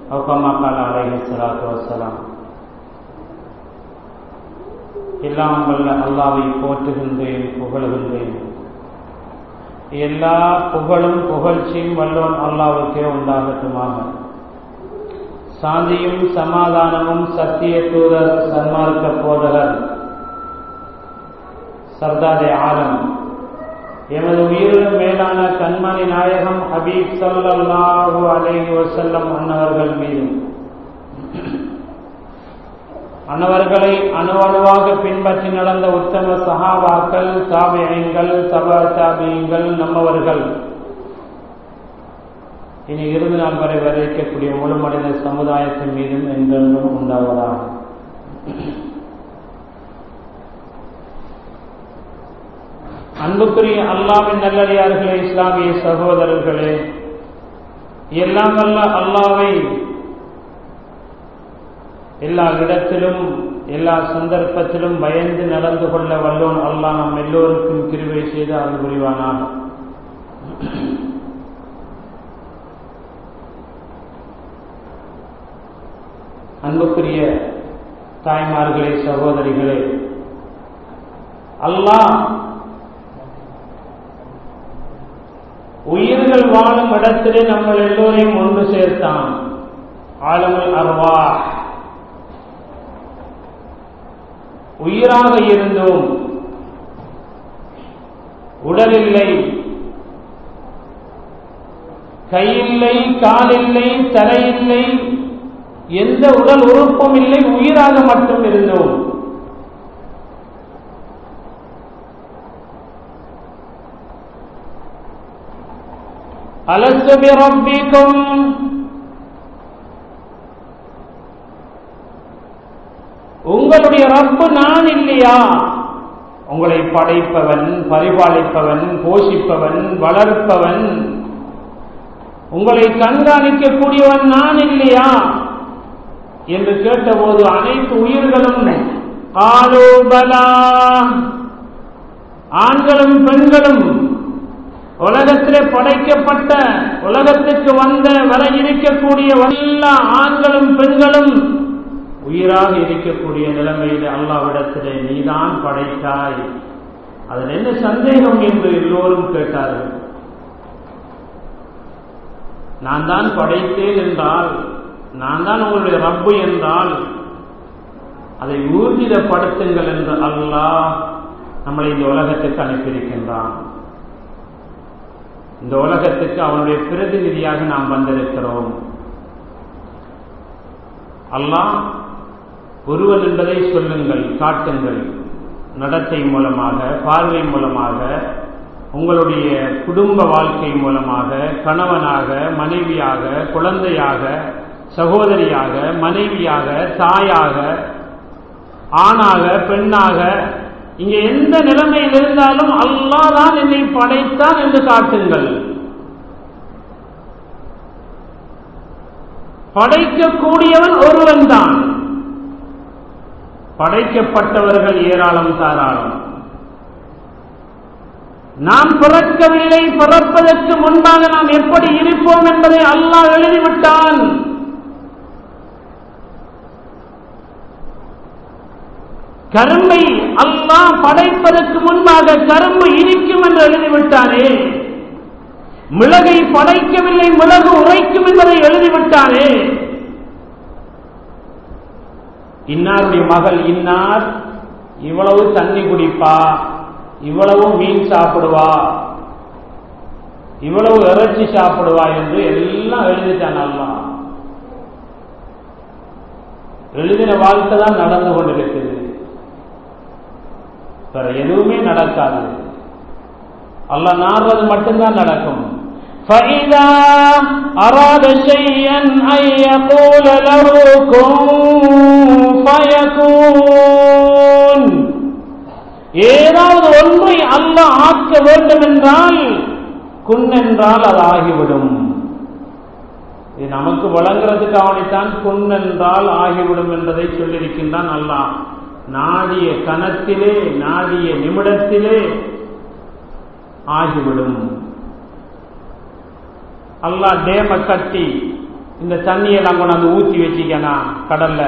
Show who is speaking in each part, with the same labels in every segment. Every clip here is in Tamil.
Speaker 1: அவுகமாக்கால் அலைஹி சலாத்து வசலாம் எல்லாம் வல்ல அல்லாவை போற்றுகின்றேன் புகழுகின்றேன் எல்லா புகழும் புகழ்ச்சியும் வல்லோன் அல்லாவுக்கே உண்டாகட்டுமாக சாந்தியும் சமாதானமும் சத்திய தூதர் சன்மார்க்க போதகர் சர்தாரே ஆலம் எமது உயிரிலும் மேலான கண்மணி நாயகம் ஹபீப் சல்லாஹூ அலேஹி வசல்லம் அன்னவர்கள் மீது அன்னவர்களை அணுவணுவாக பின்பற்றி நடந்த உத்தம சஹாபாக்கள் தாபியங்கள் சபா தாபியங்கள் நம்மவர்கள் இனி இறுதி நாள் வரை வரைக்கக்கூடிய முழு மனித சமுதாயத்தின் மீதும் என்றென்றும் உண்டாவதாக அன்புக்குரிய அல்லாவின் நல்லடியார்களே இஸ்லாமிய சகோதரர்களே எல்லாம் அல்ல அல்லாவை எல்லா இடத்திலும் எல்லா சந்தர்ப்பத்திலும் பயந்து நடந்து கொள்ள வல்லோன் அல்லாஹ் நம் எல்லோருக்கும் கிருவை செய்து அருள் புரிவானாக அன்புக்குரிய தாய்மார்களே சகோதரிகளே அல்லாஹ் உயிர்கள் வாழும் இடத்திலே நம்ம எல்லோரையும் ஒன்று சேர்த்தான் ஆலமுல் அர்வா உயிராக இருந்தோம் உடல் இல்லை கையில்லை காலில்லை தலையில்லை எந்த உடல் உறுப்பும் இல்லை உயிராக மட்டும் இருந்தோம் அலசு பிரபிக்கும் உங்களுடைய ரப்பு நான் இல்லையா உங்களை படைப்பவன் பரிபாலிப்பவன் போஷிப்பவன் வளர்ப்பவன் உங்களை கண்காணிக்கக்கூடியவன் நான் இல்லையா என்று கேட்டபோது அனைத்து உயிர்களும் ஆலோபலா ஆண்களும் பெண்களும் உலகத்திலே படைக்கப்பட்ட உலகத்துக்கு வந்த வர இருக்கக்கூடிய எல்லா ஆண்களும் பெண்களும் உயிராக இருக்கக்கூடிய நிலைமையில் அல்லாவிடத்திலே நீதான் படைத்தாய் அதில் என்ன சந்தேகம் என்று எல்லோரும் கேட்டார்கள் நான் தான் படைத்தேன் என்றால் நான் தான் உங்களுடைய ரப்பு என்றால் அதை ஊர்ஜிதப்படுத்துங்கள் என்று அல்லாஹ் நம்மளை இந்த உலகத்துக்கு அனுப்பியிருக்கின்றான் இந்த உலகத்துக்கு அவனுடைய பிரதிநிதியாக நாம் வந்திருக்கிறோம் அல்லாஹ் ஒருவன் என்பதை சொல்லுங்கள் காட்டுங்கள் நடத்தை மூலமாக பார்வை மூலமாக உங்களுடைய குடும்ப வாழ்க்கை மூலமாக கணவனாக மனைவியாக குழந்தையாக சகோதரியாக மனைவியாக தாயாக ஆணாக பெண்ணாக இங்க எந்த நிலைமையில் இருந்தாலும் அல்லாஹ் தான் என்னை படைத்தான் என்று காட்டுங்கள் படைக்கக்கூடியவன் ஒருவன் தான் படைக்கப்பட்டவர்கள் ஏராளம் தாராளம் நாம் பிறக்கவில்லை பிறப்பதற்கு முன்பாக நாம் எப்படி இருப்போம் என்பதை அல்லாஹ் எழுதிவிட்டான் கரும்பை அல்லாஹ் படைப்பதற்கு முன்பாக கரும்பு இருக்கும் என்று எழுதிவிட்டானே மிளகை படைக்கவில்லை மிளகு உரைக்கும் என்பதை எழுதிவிட்டானே இன்னாருடைய மகள் இன்னார் இவ்வளவு தண்ணி குடிப்பா இவ்வளவு மீன் சாப்பிடுவா இவ்வளவு இறைச்சி சாப்பிடுவா என்று எல்லாம் எழுதிட்டான் அல்லா எழுதின வாழ்க்கை தான் நடந்து கொண்டிருக்குது வேற எதுவுமே நடக்காது அல்ல நாடுறது மட்டும்தான் நடக்கும் فإذا أراد شيئا أن يقول له كن فيكون ஏதாவது ஒன்றை அல்லாஹ் ஆக்க வேண்டும் என்றால் குன் என்றால் அது ஆகிவிடும் இது நமக்கு வழங்குறதுக்கு அவனைத்தான் குன் என்றால் ஆகிவிடும் என்பதை சொல்லியிருக்கின்றான் அல்லாஹ் நாடிய கணத்திலே நாடிய நிமிடத்திலே ஆகிவிடும் அல்லாஹ் டேம கட்டி இந்த தண்ணியெல்லாம் கொண்டாந்து ஊற்றி வச்சிக்கனா கடல்ல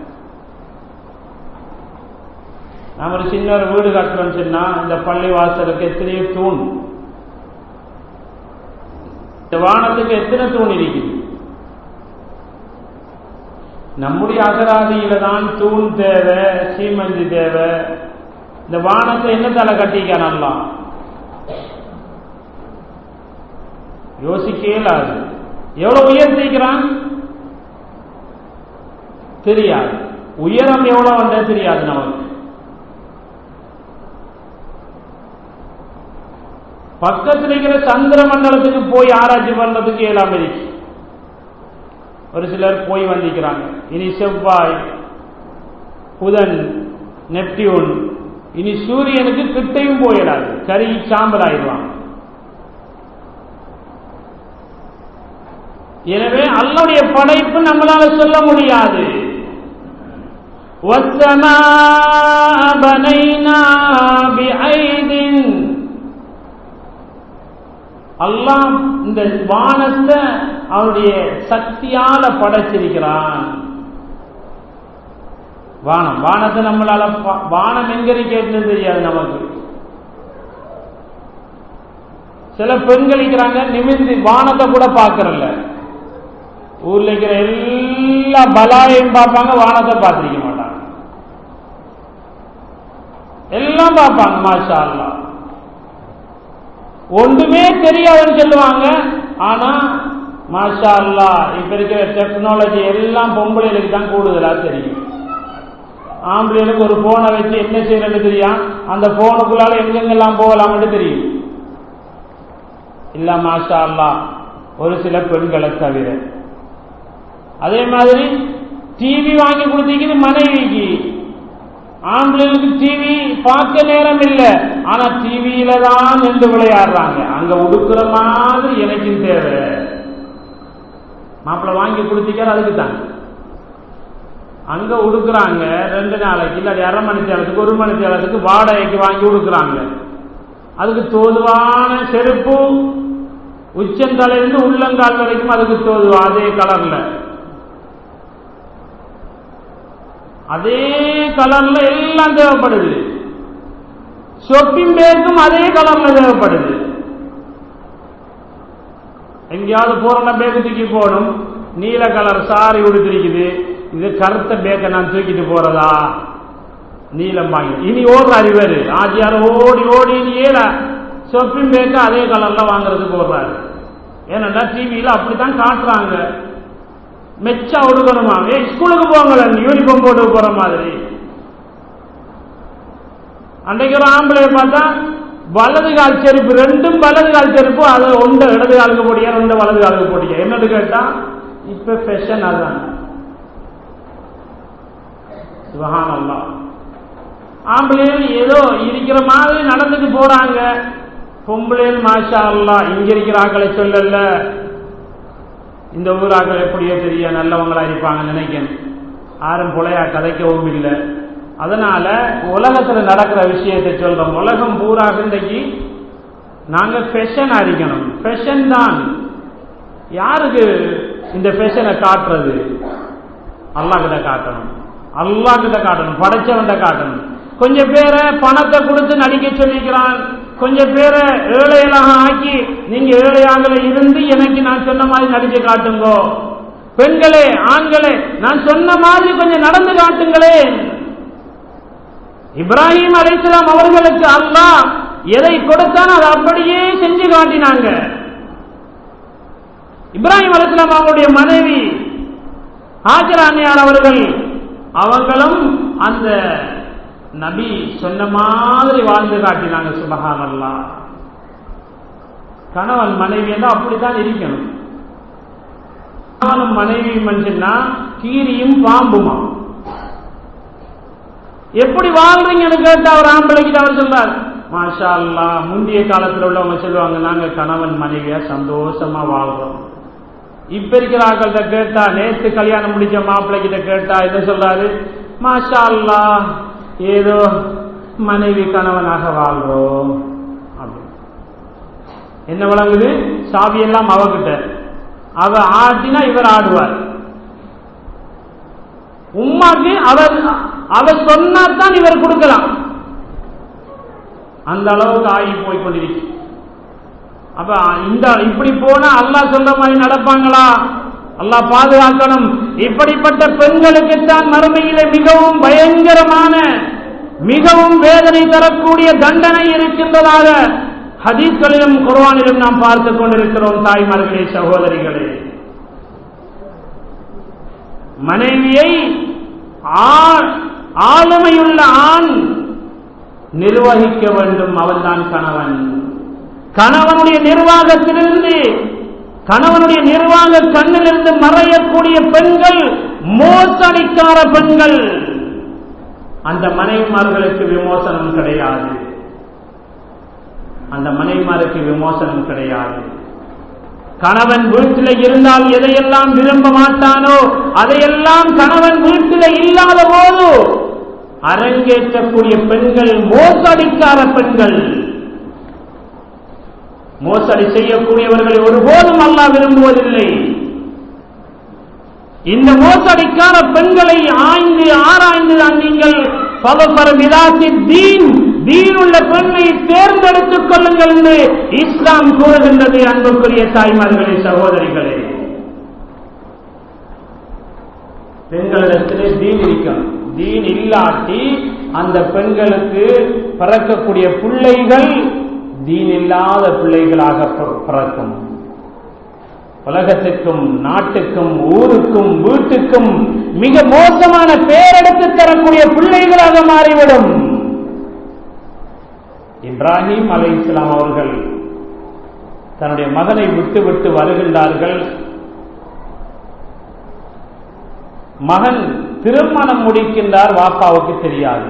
Speaker 1: நம்ம ஒரு சின்ன ஒரு வீடு கட்டுறோம்னு சொன்னா இந்த பள்ளி வாசலுக்கு எத்தனையோ தூண் இந்த வானத்துக்கு எத்தனை தூண் இருக்குது நம்முடைய அகராதியில தான் தூண் தேவை சீமந்தி தேவை இந்த வானத்தை என்ன தலை கட்டிக்க நல்லா யோசிக்க இயலாது எவ்வளவு உயர்த்திக்கிறான் தெரியாது உயரம் எவ்வளவு வந்தே தெரியாது நமக்கு பக்கத்தில் இருக்கிற சந்திர மண்டலத்துக்கு போய் ஆராய்ச்சி பண்றதுக்கு இயலாம இருக்கு ஒரு சிலர் போய் வந்திருக்கிறாங்க இனி செவ்வாய் புதன் நெப்டியூன் இனி சூரியனுக்கு கிட்டையும் போயிடாது கறி சாம்பல் ஆயிடுவாங்க எனவே அல்லுடைய படைப்பு நம்மளால சொல்ல முடியாது அல்லாம் இந்த வானத்தை அவனுடைய சக்தியால படைச்சிருக்கிறான் வானம் வானத்தை நம்மளால வானம் எங்க இருக்கிறது தெரியாது நமக்கு சில பெண்கள் இருக்கிறாங்க நிமிந்து வானத்தை கூட பாக்குறல்ல ஊர்ல இருக்கிற எல்லா பலாயையும் பார்ப்பாங்க வானத்தை பார்த்திருக்க மாட்டாங்க எல்லாம் பார்ப்பாங்க மாஷா அல்லா ஒன்றுமே தெரியாதுன்னு சொல்லுவாங்க ஆனா மாஷா அல்லா இப்ப இருக்கிற டெக்னாலஜி எல்லாம் பொம்பளைகளுக்கு தான் கூடுதலா தெரியும் ஆம்பளைகளுக்கு ஒரு போனை வச்சு என்ன செய்யறன்னு தெரியும் அந்த போனுக்குள்ளால எங்கெங்கெல்லாம் போகலாம்னு தெரியும் இல்ல மாஷா அல்லா ஒரு சில பெண்களை தவிர அதே மாதிரி டிவி வாங்கி கொடுத்தீங்க மனைவிக்கு ஆம்பளைகளுக்கு டிவி பார்க்க நேரம் இல்லை ஆனா டிவியில தான் நின்று விளையாடுறாங்க அங்க உடுக்கிற மாதிரி எனக்கும் தேவை மாப்பிள்ள வாங்கி கொடுத்தீங்க அதுக்கு தான் அங்க உடுக்குறாங்க ரெண்டு நாளைக்கு இல்லாட்டி அரை மணி தேலத்துக்கு ஒரு மணி தேலத்துக்கு வாடகைக்கு வாங்கி உடுக்குறாங்க அதுக்கு தோதுவான செருப்பு உச்சந்தலையிலிருந்து உள்ளங்கால் வரைக்கும் அதுக்கு தோதுவா அதே கலர்ல அதே கலர்ல எல்லாம் தேவைப்படுது ஷாப்பிங் பேக்கும் அதே கலர்ல தேவைப்படுது எங்கேயாவது போறோம்னா பேக்கு தூக்கி போகணும் நீல கலர் சாரி உடுத்திருக்குது இது கருத்த பேக்கை நான் தூக்கிட்டு போறதா நீலம் வாங்கி இனி ஓடுற அறிவாரு ஆஜியார் ஓடி ஓடி இனி ஏல ஷாப்பிங் பேக்க அதே கலர்ல வாங்குறதுக்கு ஓடுறாரு ஏன்னா டிவியில அப்படித்தான் காட்டுறாங்க மெச்சா ஒடுக்கணுமா ஏ ஸ்கூலுக்கு போங்களேன் யூனிஃபார்ம் போட்டு போற மாதிரி அன்றைக்கு ஒரு ஆம்பளைய பார்த்தா வலது கால் செருப்பு ரெண்டும் வலது கால் செருப்பு அது ஒன்று இடது காலுக்கு போட்டியா ரெண்டு வலது காலுக்கு போட்டியா என்னது கேட்டா இப்ப ஃபேஷன் அதுதான் சுபஹான் அல்லா ஆம்பளைகள் ஏதோ இருக்கிற மாதிரி நடந்துட்டு போறாங்க பொம்பளைகள் மாஷா அல்லா இங்க இருக்கிற ஆக்களை சொல்லல இந்த ஊராக்கள் எப்படியோ தெரிய நல்லவங்களா இருப்பாங்க நினைக்கணும் யாரும் புலையா கதைக்கவும் இல்லை அதனால உலகத்துல நடக்கிற விஷயத்தை சொல்றோம் உலகம் பூரா இன்றைக்கு நாங்க ஃபெஷன் அடிக்கணும் ஃபெஷன் தான் யாருக்கு இந்த ஃபெஷனை காட்டுறது அல்லா கிட்ட காட்டணும் அல்லா கிட்ட காட்டணும் படைச்சவன்ட காட்டணும் கொஞ்சம் பேரை பணத்தை கொடுத்து நடிக்க சொல்லிக்கிறான் கொஞ்சம் பேரை ஏழைகளாக ஆக்கி நீங்க ஏழையாக இருந்து எனக்கு நான் சொன்ன மாதிரி நடிச்சு காட்டுங்கோ பெண்களே ஆண்களே நான் சொன்ன மாதிரி கொஞ்சம் நடந்து காட்டுங்களே இப்ராஹிம் அலிஸ்லாம் அவர்களுக்கு அல்லாஹ் எதை கொடுத்தான் அதை அப்படியே செஞ்சு காட்டினாங்க இப்ராஹிம் அலிஸ்லாம் அவங்களுடைய மனைவி ஹாஜரானியார் அவர்கள் அவங்களும் அந்த நபி சொன்ன மாதிரி வாழ்ந்து காட்டினாங்க சுபஹான் அல்லா கணவன் மனைவி என்றால் அப்படித்தான் இருக்கணும் கணவனும் மனைவியும் சொன்னா கீரியும் பாம்புமா எப்படி வாழ்றீங்கன்னு கேட்டு அவர் ஆம்பளைக்கிட்ட அவர் சொல்றார் மாஷா அல்லா முந்தைய காலத்தில் உள்ளவங்க சொல்லுவாங்க நாங்க கணவன் மனைவியா சந்தோஷமா வாழ்றோம் இப்ப இருக்கிற ஆக்கள்கிட்ட கேட்டா நேத்து கல்யாணம் முடிச்ச மாப்பிள்ளை கிட்ட கேட்டா என்ன சொல்றாரு மாஷா அல்லா ஏதோ மனைவி கணவனாக வாழ்றோம் அப்படின்னு என்ன வழங்குது சாவி எல்லாம் அவகிட்ட அவ ஆடினா இவர் ஆடுவார் உம்மாக்கு அவர் அவ சொன்னாதான் இவர் கொடுக்கலாம் அந்த அளவுக்கு ஆகி போய் கொண்டிருக்கு அப்ப இந்த இப்படி போனா அல்லாஹ் சொல்ற மாதிரி நடப்பாங்களா அல்லாஹ் பாதுகாக்கணும் இப்படிப்பட்ட பெண்களுக்குத்தான் மறுமையிலே மிகவும் பயங்கரமான மிகவும் வேதனை தரக்கூடிய தண்டனை இருக்கின்றதாக ஹதீஸ்களிலும் குர்வானிலும் நாம் பார்த்துக் கொண்டிருக்கிறோம் தாய்மார்களே சகோதரிகளே மனைவியை ஆளுமையுள்ள ஆண் நிர்வகிக்க வேண்டும் அவன்தான் கணவன் கணவனுடைய நிர்வாகத்திலிருந்து கணவனுடைய நிர்வாக கண்ணிலிருந்து மறையக்கூடிய பெண்கள் மோசடிக்கார பெண்கள் அந்த மனைவிமார்களுக்கு விமோசனம் கிடையாது அந்த மனைவிமாருக்கு விமோசனம் கிடையாது கணவன் வீட்டில் இருந்தால் எதையெல்லாம் விரும்ப மாட்டானோ அதையெல்லாம் கணவன் வீட்டில் இல்லாத போது அரங்கேற்றக்கூடிய பெண்கள் மோசடிக்கார பெண்கள் மோசடி செய்யக்கூடியவர்களை ஒருபோதும் அல்லா விரும்புவதில்லை இந்த மோசடிக்கார பெண்களை ஆய்ந்து ஆராய்ந்து தான் நீங்கள் தீன் தீனுள்ள பெண்ணை தேர்ந்தெடுத்துக் கொள்ளுங்கள் என்று இஸ்லாம் கூறுகின்றது அன்புக்குரிய தாய்மார்களே சகோதரிகளே பெண்களிடத்திலே தீன் இருக்கணும் தீன் இல்லாட்டி அந்த பெண்களுக்கு பிறக்கக்கூடிய பிள்ளைகள் தீன் இல்லாத பிள்ளைகளாக பிறக்கும் உலகத்துக்கும் நாட்டுக்கும் ஊருக்கும் வீட்டுக்கும் மிக மோசமான பேரெடுத்து தரக்கூடிய பிள்ளைகளாக மாறிவிடும் இப்ராஹிம் அலை இஸ்லாம் அவர்கள் தன்னுடைய மகனை விட்டு விட்டு வருகின்றார்கள் மகன் திருமணம் முடிக்கின்றார் வாப்பாவுக்கு தெரியாது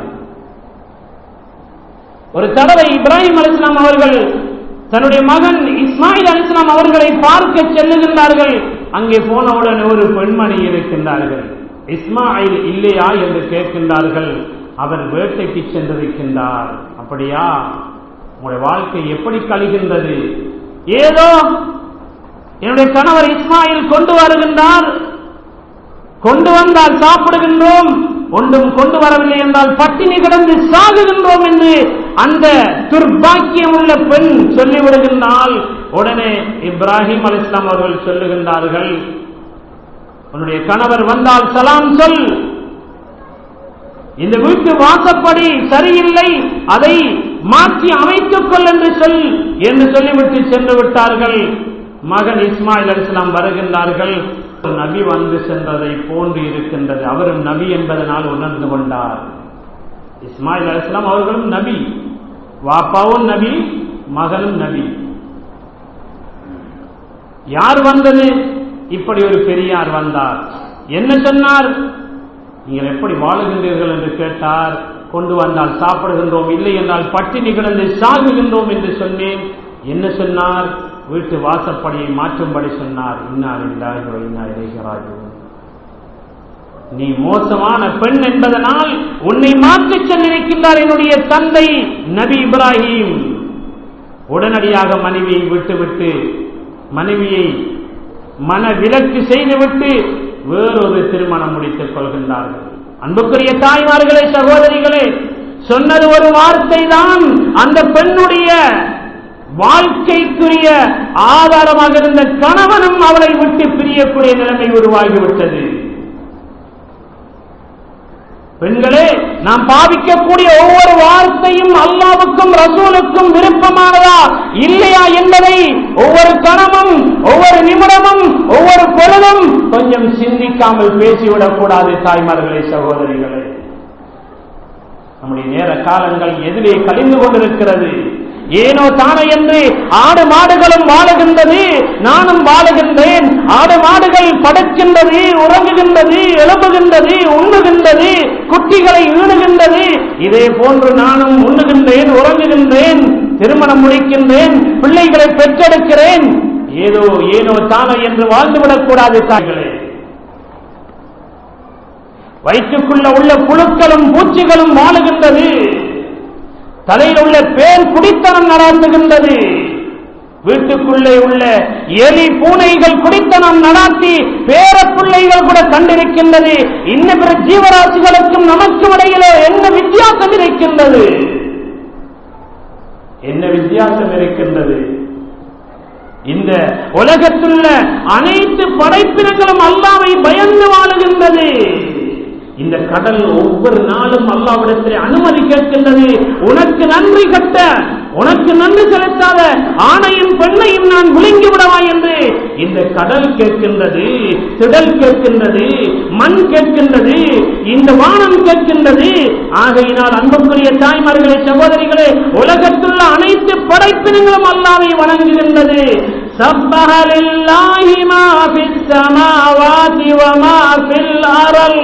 Speaker 1: ஒரு தடவை இப்ராஹிம் அலிஸ்லாம் அவர்கள் தன்னுடைய மகன் இஸ்மாயில் அலிஸ்லாம் அவர்களை பார்க்க செல்லுகின்றார்கள் அங்கே போனவுடன் ஒரு பெண்மணி இருக்கின்றார்கள் இஸ்மாயில் இல்லையா என்று கேட்கின்றார்கள் அவர் வேட்டைக்கு சென்றிருக்கின்றார் அப்படியா உங்களுடைய வாழ்க்கை எப்படி கழிகின்றது ஏதோ என்னுடைய கணவர் இஸ்மாயில் கொண்டு வருகின்றார் கொண்டு வந்தால் சாப்பிடுகின்றோம் ஒன்றும் கொண்டு வரவில்லை என்றால் பட்டினி கிடந்து சாகுகின்றோம் என்று அந்த துர்பாக்கியம் உள்ள பெண் சொல்லிவிடுகின்றால் உடனே இப்ராஹிம் அலி இஸ்லாம் அவர்கள் சொல்லுகின்றார்கள் உன்னுடைய கணவர் வந்தால் சலாம் சொல் இந்த வீட்டு வாசப்படி சரியில்லை அதை மாற்றி அமைத்துக் கொள் என்று சொல் என்று சொல்லிவிட்டு சென்று விட்டார்கள் மகன் இஸ்மாயில் அலிஸ்லாம் வருகின்றார்கள் நபி வந்து சென்றதை போன்று இருக்கின்றது அவரும் நபி என்பதனால் உணர்ந்து கொண்டார் இஸ்மாயில் அலிஸ்லாம் அவர்களும் நபி வாப்பாவும் நபி மகனும் நபி யார் வந்தது இப்படி ஒரு பெரியார் வந்தார் என்ன சொன்னார் நீங்கள் எப்படி வாழுகின்றீர்கள் என்று கேட்டார் கொண்டு வந்தால் சாப்பிடுகின்றோம் இல்லை என்றால் பட்டினி கிடந்து சாகுகின்றோம் என்று சொன்னேன் என்ன சொன்னார் வீட்டு வாசப்படியை மாற்றும்படி சொன்னார் இன்னார் இல்லாஹி இன்னா இறைகராஜு நீ மோசமான பெண் என்பதனால் உன்னை மாற்றிச் சென்றிருக்கின்றார் என்னுடைய தந்தை நபி இப்ராஹிம் உடனடியாக மனைவியை விட்டுவிட்டு மனைவியை மன விலக்கு செய்துவிட்டு வேறொரு திருமணம் முடித்துக் கொள்கின்றார்கள் அன்புக்குரிய தாய்மார்களே சகோதரிகளே சொன்னது ஒரு வார்த்தை தான் அந்த பெண்ணுடைய வாழ்க்கைக்குரிய ஆதாரமாக இருந்த கணவனும் அவளை விட்டு பிரியக்கூடிய நிலைமை உருவாகிவிட்டது பெண்களே நாம் பாவிக்கக்கூடிய ஒவ்வொரு வார்த்தையும் அல்லாவுக்கும் ரசூலுக்கும் விருப்பமானதா இல்லையா என்பதை ஒவ்வொரு கணமும் ஒவ்வொரு நிமிடமும் ஒவ்வொரு பொழுதும் கொஞ்சம் சிந்திக்காமல் பேசிவிடக் கூடாது தாய்மார்களே சகோதரிகளே நம்முடைய நேர காலங்கள் எதிரே கழிந்து கொண்டிருக்கிறது ஏனோ தானோ என்று ஆடு மாடுகளும் வாழுகின்றது நானும் வாழுகின்றேன் ஆடு மாடுகள் படுக்கின்றது உறங்குகின்றது எழுப்புகின்றது உண்ணுகின்றது குட்டிகளை ஈடுகின்றது இதே போன்று நானும் உண்ணுகின்றேன் உறங்குகின்றேன் திருமணம் முடிக்கின்றேன் பிள்ளைகளை பெற்றெடுக்கிறேன் ஏதோ ஏனோ தானோ என்று வாழ்ந்துவிடக் கூடாது தாய்களே வயிற்றுக்குள்ள உள்ள புழுக்களும் பூச்சிகளும் வாழுகின்றது தலையில் உள்ள பேர் குடித்தனம் நடாத்துகின்றது வீட்டுக்குள்ளே உள்ள எலி பூனைகள் குடித்தனம் நடாத்தி பேர பிள்ளைகள் கூட கண்டிருக்கின்றது இன்ன பிற ஜீவராசிகளுக்கும் நமக்கும் இடையிலே என்ன வித்தியாசம் இருக்கின்றது என்ன வித்தியாசம் இருக்கின்றது இந்த உலகத்துள்ள அனைத்து படைப்பினங்களும் அல்லாவை பயந்து வாழுகின்றது இந்த கடல் ஒவ்வொரு நாளும் அல்லாவிடத்தில் அனுமதி கேட்கின்றது உனக்கு நன்றி கட்ட உனக்கு நன்றி செலுத்தாத ஆணையும் பெண்ணையும் நான் விழுங்கி விடவா என்று இந்த கடல் கேட்கின்றது திடல் கேட்கின்றது மண் கேட்கின்றது இந்த வானம் கேட்கின்றது ஆகையினால் அன்புக்குரிய தாய்மார்களே சகோதரிகளே உலகத்துள்ள அனைத்து படைப்பினங்களும் அல்லாவை வணங்குகின்றது سبح لله ما في السماوات وما في الأرض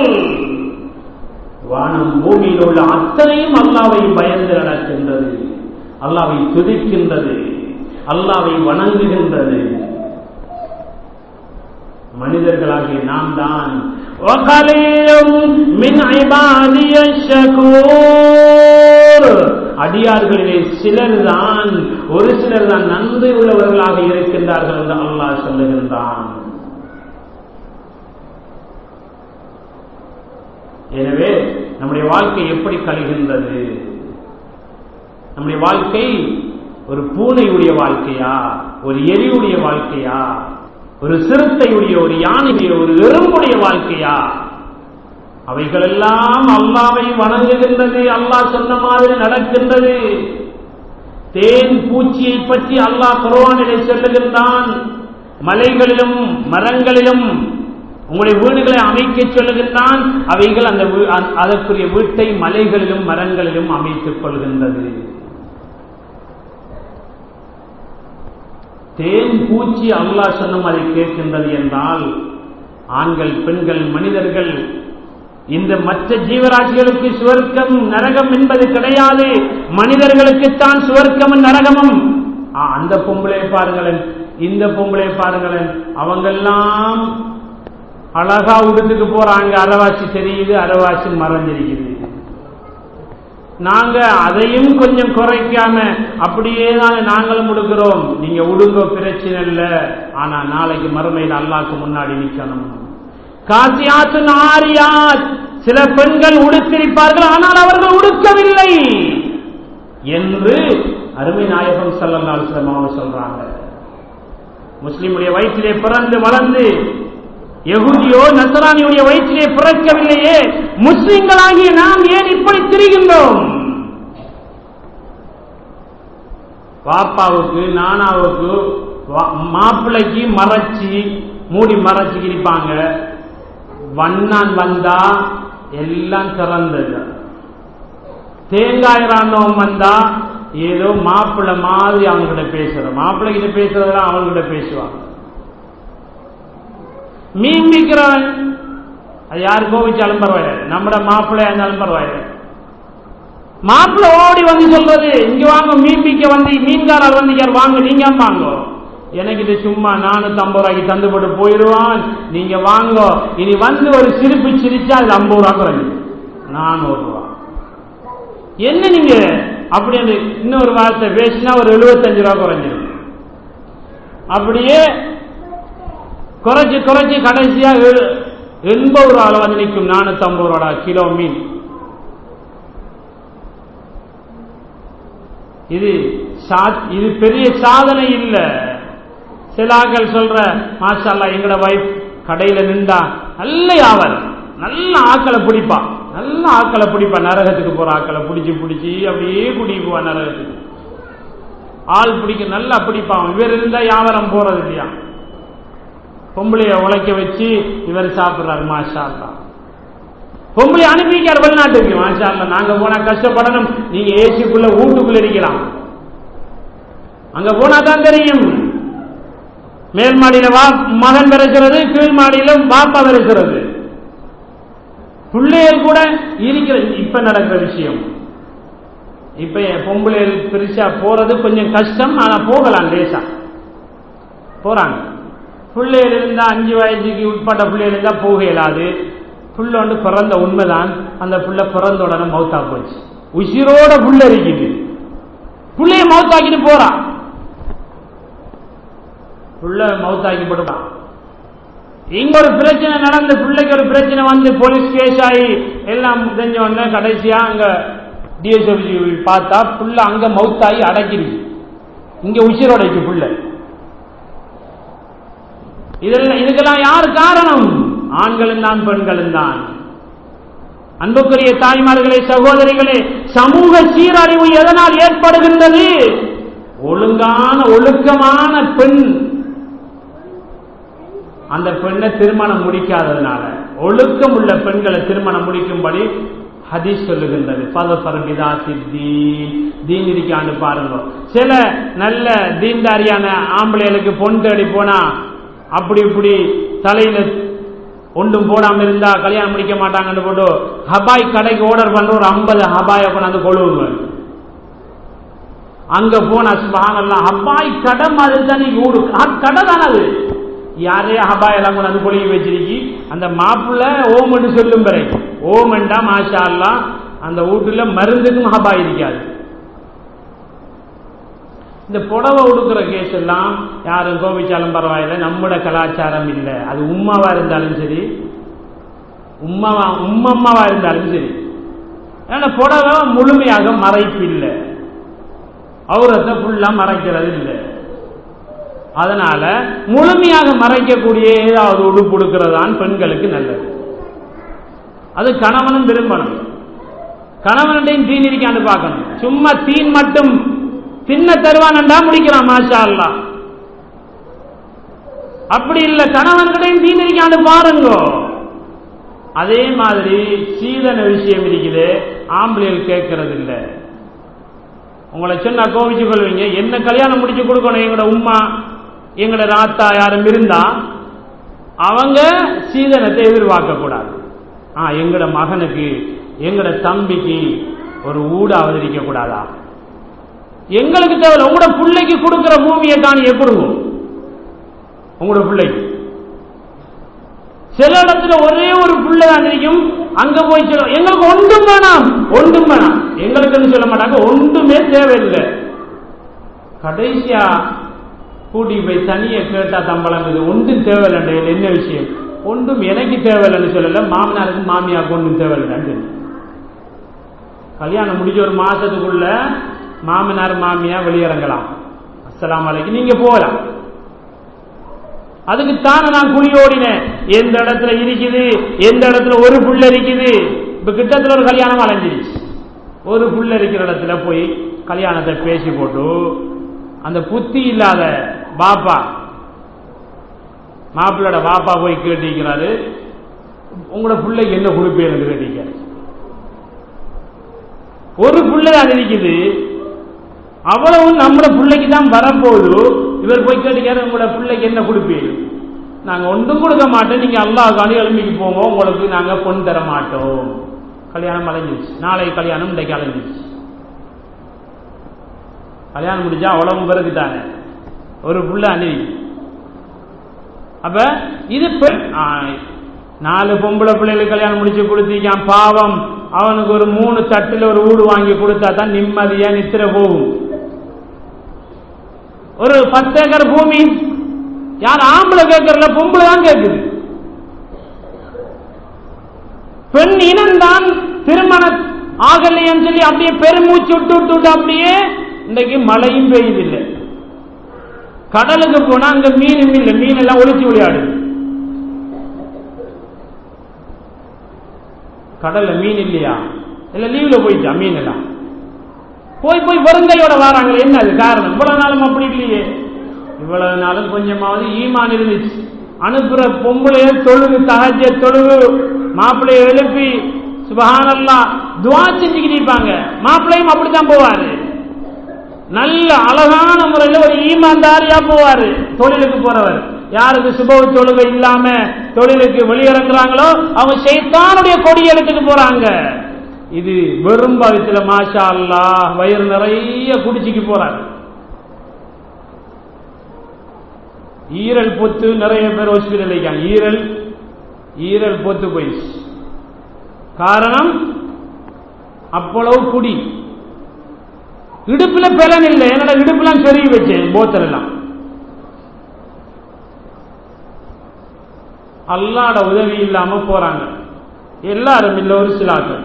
Speaker 1: வானம் பூமியில் உள்ள அத்தனையும் அல்லாவை பயந்து நடக்கின்றது அல்லாவை துதிக்கின்றது அல்லாவை வணங்குகின்றது மனிதர்களாகிய நாம் தான் அடியார்களிலே சிலர் தான் ஒரு சிலர் தான் நன்றி உள்ளவர்களாக இருக்கின்றார்கள் என்று அல்லாஹ் சொல்லுகின்றான் எனவே நம்முடைய வாழ்க்கை எப்படி கழிகின்றது நம்முடைய வாழ்க்கை ஒரு பூனையுடைய வாழ்க்கையா ஒரு எலியுடைய வாழ்க்கையா ஒரு சிறுத்தையுடைய ஒரு யானையுடைய ஒரு எறும்புடைய வாழ்க்கையா அவைகளெல்லாம் அல்லாவை வணங்குகின்றது அல்லாஹ் சொன்ன மாதிரி நடக்கின்றது தேன் பூச்சியை பற்றி அல்லாஹ் குரவானிலே சொல்லுகின்றான் மலைகளிலும் மரங்களிலும் உங்களுடைய வீடுகளை அமைக்க சொல்லுகின்றான் அவைகள் அந்த அதற்குரிய வீட்டை மலைகளிலும் மரங்களிலும் அமைத்துக் கொள்கின்றது தேன் பூச்சி அல்லாஹ் சொன்னும் அதை கேட்கின்றது என்றால் ஆண்கள் பெண்கள் மனிதர்கள் இந்த மற்ற ஜீவராசிகளுக்கு சுவர்க்கம் நரகம் என்பது கிடையாது மனிதர்களுக்குத்தான் சுவர்க்கமும் நரகமும் அந்த பொம்பளை பாருங்களேன் இந்த பொம்பளை பாருங்களேன் அவங்கெல்லாம் அழகா உடுத்துக்கு போறாங்க அரைவாசி தெரியுது அரைவாசி மறைஞ்சிருக்குது நாங்க அதையும் கொஞ்சம் குறைக்காம அப்படியே தான் நாங்களும் உடுக்கிறோம் நீங்க உடுங்க பிரச்சனை இல்லை ஆனா நாளைக்கு மறுமையில் அல்லாக்கு முன்னாடி நிக்கணும் காசியாத்து ஆரியாத் சில பெண்கள் உடுத்திருப்பார்கள் ஆனால் அவர்கள் உடுக்கவில்லை என்று அருமை நாயகம் சல்லல்லாஹு அவங்க சொல்றாங்க முஸ்லிமுடைய வயிற்றிலே பிறந்து வளர்ந்து எகுதியோ நசரானியுடைய வயிற்றிலே பிறக்கவில்லையே முஸ்லிம்களாகிய நாம் ஏன் இப்படி திரிகின்றோம் பாப்பாவுக்கு நானாவுக்கு மாப்பிள்ளைக்கு மறைச்சி மூடி மறைச்சு இருப்பாங்க வண்ணான் வந்தா எல்லாம் திறந்தது தேங்காய் ராணுவம் வந்தா ஏதோ மாப்பிள்ளை மாதிரி அவங்ககிட்ட பேசுறோம் மாப்பிள்ளை கிட்ட பேசுறதெல்லாம் அவங்ககிட்ட பேசுவாங்க மீன் விற்கிறவன் அது யாரு கோவிச்சாலும் பரவாயில்ல நம்மட மாப்பிள்ளையா இருந்தாலும் பரவாயில்ல மாப்பிள்ளை ஓடி வந்து சொல்றது இங்க வாங்க மீன் விற்க வந்து மீன்காரர் வந்து வாங்க நீங்க வாங்க எனக்கு இது சும்மா நானூத்தி ஐம்பது ரூபாய்க்கு தந்துபட்டு போயிடுவான் நீங்க வாங்க இனி வந்து ஒரு சிரிப்பு சிரிச்சா அது ஐம்பது ரூபா குறைஞ்சு நானூறு ரூபா என்ன நீங்க அப்படி அந்த இன்னொரு வார்த்தை பேசினா ஒரு எழுபத்தஞ்சு ரூபா குறைஞ்சிடும் அப்படியே குறைச்சு குறைச்சு கடைசியா எண்பது ரூபால வந்து நிற்கும் நானூத்தி ஐம்பது ரூபா கிலோ மீன் இது இது பெரிய சாதனை இல்லை சிலாக்கள் சொல்ற மாஷால்லா எங்கட வைஃப் கடையில நின்றா நல்ல யாவர் நல்ல ஆக்களை பிடிப்பா நல்ல ஆக்களை பிடிப்பா நரகத்துக்கு போற ஆக்களை பிடிச்சி பிடிச்சி அப்படியே கூட்டிட்டு போவா நரகத்துக்கு ஆள் பிடிக்க நல்லா பிடிப்பான் இவர் இருந்தா வியாபாரம் போறது இல்லையா பொம்பளைய உழைக்க வச்சு இவர் சாப்பிடுறாரு மாஷா அல்லா பொம்பளை அனுப்பிக்கார் வெளிநாட்டுக்கு மாஷா அல்லா நாங்க போனா கஷ்டப்படணும் நீங்க ஏசிக்குள்ள வீட்டுக்குள்ள இருக்கலாம் அங்க போனா தான் தெரியும் மேல் மாடியில வா மகன் பிறக்கிறது கீழ் மாடியில பாப்பா பிறக்கிறது பிள்ளைகள் கூட இருக்கிற இப்ப நடக்கிற விஷயம் இப்ப பொம்பளைகள் பெருசா போறது கொஞ்சம் கஷ்டம் ஆனா போகலாம் லேசா போறாங்க பிள்ளைகள் இருந்தா அஞ்சு வயசுக்கு உட்பட்ட பிள்ளைகள் இருந்தா போக இயலாது புள்ள வந்து பிறந்த உண்மைதான் அந்த புள்ள பிறந்த உடனே மவுத்தா போச்சு உசிரோட புள்ள இருக்குது புள்ளைய மவுத்தாக்கிட்டு போறான் புள்ள மவுத்தாக்கி போட்டுப்பான் இங்க ஒரு பிரச்சனை நடந்து பிள்ளைக்கு ஒரு பிரச்சனை வந்து போலீஸ் கேஸ் ஆகி எல்லாம் தெரிஞ்ச உடனே கடைசியா அங்க டிஎஸ்எஃப்ஜி பார்த்தா புள்ள அங்க மவுத்தாகி அடக்கிடுச்சு இங்க உசிரோடைக்கு புள்ள இதெல்லாம் இதுக்கெல்லாம் யார் காரணம் ஆண்களும் தான் பெண்களும் தான் அன்புக்குரிய தாய்மார்களே சகோதரிகளே சமூக சீரழிவு எதனால் ஏற்படுகின்றது ஒழுங்கான ஒழுக்கமான பெண் அந்த பெண்ணை திருமணம் முடிக்காததுனால ஒழுக்கம் உள்ள பெண்களை திருமணம் முடிக்கும்படி ஹதீஸ் சொல்லுகின்றது பதபரபிதா சித்தி தீன் இருக்காண்டு பாருங்க சில நல்ல தீன்தாரியான ஆம்பளைகளுக்கு பொன் தேடி போனா அப்படி இப்படி தலையில ஒன்றும் போடாம இருந்தா கல்யாணம் முடிக்க மாட்டாங்கன்னு போட்டு ஹபாய் கடைக்கு ஆர்டர் பண்ற ஒரு ஐம்பது ஹபாயை கொண்டாந்து கொழுவுங்க அங்க போன சுபானெல்லாம் ஹபாய் கடை மாதிரி தானே ஊடு கடை தானே அது யாரே ஹபாய் எல்லாம் கொண்டாந்து கொழுகி வச்சிருக்கி அந்த மாப்பிள்ள ஓமன்னு சொல்லும் பிறகு ஓமண்டா மாஷா எல்லாம் அந்த வீட்டுல மருந்துக்கும் ஹபாய் இருக்காது இந்த புடவை உடுக்கிற கேஸ் எல்லாம் யாரும் கோபிச்சாலும் பரவாயில்லை நம்மட கலாச்சாரம் இல்லை அது உம்மாவா இருந்தாலும் சரி உம்மாவா உம்மம்மாவா இருந்தாலும் சரி ஏன்னா புடவை முழுமையாக மறைப்பு இல்லை அவுரத்தை ஃபுல்லா மறைக்கிறது இல்லை அதனால முழுமையாக மறைக்கக்கூடிய ஏதாவது உடுப்பு உடுக்கிறதான் பெண்களுக்கு நல்லது அது கணவனும் விரும்பணும் கணவன்டையும் தீன் இருக்கான்னு பார்க்கணும் சும்மா தீன் மட்டும் தின்ன தருவானண்டா முடிக்கிறான் மாஷா அல்லா அப்படி இல்லை கணவன்கிட்டையும் தீன் இருக்கான்னு பாருங்க அதே மாதிரி சீதன விஷயம் இருக்குது ஆம்பளைகள் கேட்கறது இல்லை உங்களை சொன்னா கோவிச்சு கொள்வீங்க என்ன கல்யாணம் முடிச்சு கொடுக்கணும் எங்களோட உம்மா எங்களோட ராத்தா யாரும் இருந்தா அவங்க சீதனத்தை எதிர்பார்க்க கூடாது ஆ எங்கட மகனுக்கு எங்கட தம்பிக்கு ஒரு ஊடு அவதரிக்க கூடாதா எங்களுக்கு தேவை உங்களோட பிள்ளைக்கு கொடுக்கிற பூமியை தான் எப்படிங்க உங்களோட பிள்ளைக்கு சில இடத்துல ஒரே ஒரு பிள்ளை தான் இருக்கும் அங்க போய் சொல்ல எங்களுக்கு ஒன்றும் வேணாம் ஒன்றும் வேணாம் எங்களுக்குன்னு சொல்ல மாட்டாங்க ஒன்றுமே தேவையில்லை கடைசியா கூட்டி போய் தனியை கேட்டா தம்பளம் இது ஒன்றும் தேவையில்லை என்ன விஷயம் ஒன்றும் எனக்கு தேவையில்லைன்னு சொல்லல மாமனாருக்கு மாமியாருக்கு ஒன்றும் தேவையில்லைன்னு கல்யாணம் முடிஞ்ச ஒரு மாசத்துக்குள்ள மாமனார் மாமியா வெளியிறங்கலாம் அஸ்லாம் வலைக்கு நீங்க போகலாம் அதுக்கு தானே நான் குழியோடினேன் எந்த இடத்துல இருக்குது எந்த இடத்துல ஒரு புள்ள இருக்குது இப்ப கிட்டத்துல ஒரு கல்யாணம் அலைஞ்சிருச்சு ஒரு புள்ள இருக்கிற இடத்துல போய் கல்யாணத்தை பேசி போட்டு அந்த புத்தி இல்லாத பாப்பா மாப்பிள்ளோட பாப்பா போய் கேட்டிருக்கிறாரு உங்களோட பிள்ளைக்கு என்ன கொடுப்பேன் கேட்டிருக்காரு ஒரு பிள்ளை தான் இருக்குது அவ்வளவு நம்மளோட பிள்ளைக்கு தான் வரப்போகுது இவர் போய் கேட்டுக்காரு உங்களோட பிள்ளைக்கு என்ன கொடுப்பீங்க நாங்க ஒன்றும் கொடுக்க மாட்டோம் நீங்க அல்லா காணி எழுமிக்கு போங்க உங்களுக்கு நாங்க பொன் தர மாட்டோம் கல்யாணம் அலைஞ்சிருச்சு நாளை கல்யாணம் இன்றைக்கு அலைஞ்சிருச்சு கல்யாணம் முடிஞ்சா அவ்வளவு பிறகு தானே ஒரு புள்ள அணி அப்ப இது நாலு பொம்பளை பிள்ளைகளுக்கு கல்யாணம் முடிச்சு கொடுத்திருக்கான் பாவம் அவனுக்கு ஒரு மூணு தட்டுல ஒரு வீடு வாங்கி கொடுத்தா தான் நிம்மதியா நித்திர போகும் ஒரு பத்து ஏக்கர் பூமி யார் ஆம்பளை கேட்கறல பொம்பளை தான் கேட்குது பெண் இனம்தான் திருமண ஆகலைன்னு சொல்லி அப்படியே பெருமூச்சு விட்டு விட்டு விட்டு அப்படியே இன்னைக்கு மழையும் பெய்யுதில்லை கடலுக்கு போனா அங்க மீன் இல்லை மீன் எல்லாம் ஒளிச்சு விளையாடுது கடல்ல மீன் இல்லையா இல்ல லீவ்ல போயிட்டா மீன் எல்லாம் போய் போய் வருங்கையோட வராங்க என்ன அது காரணம் இவ்வளவு நாளும் அப்படி இல்லையே இவ்வளவு நாளும் கொஞ்சமாவது ஈமான் இருந்துச்சு அனுப்புற பொம்பளைய தொழுகு சகஜ தொழுகு மாப்பிள்ளைய எழுப்பி சுபகானல்லா துவா செஞ்சுக்கிட்டு இருப்பாங்க மாப்பிள்ளையும் அப்படித்தான் போவாரு நல்ல அழகான முறையில் ஒரு ஈமான்தாரியா போவாரு தொழிலுக்கு போறவர் யாருக்கு சுப தொழுகை இல்லாம தொழிலுக்கு வெளியிறங்குறாங்களோ அவங்க செய்தானுடைய கொடி எடுத்துட்டு போறாங்க இது வெறும் பவித்துல மாஷா அல்லா வயிறு நிறைய குடிச்சிக்கு போறாங்க ஈரல் பொத்து நிறைய பேர் ஹாஸ்பிட்டல் வைக்காங்க ஈரல் ஈரல் பொத்து போயிடுச்சு காரணம் அவ்வளவு குடி இடுப்புல பலன் இல்லை என்னோட இடுப்புலாம் சொருகி வச்சேன் போத்தல் எல்லாம் அல்லாட உதவி இல்லாம போறாங்க எல்லாரும் இல்ல ஒரு சிலாக்கள்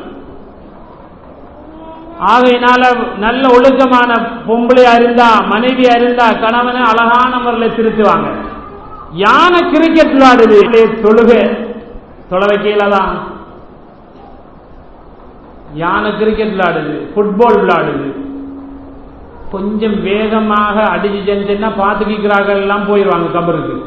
Speaker 1: ஆகையினால நல்ல ஒழுக்கமான பொம்பளையா இருந்தா மனைவியா இருந்தா கணவனை அழகான முறையில் திருத்துவாங்க யானை கிரிக்கெட் விளையாடுது தொழுக தொலை வைக்கல தான் யானை கிரிக்கெட் விளையாடுது ஃபுட்பால் விளையாடுது கொஞ்சம் வேகமாக அடிச்சு செஞ்சுன்னா பார்த்துக்கிறார்கள் எல்லாம் போயிடுவாங்க கபருக்கு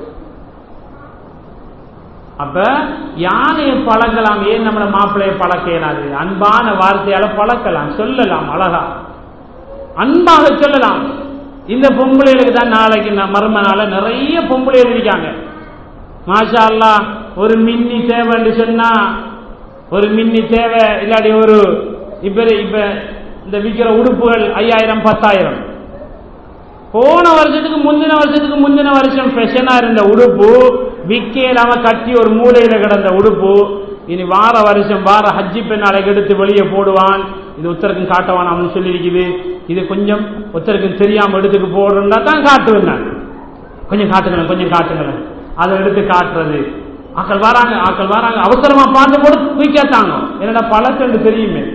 Speaker 1: அப்ப யானையை பழக்கலாம் ஏன் நம்மள மாப்பிள்ளைய பழக்க இயலாது அன்பான வார்த்தையால பழக்கலாம் சொல்லலாம் அழகா அன்பாக சொல்லலாம் இந்த பொம்பளைகளுக்கு தான் நாளைக்கு மறுமனால நிறைய பொம்பளைகள் இருக்காங்க மாஷா அல்லா ஒரு மின்னி தேவைன்னு சொன்னா ஒரு மின்னி தேவை இல்லாட்டி ஒரு இப்ப இப்ப இந்த விற்கிற உடுப்புகள் ஐயாயிரம் பத்தாயிரம் போன வருஷத்துக்கு முந்தின வருஷத்துக்கு முந்தின வருஷம் ஃபெஷனா இருந்த உடுப்பு விக்கேலாம கட்டி ஒரு மூலையில கிடந்த உடுப்பு இனி வார வருஷம் வார ஹஜ்ஜி பெண்ணாலை எடுத்து வெளியே போடுவான் இது ஒருத்தருக்கும் காட்டவான் அவன் சொல்லியிருக்குது இது கொஞ்சம் ஒருத்தருக்கும் தெரியாம எடுத்துக்கு போடுறா தான் காட்டுவேன் நான் கொஞ்சம் காட்டுங்களேன் கொஞ்சம் காட்டுங்களேன் அதை எடுத்து காட்டுறது ஆக்கள் வராங்க ஆக்கள் வராங்க அவசரமா பார்த்து போட்டு தூக்கியாத்தாங்க என்னடா பழக்கண்டு தெரியுமே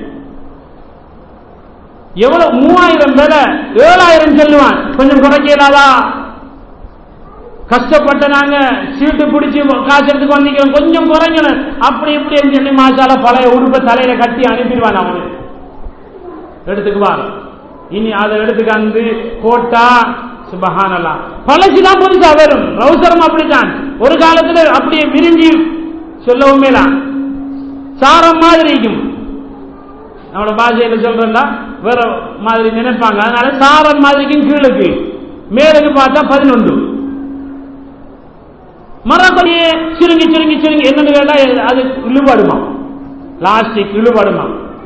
Speaker 1: எவ்வளவு மூவாயிரம் பேரை ஏழாயிரம் சொல்லுவான் கொஞ்சம் குறைக்கலாதா கஷ்டப்பட்ட நாங்க சீட்டு பிடிச்சி காசு எடுத்துக்கு வந்திக்கிறோம் கொஞ்சம் குறைங்கணும் அப்படி இப்படி சொல்லி மாசால பழைய உடுப்பை தலையில கட்டி அனுப்பிடுவான் அவனு எடுத்துக்குவார் இனி அதை எடுத்துக்காந்து போட்டா சுபஹானலாம் பழசுதான் புதுசா வரும் ரவுசரம் அப்படித்தான் ஒரு காலத்துல அப்படியே விரிஞ்சி சொல்லவும் மேலாம் சாரம் மாதிரி இருக்கும் நம்மளோட பாஷையில சொல்றா வேற மாதிரி நினைப்பாங்க அதனால சாரன் மாதிரிக்கும் கீழுக்கு மேலுக்கு பார்த்தா பதினொன்று மரப்படியே சுருங்கி சுருங்கி சுருங்கி என்னன்னு கேட்டா அது இழுபடுமா பிளாஸ்டிக் இழுபடுமா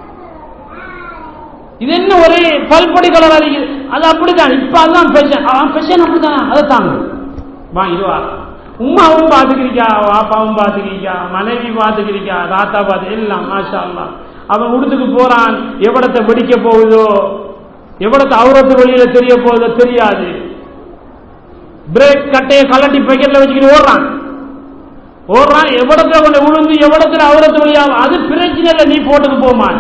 Speaker 1: இது என்ன ஒரே பல்பொடி கலர் அடிக்குது அது அப்படித்தான் இப்ப அதுதான் ஃபெஷன் அவன் ஃபெஷன் அப்படித்தான் அதை தாங்க வா இதுவா உமாவும் பார்த்துக்கிறிக்கா வாப்பாவும் பார்த்துக்கிறிக்கா மனைவி பார்த்துக்கிறிக்கா தாத்தா பார்த்து எல்லாம் மாஷா அல்லா அவன் உடுத்துக்கு போறான் எவ்வளத்தை வெடிக்க போகுதோ எவ்வளத்தை அவரத்து வழியில தெரிய போகுதோ தெரியாது பிரேக் கட்டையை கலட்டி பக்கெட்ல வச்சுக்கிட்டு ஓடுறான் ஓடுறான் எவ்வளத்துல கொண்டு விழுந்து எவ்வளத்துல அவரத்து வழியாகும் அது பிரச்சனை இல்லை நீ போட்டுக்கு போமான்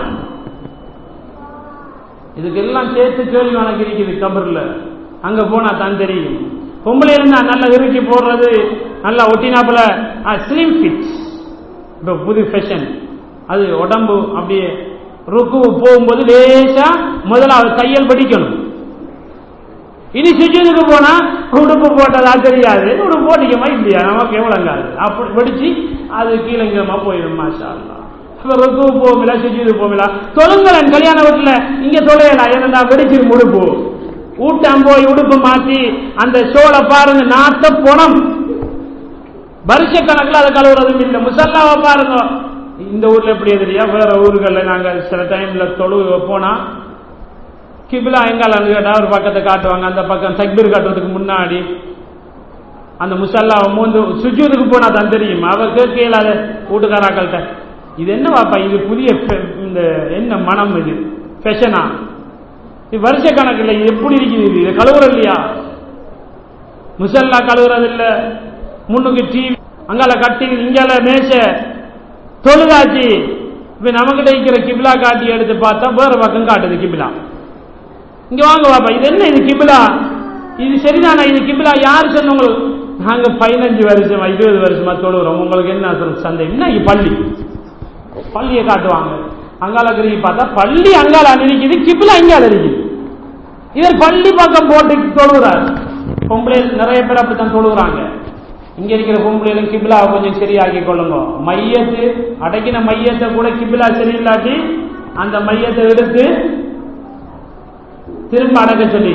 Speaker 1: இதுக்கு எல்லாம் சேர்த்து கேள்வி உனக்கு இருக்குது கபர்ல அங்க போனா தான் தெரியும் பொம்பளை இருந்தா நல்லா இறுக்கி போடுறது நல்லா ஒட்டினாப்புல ஸ்லிம் ஃபிட் இப்போ புது ஃபேஷன் அது உடம்பு அப்படியே ருக்கு போகும்போது லேசா முதல்ல தையல் படிக்கணும் இனி சுஜூதுக்கு போனா உடுப்பு போட்டதா தெரியாது உடுப்பு போட்டிக்கமா இல்லையா நமக்கு எவ்வளோங்காது அப்படி படிச்சு அது கீழங்கமா போயிடும் மாஷா ருக்கு போகல சுஜூது போகல தொழுங்கலன் கல்யாண வீட்டுல இங்க தொலையலாம் ஏன்னா வெடிச்சிரு உடுப்பு ஊட்டம் போய் உடுப்பு மாத்தி அந்த சோளை பாருங்க நாத்த பணம் வருஷ கணக்கில் அதை கழுவுறதும் இல்லை முசல்லாவை பாருங்க இந்த ஊர்ல எப்படி எதிரியா வேற ஊர்களில் நாங்க சில டைம்ல தொழு போனா கிபிலா எங்கால கேட்டா ஒரு பக்கத்தை காட்டுவாங்க அந்த பக்கம் தக்பீர் காட்டுறதுக்கு முன்னாடி அந்த முசல்லாவை மூந்து சுஜூதுக்கு போனா தான் தெரியும் அவ கேட்கல அதை வீட்டுக்காராக்கள்கிட்ட இது என்ன பாப்பா இது புதிய இந்த என்ன மனம் இது ஃபெஷனா இது வருஷ கணக்கில் எப்படி இருக்குது இது இதை கழுவுற இல்லையா முசல்லா கழுவுறது இல்ல முன்னுக்கு டிவி அங்கால கட்டி இங்கால மேச தொழுகாட்சி இப்ப நமக்கிட்ட இருக்கிற கிபிலா காட்டி எடுத்து பார்த்தா வேற பக்கம் காட்டுது கிபிலா இங்க வாங்க பாப்பா இது என்ன இது கிபிலா இது சரிதானா இது கிபிலா யார் சொன்னவங்களுக்கு நாங்க பதினஞ்சு வருஷமா இருபது வருஷமா தொழுகிறோம் உங்களுக்கு என்ன சந்தேகம் என்ன இது பள்ளி பள்ளியை காட்டுவாங்க அங்கால கிருகி பார்த்தா பள்ளி அங்கால இருக்குது கிபிலா இங்கால இருக்குது இவர் பள்ளி பக்கம் போட்டு தொழுகிறார் பொம்பளை நிறைய பேர் அப்படித்தான் தொழுகிறாங்க இங்க இருக்கிற பொம்பளைகளும் கிபிலா கொஞ்சம் சரியாக்கி கொள்ளுங்க மையத்து அடக்கின மையத்தை கூட கிபிலா சரியில்லாட்டி அந்த மையத்தை எடுத்து திரும்ப அடக்க சொல்லி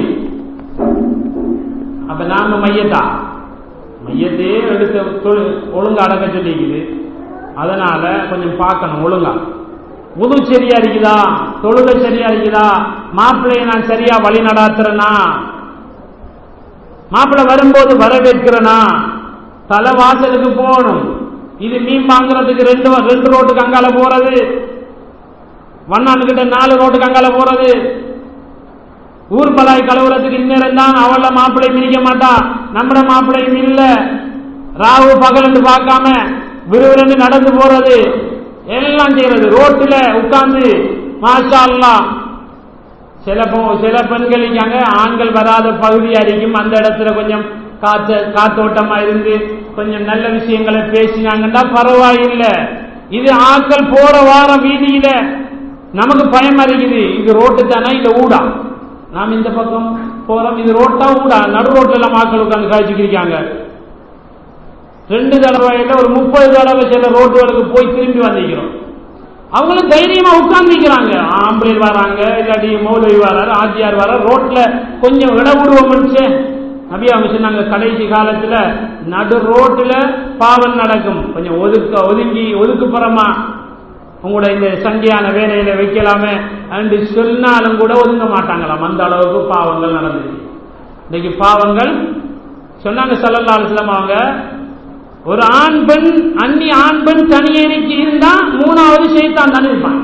Speaker 1: அப்ப நாம மையத்தா மையத்தையே எடுத்து ஒழுங்கா அடக்க சொல்லிக்குது அதனால கொஞ்சம் பார்க்கணும் ஒழுங்கா உது சரியா இருக்குதா தொழுகை சரியா இருக்குதா மாப்பிள்ளைய நான் சரியா வழி நடாத்துறனா மாப்பிள்ளை வரும்போது வரவேற்கிறனா தலை வாசலுக்கு போகணும் இது மீன் வாங்குறதுக்கு ரெண்டு ரெண்டு ரோட்டுக்கு அங்கால போறது வண்ணாண்டு கிட்ட நாலு ரோட்டுக்கு அங்கால போறது ஊர் பலாய் கழுவுறதுக்கு இந்நேரம் தான் அவள மாப்பிள்ளை மிதிக்க மாட்டா நம்மட மாப்பிள்ளையும் இல்ல ராவு பகலன்னு பார்க்காம விறுவிறுன்னு நடந்து போறது எல்லாம் செய்யறது ரோட்டுல உட்கார்ந்து மாஷா அல்லாஹ் சில பொ- சில பெண்களுக்கு அங்க ஆண்கள் வராத பகுதி அடிக்கும் அந்த இடத்துல கொஞ்சம் காத்து காத்தோட்டமா இருந்து கொஞ்சம் நல்ல விஷயங்களை பேசினாங்கன்னா பரவாயில்லை இது ஆட்கள் போற வார வீதியில நமக்கு பயம் இருக்குது இது ரோட்டு தானே இல்ல ஊடா நாம் இந்த பக்கம் போறோம் இது ரோட்டா ஊடா நடு ரோட்ல எல்லாம் ஆட்கள் உட்கார்ந்து காய்ச்சிக்கிருக்காங்க ரெண்டு தடவை இல்ல ஒரு முப்பது தடவை சில ரோட்டுகளுக்கு போய் திரும்பி வந்திருக்கிறோம் அவங்களும் தைரியமா உட்கார்ந்துக்கிறாங்க ஆம்பளை வராங்க இல்லாட்டி மௌலவி வராரு ஆச்சியார் வர ரோட்ல கொஞ்சம் விட விடுவோம் மனுஷன் நபி அவங்க சொன்னாங்க கடைசி காலத்துல நடு ரோட்டுல பாவம் நடக்கும் கொஞ்சம் ஒதுக்க ஒதுங்கி ஒதுக்குப்புறமா உங்களோட இந்த சங்கியான வேலையில வைக்கலாமே என்று சொன்னாலும் கூட ஒதுங்க மாட்டாங்களாம் அந்த அளவுக்கு பாவங்கள் நடந்துச்சு இன்னைக்கு பாவங்கள் சொன்னாங்க சல்லல்லா அலிஸ்லாம் அவங்க ஒரு ஆண் பெண் அந்நி ஆண் பெண் தனியே இருந்தா மூணாவது செய்தான் தானே இருப்பான்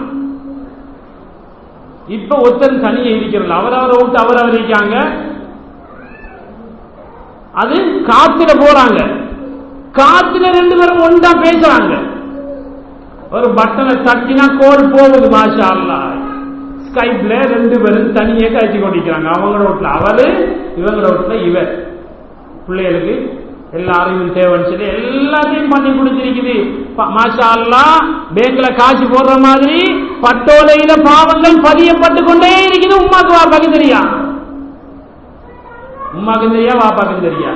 Speaker 1: இப்ப ஒருத்தன் தனியே இருக்கிறது அவரவரை விட்டு அவரவர் இருக்காங்க அது காத்துல போறாங்க காத்துல ரெண்டு பேரும் ஒன்றா பேசுறாங்க ஒரு பட்டனை தட்டினா கோல் போகுது மாஷா அல்லா ஸ்கைப்ல ரெண்டு பேரும் தனியே கழிச்சு கொண்டிருக்கிறாங்க அவங்க ரோட்ல அவரு இவங்க ரோட்ல இவர் பிள்ளைகளுக்கு எல்லா அறிவும் தேவைன்னு சொல்லி எல்லாத்தையும் பண்ணி கொடுத்திருக்குது ப- மாஷா அல்லா பேங்க்ல காசு போடுற மாதிரி பட்டோலையில பாவங்கள் பதியப்பட்டு கொண்டே இருக்குது உமாக்கு வாப்பாக்கு தெரியா உமாக்கு தெரியா வாப்பாக்கு தெரியா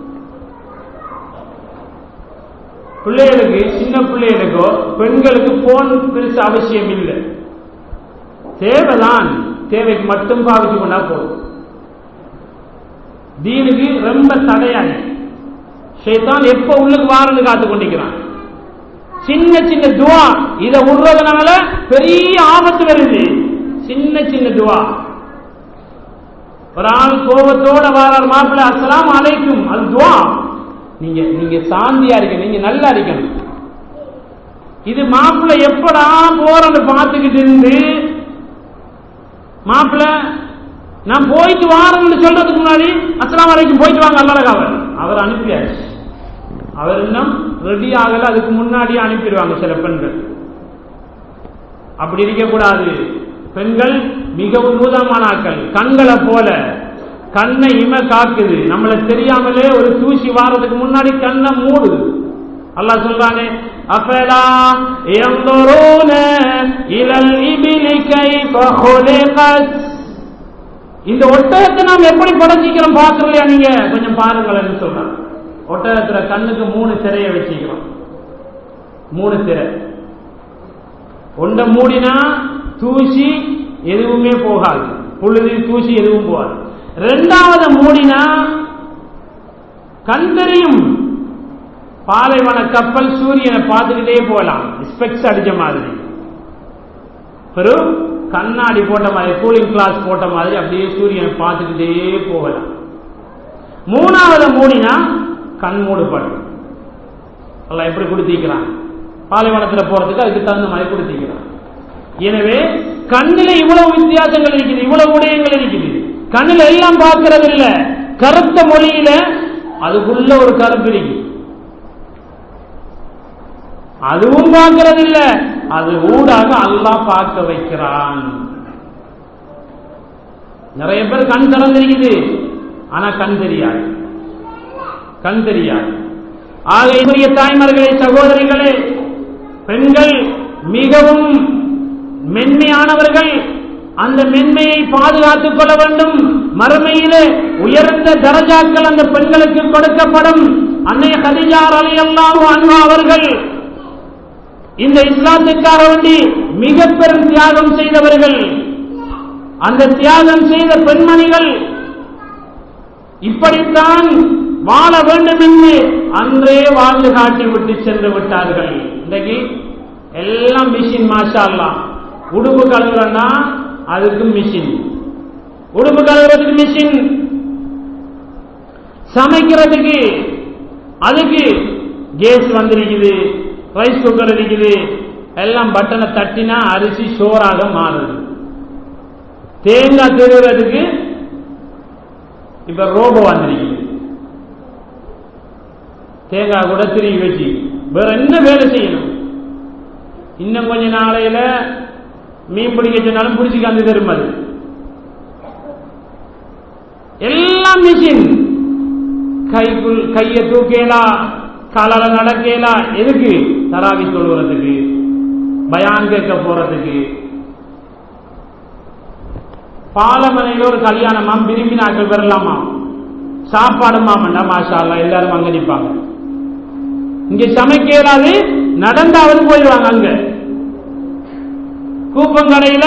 Speaker 1: பிள்ளைகளுக்கு சின்ன பிள்ளைகளுக்கோ பெண்களுக்கு போன் பெருசு அவசியம் இல்லை தேவைதான் தேவைக்கு மட்டும் பாவிச்சு கொண்டா போதும் தீனுக்கு ரொம்ப தடையாங்க ஷைத்தான் எப்ப உள்ளுக்கு வாரன்னு காத்து கொண்டிருக்கிறான் சின்ன சின்ன துவா இதை விடுறதுனால பெரிய ஆபத்து வருது சின்ன சின்ன துவா ஒரு ஆள் கோபத்தோட வாரார் மாப்பிள்ளை அஸ்ஸலாமு அலைக்கும் அது துவா நீங்க நீங்க சாந்தியா இருக்கணும் நீங்க நல்லா இருக்கணும் இது மாப்பிள்ளை எப்படா போறன்னு பார்த்துக்கிட்டு இருந்து மாப்பிள்ளை நான் போயிட்டு வாரேன்னு சொல்றதுக்கு முன்னாடி அஸ்ஸலாமு அலைக்கும் போயிட்டு வாங்க அல்லாஹ் அவர் அவர் அனுப்பியாச்சு அவர் இன்னும் ரெடி ஆகல அதுக்கு முன்னாடியே அனுப்பிடுவாங்க சில பெண்கள் அப்படி இருக்கக்கூடாது பெண்கள் மிகவும் நூதமான ஆட்கள் கண்களை போல கண்ணை இம காக்குது நம்மள தெரியாமலே ஒரு தூசி வாரதுக்கு முன்னாடி கண்ணை மூடுது அல்லாஹ் சொல்றானே அஃபலா யன்துரூன இலல் இபிலி கைஃப குலிகத் இந்த ஒட்டகத்தை நாம் எப்படி படைச்சிக்கிறோம் பார்க்கலையா நீங்க கொஞ்சம் பாருங்களேன்னு சொல்றாங்க ஒட்டகத்துல கண்ணுக்கு மூணு திரையை வச்சுக்கிறோம் மூணு திரை ஒன்றை மூடினா தூசி எதுவுமே போகாது புழுதி தூசி எதுவும் போகாது ரெண்டாவது மூடினா கண் தெரியும் பாலைவன கப்பல் சூரியனை பார்த்துக்கிட்டே போகலாம் ஸ்பெக்ஸ் அடிச்ச மாதிரி வெறும் கண்ணாடி போட்ட மாதிரி கூலிங் கிளாஸ் போட்ட மாதிரி அப்படியே சூரியனை பார்த்துக்கிட்டே போகலாம் மூணாவது மூடினா கண் மூடுபடும் எல்லாம் எப்படி கொடுத்திருக்கிறான் பாலைவனத்தில் போறதுக்கு அதுக்கு தகுந்த மாதிரி கொடுத்திருக்கிறான் எனவே கண்ணில் இவ்வளவு வித்தியாசங்கள் இருக்குது இவ்வளவு உடையங்கள் இருக்குது கண்ணில் எல்லாம் பார்க்கறது இல்ல கருத்த மொழியில அதுக்குள்ள ஒரு கருப்பு இருக்கு அதுவும் பார்க்கறது இல்ல அது ஊடாக அல்லாஹ் பார்க்க வைக்கிறான் நிறைய பேர் கண் திறந்திருக்குது ஆனா கண் தெரியாது கண் தெரியாது ஆக இவரிய தாய்மார்களே சகோதரிகளே பெண்கள் மிகவும் மென்மையானவர்கள் அந்த மென்மையை பாதுகாத்துக் கொள்ள வேண்டும் மறுமையிலே உயர்ந்த தரஜாக்கள் அந்த பெண்களுக்கு கொடுக்கப்படும் அன்னைய கதிஜார் அலி அல்லாஹு அன்ஹா அவர்கள் இந்த இஸ்லாத்துக்காக வேண்டி மிக பெரும் தியாகம் செய்தவர்கள் அந்த தியாகம் செய்த பெண்மணிகள் இப்படித்தான் வாழ வேண்டும் என்று அன்றே வாழ்ந்து காட்டி விட்டு சென்று விட்டார்கள் இன்றைக்கு எல்லாம் மிஷின் மாஷா அல்லாஹ் உடுப்பு கழுவுறன்னா அதுக்கு மிஷின் உடுப்பு கழுவுறதுக்கு மிஷின் சமைக்கிறதுக்கு அதுக்கு கேஸ் வந்திருக்குது ரைஸ் குக்கர் இருக்குது எல்லாம் பட்டனை தட்டினா அரிசி சோறாக மாறுது தேங்காய் திருவுறதுக்கு இப்ப ரோபோ வந்திருக்குது தேங்காய் கூட திரும்பி வச்சு வேற என்ன வேலை செய்யணும் இன்னும் கொஞ்ச நாளையில மீன் பிடிக்க சொன்னாலும் பிடிச்சிக்காந்து தரும் அது எல்லாம் மிஷின் கைக்குள் கையை தூக்கலாம் காலால நடக்கலாம் எதுக்கு தராவி தொழுகிறதுக்கு பயான் கேட்க போறதுக்கு பாலமனையில் ஒரு கல்யாணமாம் விரும்பி நாட்கள் பெறலாமா சாப்பாடு மாமண்டா மாஷா அல்லா எல்லாரும் அங்க நிற்பாங்க இங்க சமைக்க இயலாது நடந்தாவது போயிடுவாங்க அங்க கூப்பங்கடையில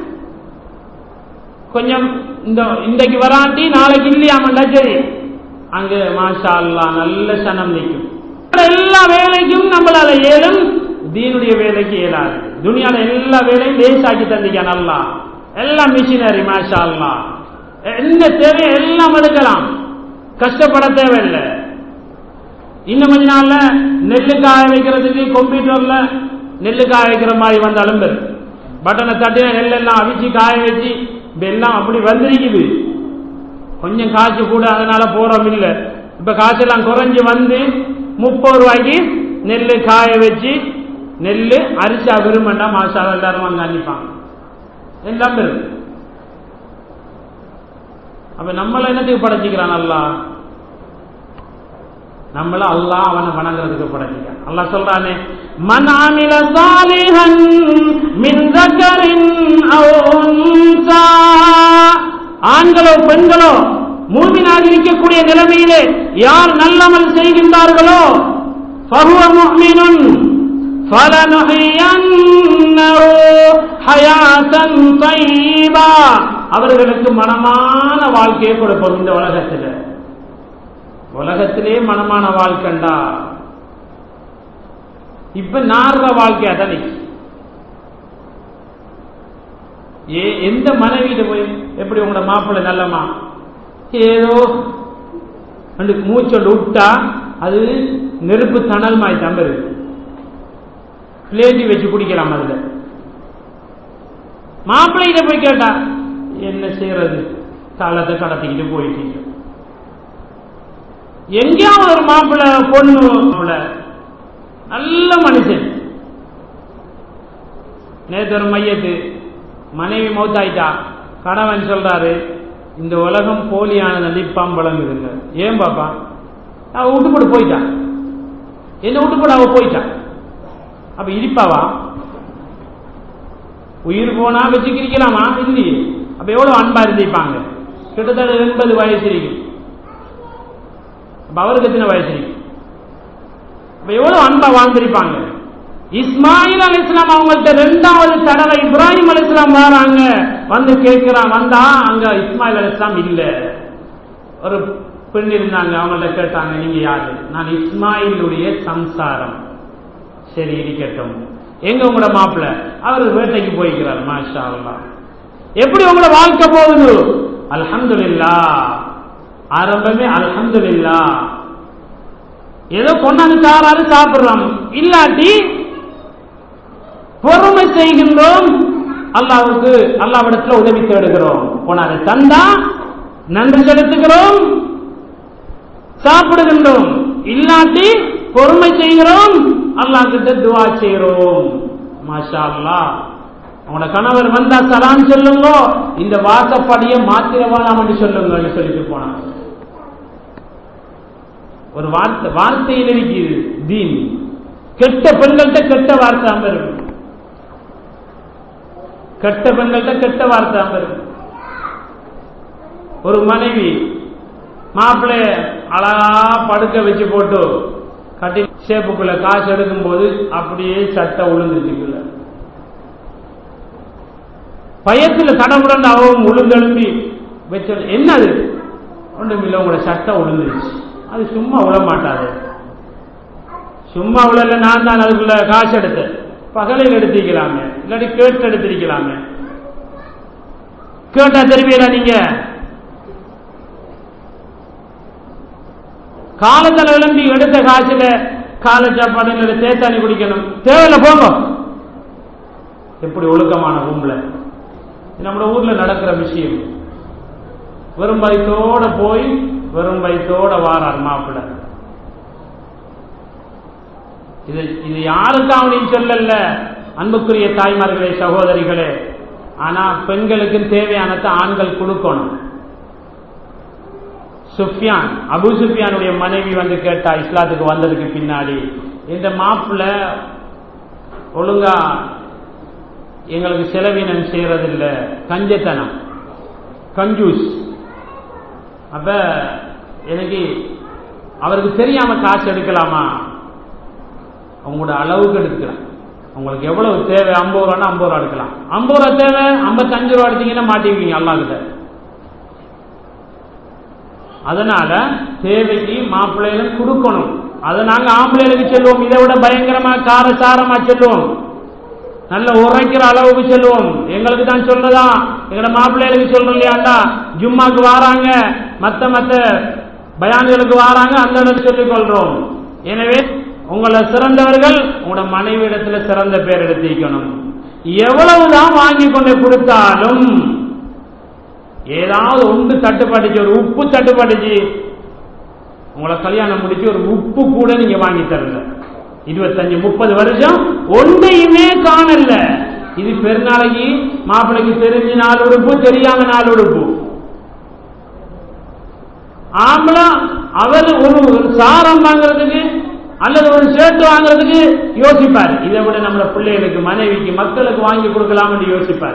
Speaker 1: கொஞ்சம் இந்த இன்றைக்கு வராட்டி நாளைக்கு இல்லையாமண்டா சரி அங்க மாஷா அல்லா நல்ல சனம் நிற்கும் எல்லா வேலைக்கும் நம்மளால ஏலும் தீனுடைய வேலைக்கு இயலாது துனியால எல்லா வேலையும் லேசாக்கி தந்திக்க நல்லா எல்லாம் மிஷினரி மாஷா அல்லா என்ன தேவை எல்லாம் எடுக்கலாம் கஷ்டப்பட தேவையில்லை இன்னும் கொஞ்ச நாள்ல நெல்லு காய வைக்கிறதுக்கு கம்ப்யூட்டர்ல நெல்லு காய வைக்கிற மாதிரி வந்தாலும் பெரு பட்டனை தட்டி நெல்லெல்லாம் அவிச்சு காய வச்சு இப்ப எல்லாம் அப்படி வந்திருக்குது கொஞ்சம் காசு கூட அதனால போறோம் இல்ல இப்ப காசெல்லாம் குறைஞ்சு வந்து முப்பது ரூபாய்க்கு நெல்லு காய வச்சு நெல்லு அரிசா விரும்பண்டா மாசாலா எல்லாரும் அங்க அனுப்பாங்க எல்லாம் பெரு அப்ப நம்மள என்னத்துக்கு படைச்சிக்கிறான் அல்லா நம்மள அல்லாஹ் அவனை வணங்குறதுக்கு படைச்சிக்கிறான் அல்லாஹ் சொல்றானே மன் ஆமில சாலிஹன் மின் ذكرٍ أو أنثى ஆண்களோ பெண்களோ மூமினாக இருக்கக்கூடிய நிலைமையிலே யார் நல்லமல் செய்கின்றார்களோ فهو مؤمن فلنحيينه حياة طيبة அவர்களுக்கு மனமான வாழ்க்கையை கொடுப்போம் இந்த உலகத்தில் உலகத்திலே மனமான வாழ்க்கைண்டா இப்ப நார்வ வாழ்க்கையா தானே ஏ எந்த மனைவியில போய் எப்படி உங்களோட மாப்பிள்ளை நல்லமா ஏதோ ரெண்டு மூச்சொண்டு விட்டா அது நெருப்பு தணல் மாதிரி தம்பரு பிளேட்டி வச்சு குடிக்கலாம் அதுல மாப்பிள்ளைகிட்ட போய் கேட்டா என்ன செய்யறது காலத்தை கடத்திக்கிட்டு போயிட்டீங்க எங்கேயாவது ஒரு மாப்பிள்ளை பொண்ணு மாப்பிள்ளை நல்ல மனுஷன் நேற்று ஒரு மையத்து மனைவி மௌத்தாயிட்டா கணவன் சொல்றாரு இந்த உலகம் போலியானது நிப்பாம் பழங்குதுங்க ஏன் பாப்பா அவ விட்டுப்பட போயிட்டான் என்ன விட்டுப்பட அவ போயிட்டான் அப்ப இடிப்பாவா உயிர் போனா வச்சுக்கிரிக்கலாமா இல்லையே அப்ப எவ்வளவு அன்பா இருந்திருப்பாங்க கிட்டத்தட்ட எண்பது வயசு இருக்கு அப்ப அவருக்கு எத்தனை வயசு இருக்கு அப்ப எவ்வளவு அன்பா வாழ்ந்திருப்பாங்க இஸ்மாயில் அலி இஸ்லாம் அவங்கள்ட்ட ரெண்டாவது தடவை இப்ராஹிம் அலி இஸ்லாம் வராங்க வந்து கேட்கிறான் வந்தா அங்க இஸ்மாயில் அலி இஸ்லாம் இல்ல ஒரு பெண் இருந்தாங்க அவங்கள்ட்ட கேட்டாங்க நீங்க யாரு நான் இஸ்மாயிலுடைய சம்சாரம் சரி இருக்கட்டும் எங்க உங்களோட மாப்பிள்ள அவர் வேட்டைக்கு போய்க்கிறார் மாஷா அல்லா எப்படி உங்களோட வாழ்க்கை போகுது அல்ஹம்துலில்லா ஆரம்பமே அல்ஹம்துலில்லா ஏதோ கொண்டாந்து சாராரு சாப்பிடுறோம் இல்லாட்டி பொறுமை செய்கின்றோம் அல்லாவுக்கு அல்லாவிடத்துல உதவி தேடுகிறோம் போனாரு தந்தா நன்றி செலுத்துகிறோம் சாப்பிடுகின்றோம் இல்லாட்டி பொறுமை செய்கிறோம் அல்லாஹ் கிட்ட துவா செய்கிறோம் மாஷா அல்லா உங்களோட கணவர் வந்தா சலாம் சொல்லுங்க இந்த வாசப்படியை மாத்திரவானாம் என்று சொல்லுங்க சொல்லிட்டு போனாங்க ஒரு வார்த்தை வார்த்தையில் இருக்குது தீன் கெட்ட பெண்கள்கிட்ட கெட்ட வார்த்தை அமரும் கெட்ட பெண்கள்கிட்ட கெட்ட வார்த்தை அமரும் ஒரு மனைவி மாப்பிள்ளைய அழகா படுக்க வச்சு போட்டு கட்டி சேப்புக்குள்ள காசு எடுக்கும் போது அப்படியே சட்டை உளுந்துச்சுக்குள்ள பயத்துல தடமுடன் அவன் உளுந்தெழும்பி வச்ச என்னது ஒன்றும் இல்லை உங்களோட சட்டை உளுந்துருச்சு அது சும்மா விழ மாட்டாது சும்மா விழல நான் தான் அதுக்குள்ள காசு எடுத்தேன் பகலில் எடுத்திருக்கலாமே இல்லாட்டி கேட்டு எடுத்திருக்கலாமே கேட்டா தெரிவியல நீங்க காலத்தில் விளம்பி எடுத்த காசுல கால சாப்பாடு தேத்தாணி குடிக்கணும் தேவையில்ல போங்க எப்படி ஒழுக்கமான ரூம்ல நம்ம ஊர்ல நடக்கிற விஷயம் வெறும் வயத்தோட போய் வெறும் வயத்தோட வாரார் மாப்பிள்ள இது இது யாருக்காவனையும் சொல்லல அன்புக்குரிய தாய்மார்களே சகோதரிகளே ஆனா பெண்களுக்கு தேவையானதை ஆண்கள் கொடுக்கணும் சுஃபியான் அபு சுஃபியானுடைய மனைவி வந்து கேட்டா இஸ்லாத்துக்கு வந்ததுக்கு பின்னாடி இந்த மாப்பிள்ள ஒழுங்கா எங்களுக்கு செலவினம் செய்யறதில்ல கஞ்சத்தனம் கஞ்சூஸ் அப்ப எனக்கு அவருக்கு தெரியாம காசு எடுக்கலாமா உங்களோட அளவுக்கு எடுக்கலாம் உங்களுக்கு எவ்வளவு தேவை ஐம்பது ரூபான்னா ஐம்பது ரூபா எடுக்கலாம் ஐம்பது ரூபா தேவை ஐம்பத்தஞ்சு ரூபா எடுத்தீங்கன்னா மாட்டிக்குவீங்க அல்லா கிட்ட அதனால தேவைக்கு மாப்பிள்ளைகளும் கொடுக்கணும் அதை நாங்க ஆம்பளைகளுக்கு சொல்லுவோம் இதை விட பயங்கரமா காரசாரமா சொல்லுவோம் நல்ல உரைக்கிற அளவுக்கு சொல்லுவோம் எங்களுக்கு தான் சொல்றதா எங்கட மாப்பிள்ளைகளுக்கு சொல்றோம் இல்லையாண்டா ஜும்மாக்கு வாராங்க மத்த மத்த பயான்களுக்கு வாராங்க அந்த இடத்துல சொல்லிக் கொள்றோம் எனவே உங்களை சிறந்தவர்கள் உங்களோட மனைவி இடத்துல சிறந்த பேர் எடுத்திக்கணும் எவ்வளவுதான் வாங்கி கொண்டு கொடுத்தாலும் ஏதாவது ஒன்று தட்டுப்பாட்டுச்சு ஒரு உப்பு தட்டுப்பாட்டுச்சு உங்களை கல்யாணம் முடிச்சு ஒரு உப்பு கூட நீங்க வாங்கி தரல இருபத்தஞ்சு முப்பது வருஷம் ஒன்றையுமே காணல இது பெருநாளைக்கு மாப்பிள்ளைக்கு தெரிஞ்சு நாலு உடுப்பு தெரியாம நாலு உடுப்பு ஆம்பளை அவர் ஒரு சாரம் வாங்குறதுக்கு அல்லது ஒரு ஷர்ட் வாங்குறதுக்கு யோசிப்பார் இதை விட நம்ம பிள்ளைகளுக்கு மனைவிக்கு மக்களுக்கு வாங்கி கொடுக்கலாம்னு யோசிப்பார்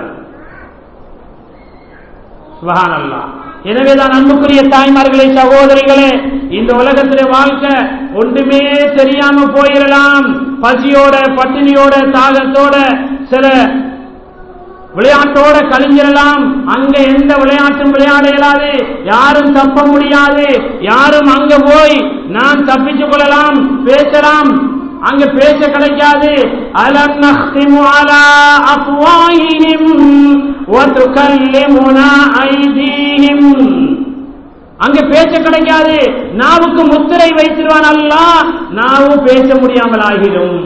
Speaker 1: சுபஹானல்லா எனவேதான் அன்புக்குரிய தாய்மார்களே சகோதரிகளே இந்த உலகத்திலே வாழ்க்கை ஒன்றுமே தெரியாம போயிடலாம் பசியோட பட்டினியோட தாகத்தோட சில விளையாட்டோட கழிஞ்சிடலாம் அங்க எந்த விளையாட்டும் விளையாட இயலாது யாரும் தப்ப முடியாது யாரும் அங்க போய் நான் தப்பிச்சு கொள்ளலாம் பேசலாம் அங்க பேச கிடைக்காது அலம் நஹ்திமு அலா அஃப்வாஹிஹிம் வ துகல்லிமுனா ஐதீஹிம் அங்க பேச கிடைக்காது நாவுக்கு முத்திரை வைத்திருவான் அல்லாஹ் நாவு பேச முடியாமல் ஆகிடும்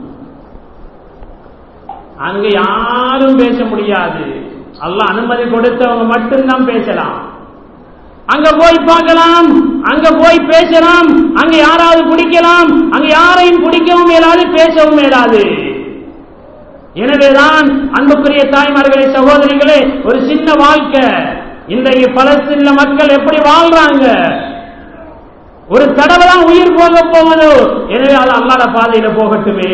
Speaker 1: அங்க யாரும் பேச முடியாது அல்லாஹ் அனுமதி கொடுத்தவங்க மட்டும்தான் பேசலாம் அங்க போய் பார்க்கலாம் அங்க போய் பேசலாம் அங்க யாராவது பிடிக்கலாம் அங்க யாரையும் பிடிக்கவும் மேலாது பேசவும் மேலாது எனவேதான் அன்புக்குரிய தாய்மார்களே சகோதரிகளே ஒரு சின்ன வாழ்க்கை இன்றைக்கு பலஸ்தீன மக்கள் எப்படி வாழ்றாங்க ஒரு தடவை தான் உயிர் போக போகுது எனவே அது அல்லாத பாதையில போகட்டுமே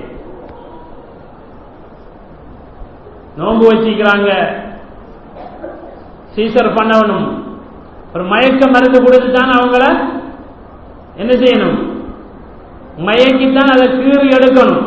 Speaker 1: நோன்பு வச்சிக்கிறாங்க சீசர் பண்ணணும் ஒரு மயக்க மருந்து கொடுத்துட்டான் அவங்கள என்ன செய்யணும் மயக்கித்தான் அதை கீறி எடுக்கணும்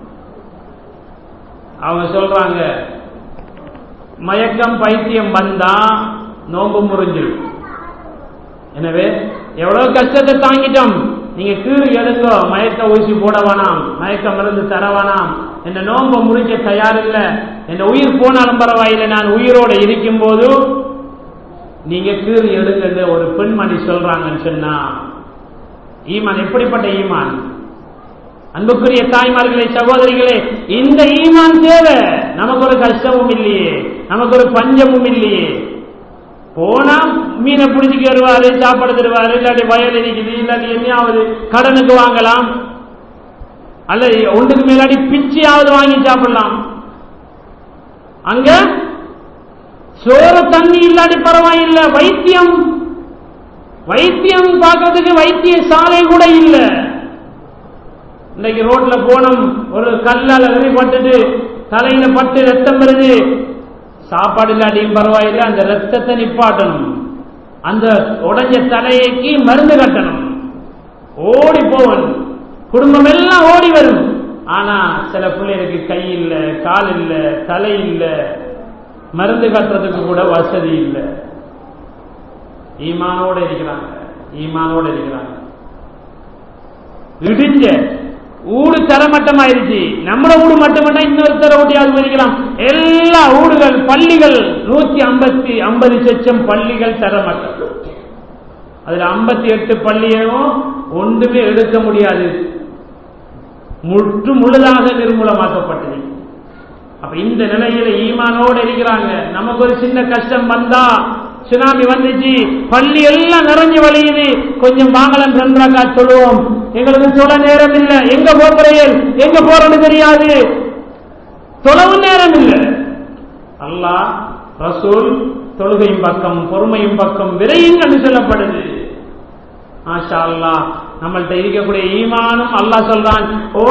Speaker 1: அவங்க சொல்றாங்க மயக்கம் பைத்தியம் வந்தா நோன்பு முறிஞ்சிடும் எனவே எவ்வளவு கஷ்டத்தை தாங்கிட்டோம் நீங்க கீறு எடுங்க மயக்க ஊசி போட வேணாம் மயக்க மருந்து தர வேணாம் என்ன நோன்பை முறிக்க தயாரில்ல என் உயிர் போனாலும் பரவாயில்லை நான் உயிரோட இருக்கும் போது நீங்க கீறு எடுங்க ஒரு பெண்மணி சொல்றாங்கன்னு சொன்னா ஈமான் எப்படிப்பட்ட ஈமான் அன்புக்குரிய தாய்மார்களே சகோதரிகளே இந்த ஈமான் தேவை நமக்கு ஒரு கஷ்டமும் இல்லையே நமக்கு ஒரு பஞ்சமும் இல்லையே போனா மீனை பிடிச்சிக்கு வருவாரு சாப்பாடு தருவாரு இல்லாட்டி வயல் இருக்குது இல்லாட்டி என்னையாவது கடனுக்கு வாங்கலாம் அல்லது ஒன்றுக்கு மேலாடி பிச்சையாவது வாங்கி சாப்பிடலாம் அங்க சோறு தண்ணி இல்லாட்டி பரவாயில்லை வைத்தியம் வைத்தியம் பார்க்கறதுக்கு வைத்திய சாலை கூட இல்லை இன்னைக்கு ரோட்ல போனோம் ஒரு கல்லால பட்டுட்டு தலையில பட்டு ரத்தம் வருது சாப்பாடு இல்லாட்டியும் பரவாயில்லை அந்த ரத்தத்தை நிப்பாட்டணும் அந்த உடஞ்ச தலைக்கு மருந்து கட்டணும் ஓடி போவன் குடும்பம் எல்லாம் ஓடி வரும் ஆனா சில பிள்ளைகளுக்கு கை இல்ல கால் இல்ல தலை இல்ல மருந்து கட்டுறதுக்கு கூட வசதி இல்லை ஈமானோட இருக்கிறாங்க ஈமானோட இருக்கிறாங்க இடிஞ்ச ஊடு தரமட்டமாயிருச்சு நம்மள ஊடு மட்டுமல்ல இன்னொருத்தர ஊட்டியாவது மதிக்கலாம் எல்லா ஊடுகள் பள்ளிகள் நூத்தி ஐம்பத்தி ஐம்பது லட்சம் பள்ளிகள் தரமட்டம் அதுல ஐம்பத்தி எட்டு பள்ளியும் ஒன்றுமே எடுக்க முடியாது முற்று முழுதாக நிர்மூலமாக்கப்பட்டது அப்ப இந்த நிலையில ஈமானோடு இருக்கிறாங்க நமக்கு ஒரு சின்ன கஷ்டம் வந்தா சுனாமி வந்துச்சு பள்ளி எல்லாம் நிறைஞ்சு வழியுது கொஞ்சம் வாங்கலாம் ரெண்டராக்கா சொல்லுவோம் எங்களுக்கு சொல்ல நேரம் இல்லை எங்க போகிறேன் எங்க போறேன்னு தெரியாது தொலைவு நேரம் இல்லை அல்லாஹ் ரசூல் தொழுகையும் பக்கம் பொறுமையும் பக்கம் விரையுங்கள் சொல்லப்படுது மாஷா அல்லாஹ் நம்மள்ட்ட இருக்கக்கூடிய ஈமானும் அல்லாஹ் சொல்றான்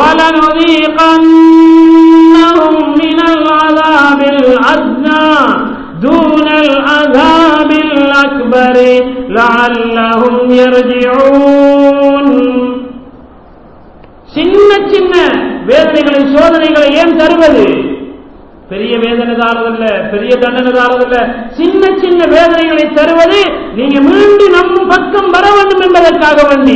Speaker 1: وَلَنُذِيقَنَّهُمْ مِنَ الْعَذَابِ الْأَدْنَى دُونَ الْعَذَابِ الْأَكْبَرِ لَعَلَّهُمْ يَرْجِعُونَ சின்ன சின்ன வேதனைகளை சோதனைகளை ஏன் தருவது பெரிய வேதனை தாரதில்ல பெரிய தண்டனை தாரதில்ல சின்ன சின்ன வேதனைகளை தருவது நீங்க மீண்டும் நம் பக்கம் வர வேண்டும் என்பதற்காக வேண்டி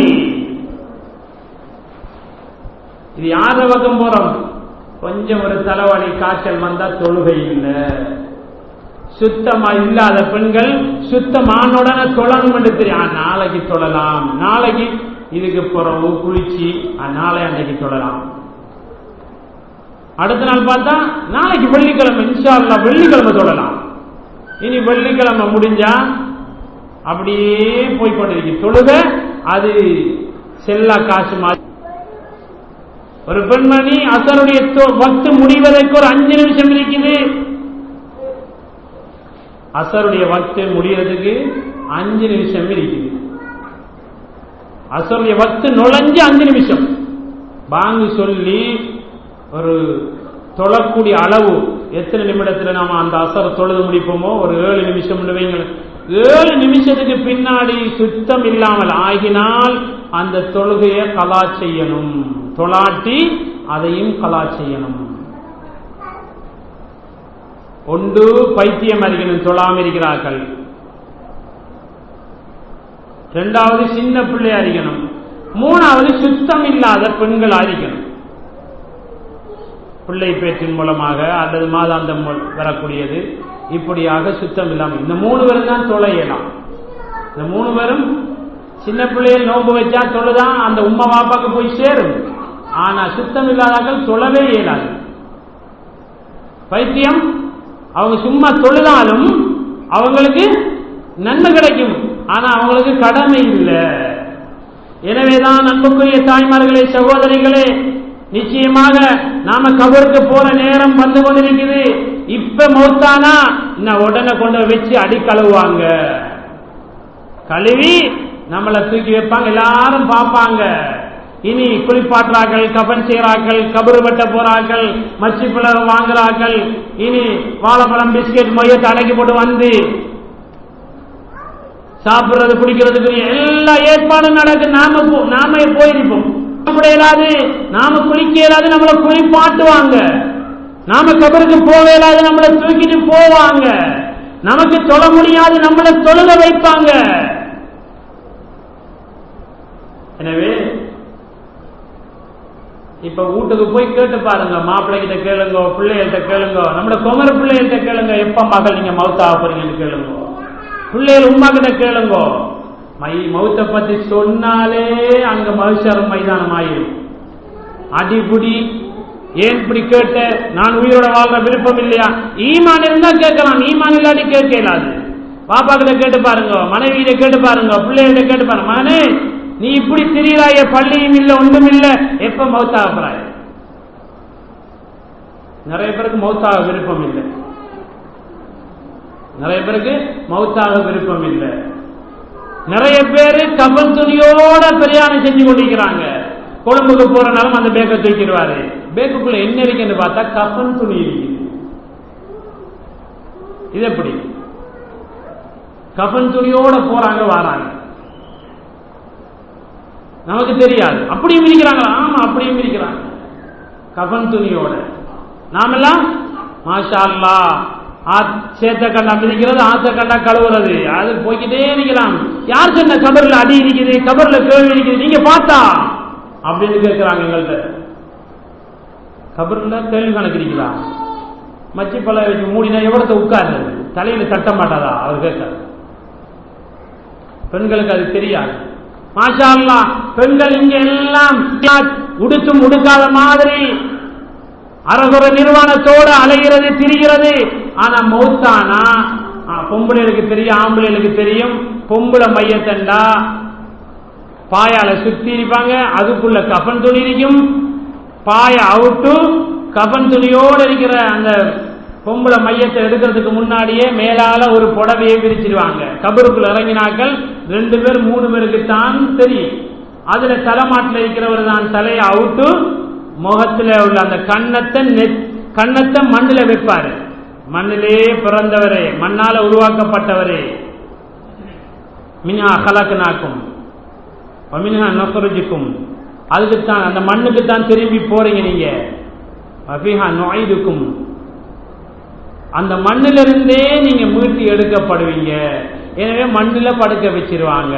Speaker 1: இது யார பக்கம் போறோம் கொஞ்சம் ஒரு தலைவலி காய்ச்சல் வந்தா தொழுகை இல்லை சுத்தமா இல்லாத பெண்கள் சுத்தமானுடனே தொழணும் என்று தெரியும் நாளைக்கு தொழலாம் நாளைக்கு இதுக்கு பிறகு குளிச்சு நாளை அன்னைக்கு தொழலாம் அடுத்த நாள் பார்த்தா நாளைக்கு வெள்ளிக்கிழமை இன்ஷா அல்லா வெள்ளிக்கிழமை தொடலாம் இனி வெள்ளிக்கிழமை முடிஞ்சா அப்படியே போய் கொண்டிருக்கு தொழுக அது செல்லா காசு மாதிரி ஒரு பெண்மணி அசருடைய வக்து முடிவதற்கு ஒரு அஞ்சு நிமிஷம் இருக்குது அசருடைய வக்து முடியறதுக்கு அஞ்சு நிமிஷம் இருக்குது அசருடைய வக்து நுழைஞ்சு அஞ்சு நிமிஷம் வாங்கி சொல்லி ஒரு தொழக்கூடிய அளவு எத்தனை நிமிடத்தில் நாம அந்த அசர தொழுது முடிப்போமோ ஒரு ஏழு நிமிஷம் வைங்களேன் ஏழு நிமிஷத்துக்கு பின்னாடி சுத்தம் இல்லாமல் ஆகினால் அந்த தொழுகையை கலா செய்யணும் தொலாட்டி அதையும் கலா செய்யணும் ஒன்று பைத்தியம் அறிக்கணும் தொழாம இருக்கிறார்கள் இரண்டாவது சின்ன பிள்ளை அறிக்கணும் மூணாவது சுத்தம் இல்லாத பெண்கள் அறிக்கணும் பிள்ளை பேற்றின் மூலமாக அல்லது மாதாந்தம் வரக்கூடியது இப்படியாக சுத்தம் இல்லாமல் இந்த மூணு பேரும் தான் தொலையலாம் இந்த மூணு பேரும் சின்ன பிள்ளைகள் நோம்பு வச்சா தொழுதான் அந்த உம்மா பாப்பாக்கு போய் சேரும் ஆனா சுத்தம் இல்லாதாக்கள் தொழவே இயலாது பைத்தியம் அவங்க சும்மா தொழுதாலும் அவங்களுக்கு நன்மை கிடைக்கும் ஆனா அவங்களுக்கு கடமை இல்லை எனவேதான் அன்புக்குரிய தாய்மார்களே சகோதரிகளே நிச்சயமாக நாம கபருக்கு போற நேரம் வந்து கொண்டிருக்குது இப்ப மௌத்தானா இன்னும் உடனே கொண்டு வச்சு அடி கழுவுவாங்க கழுவி நம்மளை தூக்கி வைப்பாங்க எல்லாரும் பார்ப்பாங்க இனி குளிப்பாட்டுறார்கள் கபன் செய்கிறார்கள் கபரு வெட்ட போறார்கள் மச்சி பிளவு வாங்குறார்கள் இனி வாழைப்பழம் பிஸ்கெட் மையத்தை அடக்கி போட்டு வந்து சாப்பிடுறது குடிக்கிறதுக்கு எல்லா ஏற்பாடும் நடக்கு நாம நாம போயிருப்போம் சாப்பிட இயலாது நாம குளிக்க இயலாது நம்மளை குளிப்பாட்டுவாங்க நாம கபருக்கு போக இயலாது நம்மளை தூக்கிட்டு போவாங்க நமக்கு தொழ முடியாது நம்மளை தொழுக வைப்பாங்க எனவே இப்ப வீட்டுக்கு போய் கேட்டு பாருங்க மாப்பிள்ளை கிட்ட கேளுங்க பிள்ளைகள்கிட்ட கேளுங்க நம்மளோட குமர பிள்ளைகள்கிட்ட கேளுங்க எப்ப மகள் நீங்க மவுத்தாக போறீங்கன்னு கேளுங்க பிள்ளைகள் உமா கிட்ட கேளுங்க மை மௌத்த பத்தி சொன்னாலே அங்க மகிழ்ச்சாரம் மைதானம் ஆயிரும் அடிபுடி ஏன் இப்படி கேட்ட நான் உயிரோட வாழ்ற விருப்பம் இல்லையா ஈமான் இருந்தா கேட்கலாம் ஈமான் இல்லாட்டி கேட்க இயலாது பாப்பா கிட்ட கேட்டு பாருங்க மனைவியிட கேட்டு பாருங்க பிள்ளைகிட்ட கேட்டு பாருங்க மகனே நீ இப்படி திரியிறாய பள்ளியும் இல்ல ஒன்றும் இல்ல எப்ப மௌத்தாக போறாய் நிறைய பேருக்கு மௌத்தாக விருப்பம் இல்லை நிறைய பேருக்கு மௌத்தாக விருப்பம் இல்லை நிறைய பேரு கபன் துணியோட பிரயாணம் செஞ்சு கொண்டிருக்கிறாங்க கொழும்புக்கு போறனாலும் அந்த பேக்கை தூக்கிடுவாரு பேக்குக்குள்ள என்ன இருக்குன்னு பார்த்தா கபன் துணி இருக்குது இது எப்படி கபன் துணியோட போறாங்க வராங்க நமக்கு தெரியாது அப்படியும் இருக்கிறாங்க ஆமா அப்படியும் இருக்கிறாங்க கபன் துணியோட நாமெல்லாம் மாஷா அல்லா சேத்த கண்டா மிதிக்கிறது ஆத்த கண்டா கழுவுறது அது போய்கிட்டே இருக்கலாம் யார் சொன்ன கபர்ல அடி இருக்குது கபர்ல கேள்வி இருக்குது நீங்க பார்த்தா அப்படின்னு கேட்கிறாங்க எங்கள்கிட்ட கபர்ல கேள்வி கணக்கு இருக்குதா மச்சி பல வச்சு மூடினா எவ்வளவு உட்காரு தலையில தட்ட மாட்டாதா அவர் கேட்க பெண்களுக்கு அது தெரியாது மாஷா அல்லா பெண்கள் இங்க எல்லாம் உடுத்தும் உடுக்காத மாதிரி அரகுர நிர்வாணத்தோடு அலைகிறது திரிகிறது ஆனா மௌத்தானா ஆ, பொம்பளைகளுக்கு தெரியும் ஆம்பளைகளுக்கு தெரியும் பொம்பளை மையத்தண்டா பாயால சுத்தி இருப்பாங்க அதுக்குள்ள கஃன் துணி இருக்கும் பாய அவுட்டு கஃன் துணியோடு இருக்கிற அந்த பொம்பளை மையத்தை எடுக்கிறதுக்கு முன்னாடியே மேலால ஒரு புடவையை விரிச்சிருவாங்க கபருக்குள்ள இறங்கினாக்கள் ரெண்டு பேர் மூணு பேருக்கு தான் தெரியும் அதுல தலைமாட்டில் இருக்கிறவர் தான் தலையை அவுட்டு முகத்துல உள்ள அந்த கன்னத்தை நெத் கன்னத்தை மண்ணுல வைப்பாரு மண்ணிலே பிறந்தவரே மண்ணால உருவாக்கப்பட்டவரே மினா கலக்கனாக்கும் வமினா நொக்கருஜுக்கும் அதுக்குத்தான் அந்த மண்ணுக்கு தான் திரும்பி போறீங்க நீங்க வபிஹா நுழைதுக்கும் அந்த மண்ணிலிருந்தே நீங்க மீட்டி எடுக்கப்படுவீங்க எனவே மண்ணுல படுக்க வச்சிருவாங்க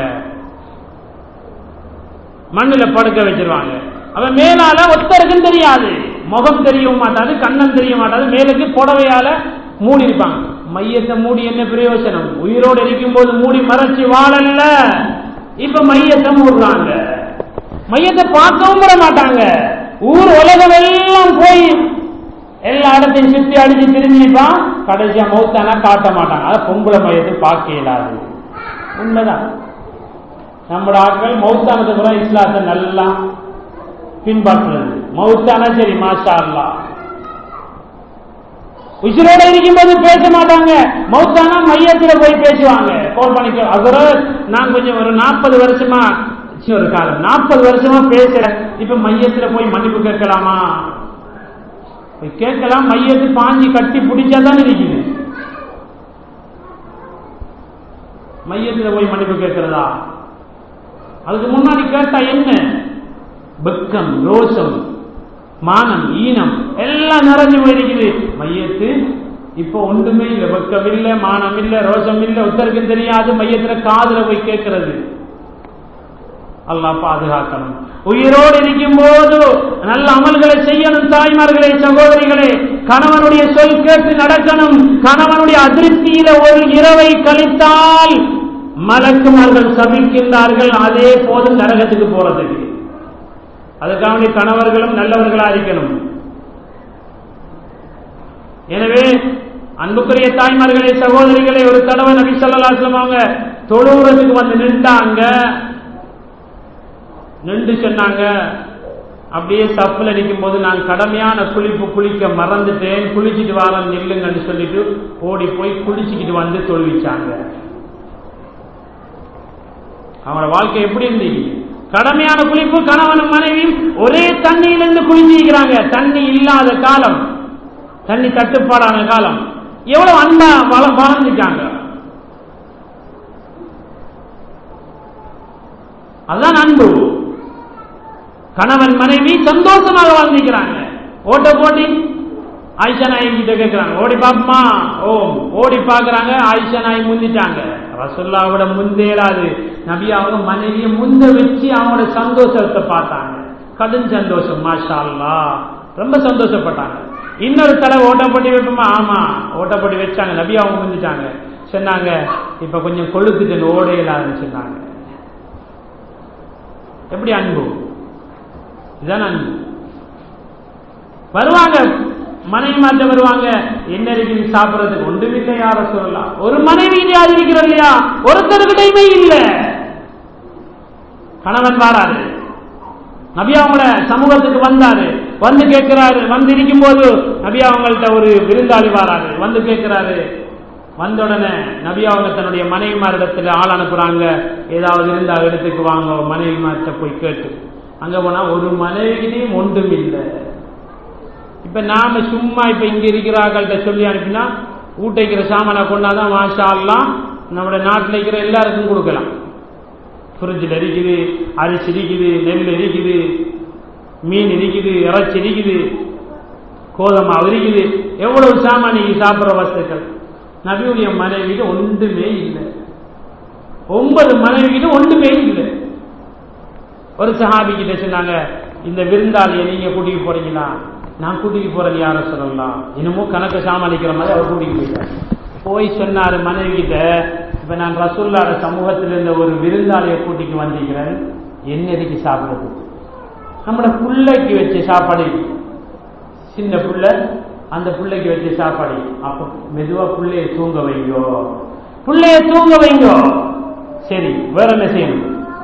Speaker 1: மண்ணுல படுக்க வச்சிருவாங்க அவன் மேலால ஒத்தருக்கும் தெரியாது முகம் தெரிய மாட்டாது கண்ணம் தெரிய மாட்டாது மேலுக்கு புடவையால மூடி இருப்பாங்க மையத்தை மூடி என்ன பிரயோஜனம் உயிரோடு இருக்கும் போது மூடி மறைச்சு வாழல்ல இப்ப மையத்தை மூடுறாங்க மையத்தை பார்க்கவும் விட மாட்டாங்க ஊர் உலகம் எல்லாம் போய் எல்லா இடத்தையும் சுத்தி அடிச்சு திரும்பிப்பான் கடைசியா மௌத்தானா காட்ட மாட்டாங்க அதை பொம்பளை மையத்தை பார்க்க இயலாது உண்மைதான் நம்மளோட ஆட்கள் மௌத்தானதுக்கு அப்புறம் இஸ்லாத்தை நல்லா பின்பற்றுறது மௌத்தானா சரி மாஷா அல்லா உயிரோட இருக்கும்போது பேச மாட்டாங்க மௌத்தானா மையத்துல போய் பேசுவாங்க கோல் பண்ணிக்க அதோட நான் கொஞ்சம் ஒரு நாற்பது வருஷமா சி, ஒரு காலம் நாற்பது வருஷமா பேசுறேன் இப்ப மையத்துல போய் மன்னிப்பு கேட்கலாமா போய் கேட்கலாம் மையத்து பாஞ்சி கட்டி பிடிச்சாதான் இருக்குது மையத்துல போய் மன்னிப்பு கேட்கிறதா அதுக்கு முன்னாடி கேட்டா என்ன வெக்கம் ரோஷம் மானம் ஈனம் எல்லாம் நிறைஞ்சு போயிருக்குது மையத்து இப்போ ஒன்றுமே இல்லை வெக்கம் இல்லை மானம் இல்லை ரோஷம் இல்லை உத்தருக்கு தெரியாது மையத்துல காதுல போய் கேட்கிறது அல்லாஹ் பாதுகாக்கணும் உயிரோடு இருக்கும் போது நல்ல அமல்களை செய்யணும் தாய்மார்களே சகோதரிகளே கணவனுடைய சொல் கேட்டு நடக்கணும் கணவனுடைய அதிருப்தியில ஒரு இரவை கழித்தால் மலக்குமார்கள் சபிக்கின்றார்கள் அதே போதும் நரகத்துக்கு போறதுக்கு அதுக்காக கணவர்களும் நல்லவர்களா இருக்கணும் எனவே அன்புக்குரிய தாய்மார்களே சகோதரிகளே ஒரு தடவை நபி ஸல்லல்லாஹு அலைஹி வஸல்லம் அவங்க தொழுவுறதுக்கு வந்து நின்றாங்க நின்று சொன்னாங்க அப்படியே சப்பில் அடிக்கும் போது நான் கடமையான குளிப்பு குளிக்க மறந்துட்டேன் குளிச்சுட்டு வாரம் நில்லுங்கன்னு சொல்லிட்டு ஓடி போய் குளிச்சுக்கிட்டு வந்து தொழுவிச்சாங்க அவங்களோட வாழ்க்கை எப்படி இருந்தீங்க கடமையான குளிப்பு கணவனும் மனைவியும் ஒரே தண்ணியிலிருந்து குளிச்சிருக்கிறாங்க தண்ணி இல்லாத காலம் தண்ணி தட்டுப்பாடான காலம் எவ்வளவு அன்பா வள வளர்ந்துட்டாங்க அதுதான் அன்பு கணவன் மனைவி சந்தோஷமாக வாழ்ந்துக்கிறாங்க ஓட்ட போட்டி ஆயிஷா நாய் கிட்ட கேட்கிறாங்க ஓடி பாப்பமா ஓம் ஓடி பாக்குறாங்க ஆயிஷா நாய் முந்திட்டாங்க ரசுல்லாவோட முந்தேறாது நபி அவங்க மனைவியை முந்த வச்சு அவங்களோட சந்தோஷத்தை பார்த்தாங்க கடும் சந்தோஷம் மாஷா அல்லா ரொம்ப சந்தோஷப்பட்டாங்க இன்னொரு தடவை ஓட்டப்பட்டி வைப்போமா ஆமா ஓட்டப்பட்டி வச்சாங்க நபி அவங்க முந்திட்டாங்க சொன்னாங்க இப்ப கொஞ்சம் கொழுக்குது ஓடையிலாதுன்னு சொன்னாங்க எப்படி அன்பு இதுதான் அன்பு வருவாங்க மனைவி மாற்ற வருவாங்க என்ன இருக்குது சாப்பிடறதுக்கு ஒன்றுமில்லை யார சொல்லலாம் ஒரு மனைவி யார் இருக்கிறோம் இல்லையா ஒருத்தருக்கிட்டையுமே இல்லை கணவன் வாராரு நபி அவங்கள சமூகத்துக்கு வந்தாரு வந்து கேட்கிறாரு வந்து இருக்கும் போது நபி அவங்கள்ட்ட ஒரு விருந்தாளி வாராரு வந்து கேட்கிறாரு வந்த உடனே நபி அவங்க தன்னுடைய மனைவிமாரிடத்துல ஆள் அனுப்புறாங்க ஏதாவது இருந்தா எடுத்துக்கு வாங்க மனைவிமார்கிட்ட போய் கேட்டு அங்க போனா ஒரு மனைவிகிட்டையும் ஒன்றும் இல்லை இப்ப நாம சும்மா இப்ப இங்க இருக்கிறார்கள்ட்ட சொல்லி அனுப்பினா ஊட்டைக்கிற சாமானை கொண்டாதான் மாஷா எல்லாம் நம்முடைய நாட்டில் இருக்கிற எல்லாருக்கும் கொடுக்கலாம் ஃப்ரிட்ஜில் இருக்குது அரிசி இருக்குது நெல் இருக்குது மீன் இருக்குது இறைச்சி இருக்குது கோதமா இருக்குது எவ்வளவு சாமான் நீங்க சாப்பிட்ற வஸ்துக்கள் நபியுடைய மனைவிக்கு ஒன்றுமே இல்லை ஒன்பது மனைவிக்கிட்ட ஒன்றுமே இல்லை ஒரு சஹாபி கிட்ட சொன்னாங்க இந்த விருந்தாளியை நீங்க கூட்டிட்டு போறீங்களா நான் கூட்டிட்டு போறேன் யார சொல்லலாம் இன்னமும் கணக்கு சாமாளிக்கிற மாதிரி அவர் கூட்டிட்டு போயிட்டார் போய் சொன்னாரு மனைவி கிட்ட இப்ப நான் ரசூல்லாட சமூகத்தில் இருந்த ஒரு விருந்தாளியை கூட்டிட்டு வந்திருக்கிறேன் என்ன எதுக்கு சாப்பிடுறது நம்மளோட புள்ளைக்கு வச்ச சாப்பாடு சின்ன புள்ள அந்த பிள்ளைக்கு வச்ச சாப்பாடு அப்ப மெதுவா பிள்ளைய தூங்க வைங்கோ பிள்ளைய தூங்க வைங்கோ சரி வேற என்ன செய்யணும்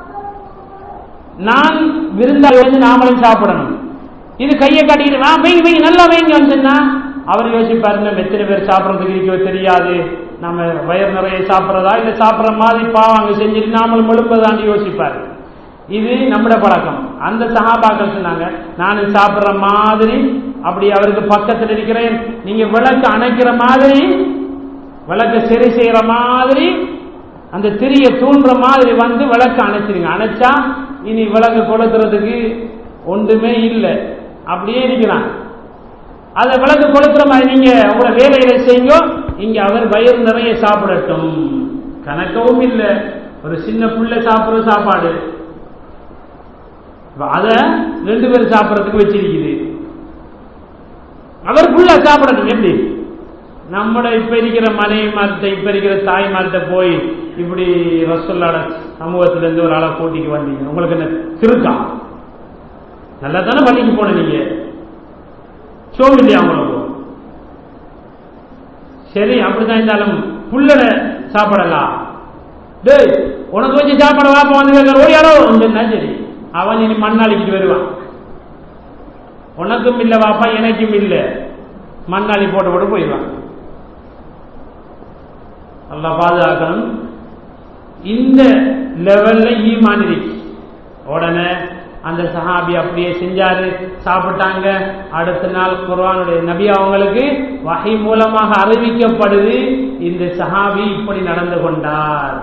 Speaker 1: நான் விருந்தாளி வந்து நாமளும் சாப்பிடணும் இது கையை காட்டிக்கிட்டு வா வைங்க வைங்க நல்லா வைங்கன்னு சொன்னா அவர் யோசிப்பாரு நம்ம எத்தனை பேர் சாப்பிட்றதுக்கு இருக்கோ தெரியாது நம்ம வயிறு நிறைய சாப்பிட்றதா இல்லை சாப்பிட்ற மாதிரி பாவாங்க செஞ்சுட்டு நாமளும் எழுப்பதான்னு யோசிப்பார் இது நம்மட பழக்கம் அந்த சகாபாக்கள் சொன்னாங்க நான் சாப்பிட்ற மாதிரி அப்படி அவருக்கு பக்கத்தில் இருக்கிறேன் நீங்க விளக்கு அணைக்கிற மாதிரி விளக்க சரி செய்யற மாதிரி அந்த திரிய தூண்டுற மாதிரி வந்து விளக்கு அணைச்சிருங்க அணைச்சா இனி விளக்கு கொளுத்துறதுக்கு ஒன்றுமே இல்லை அப்படியே இருக்கிறான் அதை விளக்கு கொளுத்துற மாதிரி நீங்க உங்களோட வேலைகளை செய்யுங்க இங்க அவர் வயிறு நிறைய சாப்பிடட்டும் கணக்கவும் இல்லை ஒரு சின்ன புள்ள சாப்பிடுற சாப்பாடு அத ரெண்டு பேரும் சாப்பிடறதுக்கு வச்சிருக்குது அவர் புள்ள சாப்பிடட்டும் எப்படி நம்மட இப்ப இருக்கிற மனைவி மார்ட்ட இப்ப இருக்கிற தாய் மார்ட்ட போய் இப்படி ரசோல்லாட சமூகத்துல இருந்து ஒரு ஆளை கூட்டிக்கு வந்தீங்க உங்களுக்கு என்ன திருக்கா நல்லா தானே பள்ளிக்கு போன நீங்க சோம் இல்லையா உங்களுக்கு சரி அப்படிதான் இருந்தாலும் புள்ளட சாப்பிடலாம் டேய் உனக்கு வச்சு சாப்பாடு வாப்ப வந்து கேட்கற ஓடியாரோ சொன்னா சரி அவன் இனி மண்ணாளிக்கிட்டு வருவான் உனக்கும் இல்லை வாப்பா எனக்கும் இல்லை மண்ணாளி போட்டு போட்டு போயிடுவான் நல்லா பாதுகாக்கணும் இந்த லெவல்ல ஈமான் இருக்கு உடனே அந்த சஹாபி அப்படியே செஞ்சாரு சாப்பிட்டாங்க அடுத்த நாள் குர்ஆனுடைய நபி அவங்களுக்கு வகை மூலமாக அறிவிக்கப்படுது இந்த சஹாபி இப்படி நடந்து கொண்டார்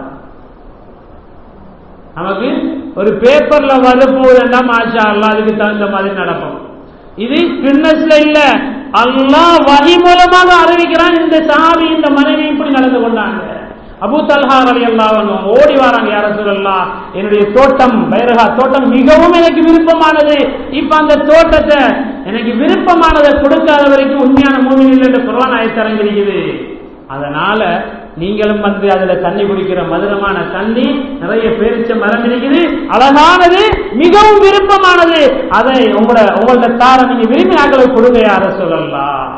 Speaker 1: நமக்கு ஒரு பேப்பர்ல வரப்போகுதுன்னா மாஷா அல்லா அதுக்கு தகுந்த மாதிரி நடக்கும் இது கிண்ணஸ்ல இல்ல அல்லாஹ் வகை மூலமாக அறிவிக்கிறான் இந்த சாவி இந்த மனைவி இப்படி நடந்து கொண்டாங்க அபு தல்ஹா அலி அல்லாஹ் ஓடி வராங்க யார சொல்லலாம் என்னுடைய தோட்டம் பைரகா தோட்டம் மிகவும் எனக்கு விருப்பமானது இப்ப அந்த தோட்டத்தை எனக்கு விருப்பமானதை கொடுக்காத வரைக்கும் உண்மையான மூமியில் என்று குர்ஆன் ஆயத்தரங்கிருக்குது அதனால நீங்களும் வந்து அதுல தண்ணி குடிக்கிற மதுரமான தண்ணி நிறைய பேரிச்ச மரம் இருக்குது அழகானது மிகவும் விருப்பமானது அதை உங்களோட உங்கள்ட்ட தார நீங்க விரும்பி நாட்களுக்கு கொடுங்க யார சொல்லலாம்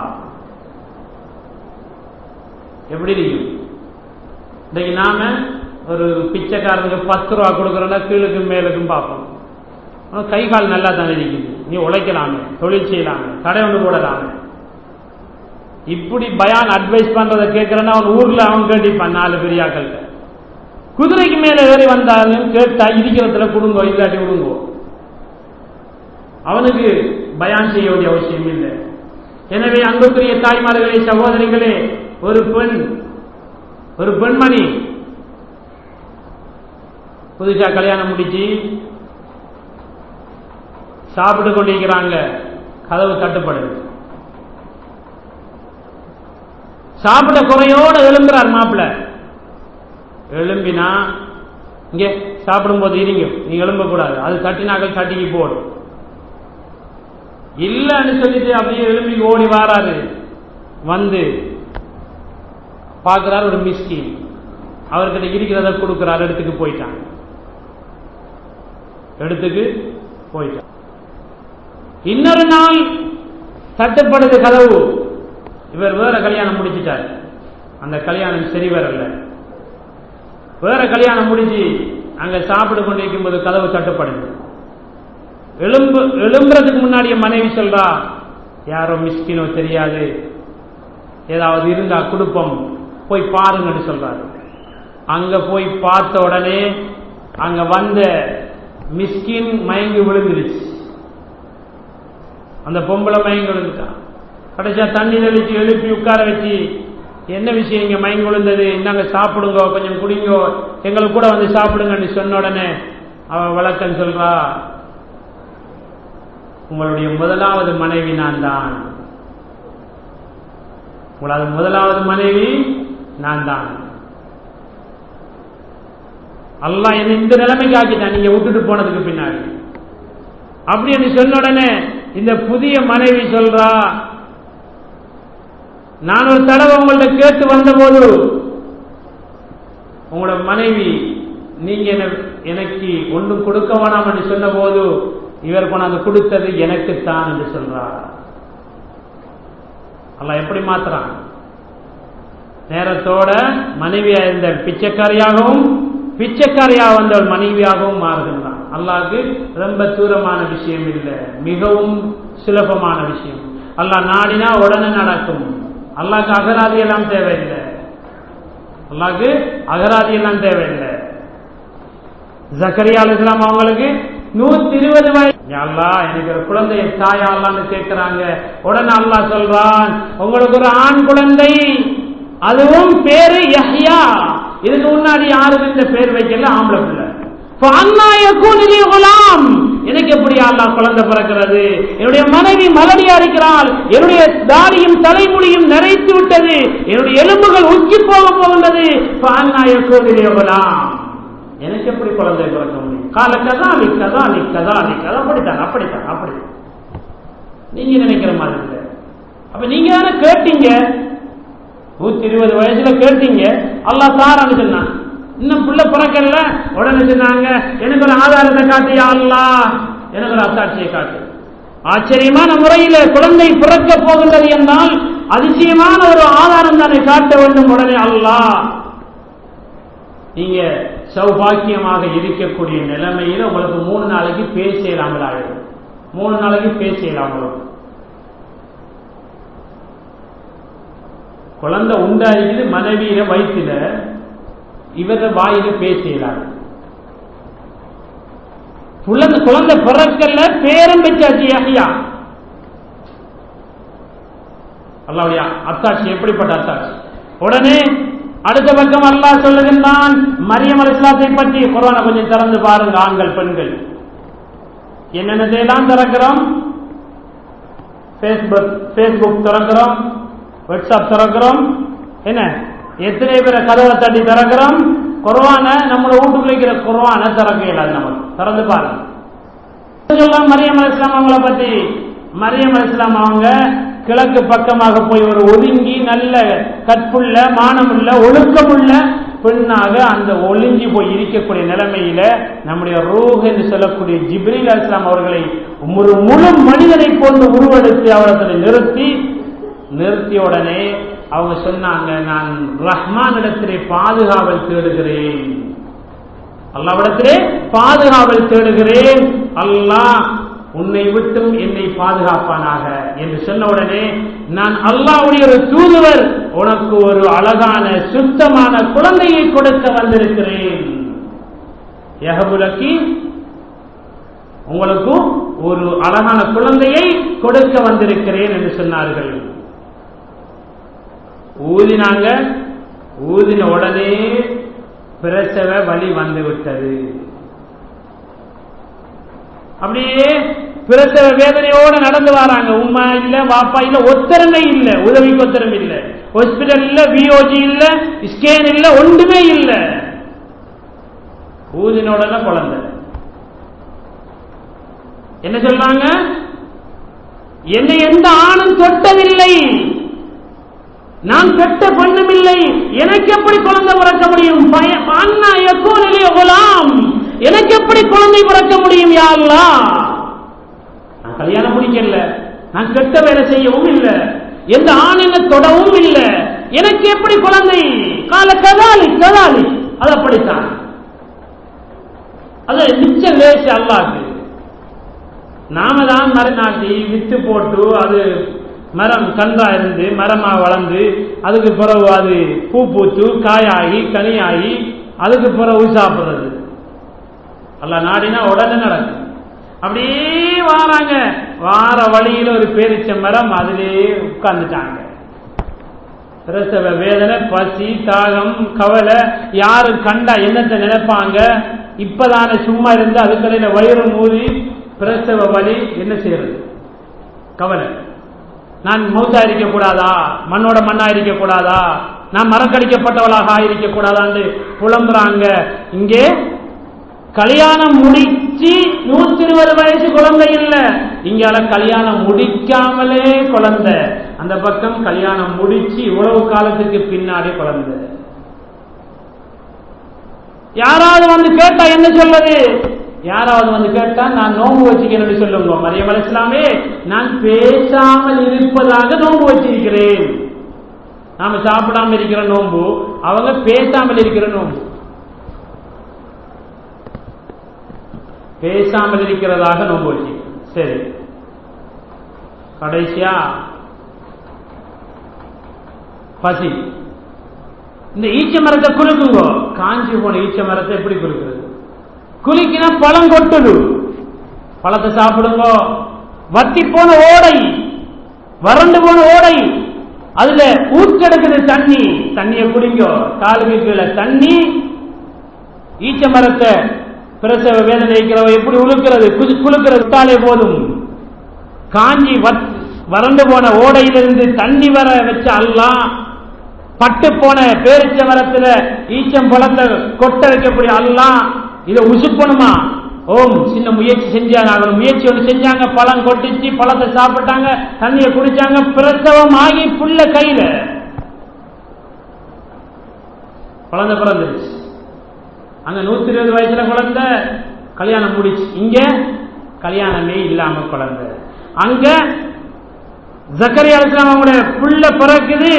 Speaker 1: எப்படி இருக்கும் இன்னைக்கு நாம ஒரு பிச்சைக்காரனுக்கு பத்து ரூபா கொடுக்குறோம்னா கீழுக்கும் மேலுக்கும் பார்ப்போம் ஆனா கை கால் நல்லா தானே இருக்குது நீ உழைக்கலாமே தொழில் செய்யலாமே கடை ஒன்று போடலாமே இப்படி பயான் அட்வைஸ் பண்றதை கேட்கிறேன்னா அவன் ஊர்ல அவன் கேட்டிப்பான் நாலு பெரியாக்கள்கிட்ட குதிரைக்கு மேல ஏறி வந்தாலும் கேட்டா இருக்கிறதுல கொடுங்கோ இல்லாட்டி விடுங்கோ அவனுக்கு பயான் செய்ய வேண்டிய அவசியம் இல்லை எனவே அன்புக்குரிய தாய்மார்களே சகோதரிகளே ஒரு பெண் ஒரு பெண்மணி புதுசா கல்யாணம் முடிச்சு சாப்பிட்டு கொண்டிருக்கிறாங்க கதவு தட்டுப்படுது சாப்பிட்ட குறையோட எழும்புறார் மாப்பிள்ள எழும்பினா இங்க சாப்பிடும்போது இருங்க நீங்க எழும்ப கூடாது அது தட்டினாக்கள் தட்டிக்கு போடும் இல்லன்னு சொல்லிட்டு அப்படியே எழும்பி ஓடி வாராரு வந்து பார்க்கிறார் ஒரு மிஸ்கின் அவர்கிட்ட இருக்கிறத கொடுக்கிறார் இடத்துக்கு போயிட்டான் இடத்துக்கு போயிட்டான் இன்னொரு நாள் தட்டுப்படுது கதவு இவர் வேற கல்யாணம் முடிச்சிட்டார் அந்த கல்யாணம் சரி வரல வேற கல்யாணம் முடிச்சு அங்க சாப்பிட்டு கொண்டிருக்கும் போது கதவு தட்டுப்படுது எழும்பு எழும்புறதுக்கு முன்னாடியே மனைவி சொல்றா யாரோ மிஸ்கினோ தெரியாது ஏதாவது இருந்தா குடுப்பம் போய் பாருங்கன்னு சொல்றாரு அங்க போய் பார்த்த உடனே அங்க வந்த மிஸ்கின் மயங்கி விழுந்துருச்சு அந்த பொம்பளை மயங்கி விழுந்துட்டான் கடைசியா தண்ணி தெளிச்சு எழுப்பி உட்கார வச்சு என்ன விஷயம் இங்க மயங்கி விழுந்தது இந்தாங்க சாப்பிடுங்க கொஞ்சம் குடிங்கோ எங்களுக்கு கூட வந்து சாப்பிடுங்கன்னு சொன்ன உடனே அவ விளக்கம் சொல்றா உங்களுடைய முதலாவது மனைவி நான் தான் உங்களது முதலாவது மனைவி நான் தான் அல்லாஹ் என்ன இந்த நிலைமைக்கு ஆக்கிட்டான் நீங்க விட்டுட்டு போனதுக்கு பின்னாடி அப்படி என்று சொன்ன உடனே இந்த புதிய மனைவி சொல்றா நான் ஒரு தடவை உங்கள்ட்ட கேட்டு வந்தபோது உங்களோட மனைவி நீங்க எனக்கு ஒன்றும் கொடுக்க வேணாம் என்று சொன்ன போது இவர் கொண்டாந்து கொடுத்தது எனக்குத்தான் என்று சொல்றார் அல்ல எப்படி மாத்துறான் நேரத்தோட மனைவியா இருந்த பிச்சைக்காரியாகவும் பிச்சைக்காரியாக வந்தவள் மனைவியாகவும் மாறுகின்றான் அல்லாஹ்க்கு ரொம்ப தூரமான விஷயம் இல்லை மிகவும் சுலபமான விஷயம் அல்லாஹ் நாடினா உடனே நடக்கும் அல்லாஹ்க்கு அகராதி எல்லாம் தேவையில்லை அல்லாஹ்க்கு அகராதி எல்லாம் தேவையில்லை ஜக்கரியா அலிஸ்லாம் அவங்களுக்கு நூத்தி இருபது வயசு அல்லா எனக்கு ஒரு குழந்தைய தாயா அல்லான்னு கேட்கிறாங்க உடனே அல்லாஹ் சொல்றான் உங்களுக்கு ஒரு ஆண் குழந்தை அதுவும் பேரு யஹ்யா இதுக்கு முன்னாடி யாரும் இந்த பேர் வைக்கல ஆம்பளை பிள்ளை குலாம் எனக்கு எப்படி அல்லாஹ் குழந்தை பிறக்கிறது என்னுடைய மனைவி மலடியா இருக்கிறாள் என்னுடைய தாடியும் தலைமுடியும் நிறைத்து விட்டது என்னுடைய எலும்புகள் உச்சி போக போகின்றது குலாம் எனக்கு எப்படி குழந்தை பிறக்க முடியும் கால கதாலி கதாலி கதாலி கதா அப்படித்தான் அப்படித்தான் அப்படி நீங்க நினைக்கிற மாதிரி இல்லை அப்ப நீங்க தானே கேட்டீங்க நூத்தி இருபது வயசுல கேட்டீங்க அல்லா தாரான்னு சொன்னான் இன்னும் பிள்ளை பிறக்கல உடனே சொன்னாங்க எனக்கு ஒரு ஆதாரத்தை காட்டியா அல்லா எனக்கு ஒரு அத்தாட்சியை காட்டு ஆச்சரியமான முறையில குழந்தை பிறக்க போகின்றது என்றால் அதிசயமான ஒரு ஆதாரம் தானே காட்ட வேண்டும் உடனே அல்லாஹ் நீங்க சௌபாக்கியமாக இருக்கக்கூடிய நிலைமையில உங்களுக்கு மூணு நாளைக்கு பேச இல்லாமல் ஆயிடும் மூணு நாளைக்கு பேச இல்லாமல் குழந்தை உண்டாயிருக்குது மனைவியில வயிற்றுல இவர வாயில பேசலாது குழந்தை குழந்தை பிறக்கல பேரம் வச்சாச்சு ஐயா அல்லாவுடைய அத்தாட்சி எப்படிப்பட்ட அத்தாட்சி உடனே அடுத்த பக்கம் அல்லாஹ் சொல்லுகின்றான் மரியம் அலிஸ்லாத்தை பற்றி குரானை கொஞ்சம் திறந்து பாருங்க ஆண்கள் பெண்கள் என்னென்னதையெல்லாம் திறக்கிறோம் ஃபேஸ்புக் ஃபேஸ்புக் திறக்கிறோம் வாட்ஸ்அப் திறக்கிறோம் என்ன எத்தனை பேரை கதவை தட்டி திறக்கிறோம் குர்வான நம்மளை வீட்டுக்குள்ள இருக்கிற குர்வான திறக்க இயலாது நமக்கு திறந்து பாருங்க சொல்லலாம் மரியம் அலிஸ்லாம் அவங்கள பத்தி மரியம் அலிஸ்லாம் அவங்க கிழக்கு பக்கமாக போய் ஒரு ஒதுங்கி நல்ல கற்புள்ள மானமுள்ள ஒழுக்கமுள்ள பெண்ணாக அந்த ஒளிஞ்சி போய் இருக்கக்கூடிய நிலைமையில நம்முடைய ரூஹ் என்று சொல்லக்கூடிய ஜிப்ரீல் அலிஸ்லாம் அவர்களை ஒரு முழு மனிதனை போன்று உருவெடுத்து அவர்களை நிறுத்தி நிறுத்திய உடனே அவங்க சொன்னாங்க நான் ரஹ்மான் இடத்திலே பாதுகாவல் தேடுகிறேன் அல்லாவிடத்திலே பாதுகாவல் தேடுகிறேன் அல்லாஹ் உன்னை விட்டும் என்னை பாதுகாப்பானாக என்று சொன்ன உடனே நான் அல்லாவுடைய ஒரு தூதுவர் உனக்கு ஒரு அழகான சுத்தமான குழந்தையை கொடுக்க வந்திருக்கிறேன் யகபுலக்கி உங்களுக்கு ஒரு அழகான குழந்தையை கொடுக்க வந்திருக்கிறேன் என்று சொன்னார்கள் ஊதினாங்க ஊதின உடனே பிரசவ வலி வந்து விட்டது அப்படியே பிரசவ வேதனையோட நடந்து வராங்க உமா இல்ல வாப்பா இல்ல ஒத்தரமே இல்ல உதவிக்கு ஒத்தரம் இல்ல ஹாஸ்பிட்டல் இல்ல பிஓஜி இல்ல ஸ்கேன் இல்ல ஒன்றுமே இல்ல ஊதினோட குழந்தை என்ன சொல்றாங்க என்னை எந்த ஆணும் தொட்டதில்லை நான் பெற்ற பெண்ணும் இல்லை எனக்கு எப்படி குழந்தை பிறக்க முடியும் அண்ணா எப்போ நிலைய குலாம் எனக்கு எப்படி குழந்தை பிறக்க முடியும் யாருலா நான் கல்யாணம் முடிக்கல நான் கெட்ட வேலை செய்யவும் இல்லை எந்த ஆண் என்ன தொடவும் இல்லை எனக்கு எப்படி குழந்தை கால கதாலி கதாலி அது அப்படித்தான் அது நிச்சயம் லேசு அல்லாக்கு நாம தான் மறுநாட்டி வித்து போட்டு அது மரம் கன்றா இருந்து மரமா வளர்ந்து அதுக்கு பிறகு அது பூ பூத்து காயாகி கனியாகி அதுக்கு பிறகு சாப்பிடுறது அல்ல நாடினா உடனே நடக்கும் அப்படியே வாராங்க வார வழியில ஒரு பேரிச்ச மரம் அதிலே உட்கார்ந்துட்டாங்க பிரசவ வேதனை பசி தாகம் கவலை யாரு கண்டா என்னத்தை நினைப்பாங்க இப்பதானே சும்மா இருந்து அதுக்கடையில வயிறு மூதி பிரசவ வலி என்ன செய்யறது கவலை நான் மௌத்தா இருக்க கூடாதா மண்ணோட மண்ணா இருக்க கூடாதா நான் மரக்கடிக்கப்பட்டவளாக ஆயிருக்க கூடாதான்னு புலம்புறாங்க இங்கே கல்யாணம் முடிச்சு நூத்தி இருபது வயசு குழந்தை இல்ல இங்கால கல்யாணம் முடிக்காமலே குழந்தை அந்த பக்கம் கல்யாணம் முடிச்சு இவ்வளவு காலத்துக்கு பின்னாடி குழந்தை யாராவது வந்து கேட்டா என்ன சொல்றது யாராவது வந்து கேட்டா நான் நோன்பு வச்சுக்கிறேன் சொல்லுங்க மரியம் அலிஸ்லாமே நான் பேசாமல் இருப்பதாக நோன்பு வச்சிருக்கிறேன் நாம சாப்பிடாம இருக்கிற நோன்பு அவங்க பேசாமல் இருக்கிற நோன்பு பேசாமல் இருக்கிறதாக நோன்பு வச்சு சரி கடைசியா பசி இந்த ஈச்ச மரத்தை குலுக்குங்கோ காஞ்சி போன ஈச்ச மரத்தை எப்படி குலுக்குறது குலுக்கினா பழம் கொட்டுது பழத்தை சாப்பிடுங்க வத்தி போன ஓடை வறண்டு போன ஓடை அதுல ஊற்றெடுக்குது தண்ணி தண்ணியை குடிங்க காலுக்கு கீழே தண்ணி ஈச்ச மரத்தை பிரசவ வேதனை இருக்கிறவ எப்படி உழுக்கிறது குலுக்கிறது விட்டாலே போதும் காஞ்சி வறண்டு போன ஓடையிலிருந்து தண்ணி வர வச்ச அல்லாம் பட்டு போன பேரிச்ச மரத்துல ஈச்சம் பழத்தை கொட்ட வைக்கக்கூடிய அல்லாம் இதை உசுப்பணுமா ஓம் சின்ன முயற்சி செஞ்சாங்க அவர் முயற்சி ஒன்று செஞ்சாங்க பழம் கொட்டிச்சு பழத்தை சாப்பிட்டாங்க தண்ணியை குடிச்சாங்க பிரசவம் ஆகி புள்ள கையில குழந்தை பிறந்துருச்சு அங்க நூத்தி இருபது வயசுல குழந்தை கல்யாணம் முடிச்சு இங்க கல்யாணமே இல்லாம குழந்தை அங்க ஜக்கரியா அலிஸ்லாம் அவங்களுடைய புள்ள பிறக்குது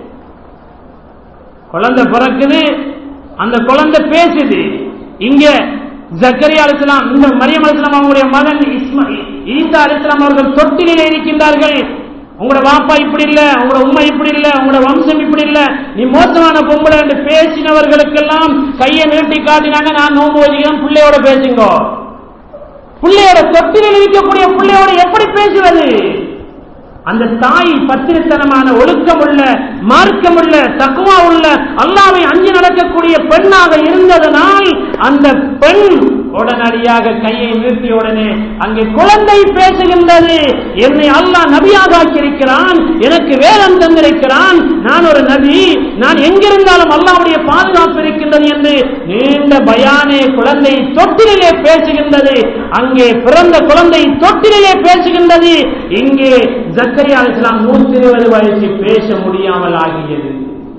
Speaker 1: குழந்தை பிறக்குது அந்த குழந்தை பேசுது இங்க ஜக்கரியா அலிஸ்லாம் இந்த மரியம் அலிஸ்லாம் அவங்களுடைய மகன் இஸ்மா ஈசா அலிஸ்லாம் அவர்கள் தொட்டிலே இருக்கின்றார்கள் உங்களோட வாப்பா இப்படி இல்ல உங்களோட உண்மை இப்படி இல்ல உங்களோட வம்சம் இப்படி இல்ல நீ மோசமான பொம்பளை என்று பேசினவர்களுக்கெல்லாம் கையை நீட்டி காட்டினாங்க நான் நோம்பு வச்சுக்கிறேன் பிள்ளையோட பேசுங்க பிள்ளையோட தொட்டிலில் இருக்கக்கூடிய பிள்ளையோட எப்படி பேசுவது அந்த தாய் பத்திரத்தனமான ஒழுக்கமுள்ள மார்க்கமுள்ள தக்குவா உள்ள அல்லாவை அஞ்சு நடக்கக்கூடிய பெண்ணாக இருந்ததனால் அந்த பெண் உடனடியாக கையை நீட்டிய உடனே அங்கே குழந்தை பேசுகின்றது என்னை அல்லாஹ் நபியாக ஆக்கியிருக்கிறான் எனக்கு வேதம் தந்திருக்கிறான் நான் ஒரு நபி நான் எங்கிருந்தாலும் அல்லாவுடைய பாதுகாப்பு இருக்கின்றது என்று நீண்ட பயானே குழந்தை தொட்டிலே பேசுகின்றது அங்கே பிறந்த குழந்தை தொட்டிலே பேசுகின்றது இங்கே ஜக்கரியா இஸ்லாம் நூத்தி இருபது வயசு பேச முடியாமல் ஆகியது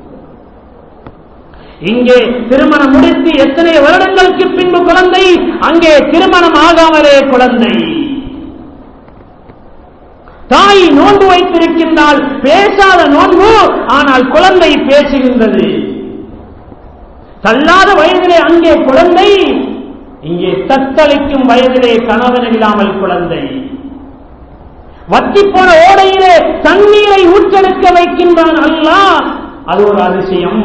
Speaker 1: இங்கே திருமணம் முடித்து எத்தனை வருடங்களுக்கு பின்பு குழந்தை அங்கே திருமணம் ஆகாமலே குழந்தை தாய் நோன்பு வைத்திருக்கின்றால் பேசாத நோன்பு ஆனால் குழந்தை பேசுகின்றது தள்ளாத வயதிலே அங்கே குழந்தை இங்கே தத்தளிக்கும் வயதிலே கணவன் இல்லாமல் குழந்தை வத்தி போன ஓடையிலே தண்ணீரை ஊற்றெடுக்க வைக்கின்றான் அல்லாஹ் அது ஒரு அதிசயம்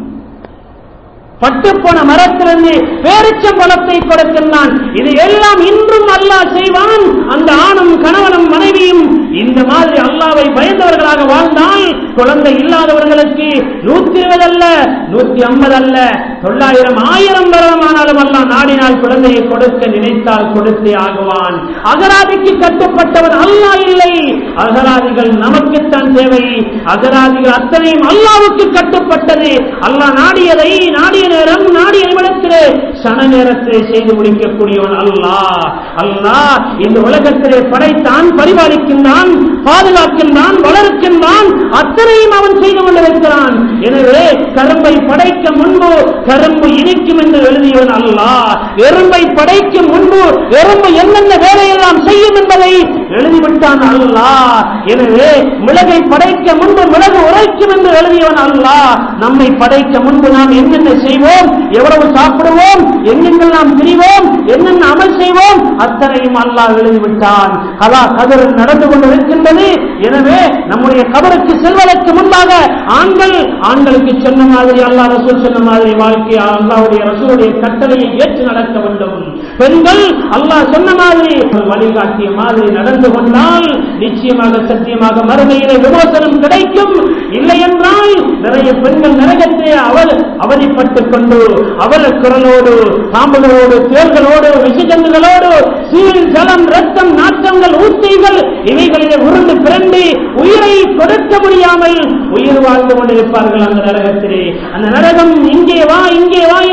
Speaker 1: பட்டுப்போன மரத்திலிருந்து பேரிச்ச பழத்தை கொடுக்கின்றான் இது எல்லாம் இன்றும் அல்லாஹ் செய்வான் அந்த ஆணும் கணவனும் மனைவியும் இந்த மாதிரி அல்லாவை பயந்தவர்களாக வாழ்ந்தால் குழந்தை இல்லாதவர்களுக்கு நூத்தி இருபது அல்ல நூத்தி ஐம்பது அல்ல தொள்ளாயிரம் ஆயிரம் வருடமானாலும் அல்லாஹ் நாடினால் குழந்தையை கொடுக்க நினைத்தால் கொடுத்தே ஆகுவான் அகராதிக்கு கட்டுப்பட்டவன் அல்லாஹ் இல்லை அகராதிகள் நமக்குத்தான் தேவை அகராதிகள் அத்தனையும் அல்லாவுக்கு கட்டுப்பட்டது அல்லாஹ் நாடியதை நாடிய நேரம் நாடிய நிமிடத்திலே சன நேரத்திலே செய்து முடிக்கக்கூடியவன் அல்லாஹ் அல்லாஹ் இந்த உலகத்திலே படைத்தான் பரிபாலிக்கின்றான் பாதுகாக்கின்றான் வளர்க்கின்றான் அத்தனையும் அவன் செய்து கொண்டிருக்கிறான் எனவே கரும்பை படைக்க முன்பு கரும்பு இனிக்கும் என்று எழுதியவன் அல்லாஹ் எறும்பை படைக்கும் முன்பு எறும்பு என்னென்ன வேலையெல்லாம் செய்யும் என்பதை எழுதிவிட்டான் அல்லாஹ் எனவே மிளகை படைக்க முன்பு மிளகு உரைக்கும் என்று எழுதியவன் அல்லாஹ் நம்மை படைக்க முன்பு நாம் என்னென்ன செய்வோம் எவ்வளவு சாப்பிடுவோம் எங்கெங்கெல்லாம் பிரிவோம் என்னென்ன அமல் செய்வோம் அத்தனையும் அல்லாஹ் எழுதிவிட்டான் கலா கதிர் நடந்து கொண்டிருக்கின்றது எனவே நம்முடைய கபருக்கு செல்வதற்கு முன்பாக ஆண்கள் ஆண்களுக்கு சொன்ன மாதிரி அல்லாஹ் ரசூல் சொன்ன மாதிரி வாழ்க்கை அல்லாவுடைய ரசூலுடைய கட்டளையை ஏற்று நடக்க வேண்டும் பெண்கள் அல்லாஹ் சொன்ன மாதிரி வழிகாட்டிய மாதிரி நடந்து கொண்டால் நிச்சயமாக சத்தியமாக மறுமையிலே விமோசனம் கிடைக்கும் இல்லை என்றால் நிறைய பெண்கள் நரகத்திலே அவள் அவதிப்பட்டுக் கொண்டு அவல குரலோடு பாம்புகளோடு தேர்களோடு விஷஜந்துகளோடு சீல் ஜலம் ரத்தம் நாற்றங்கள் ஊத்திகள் இவைகளிலே உருண்டு பிறண்டு உயிரை கொடுக்க முடியாமல் உயிர் வாழ்ந்து கொண்டிருப்பார்கள் அந்த நரகத்திலே அந்த நரகம் இங்கே வா இங்கே வா என்று அழைத்துக்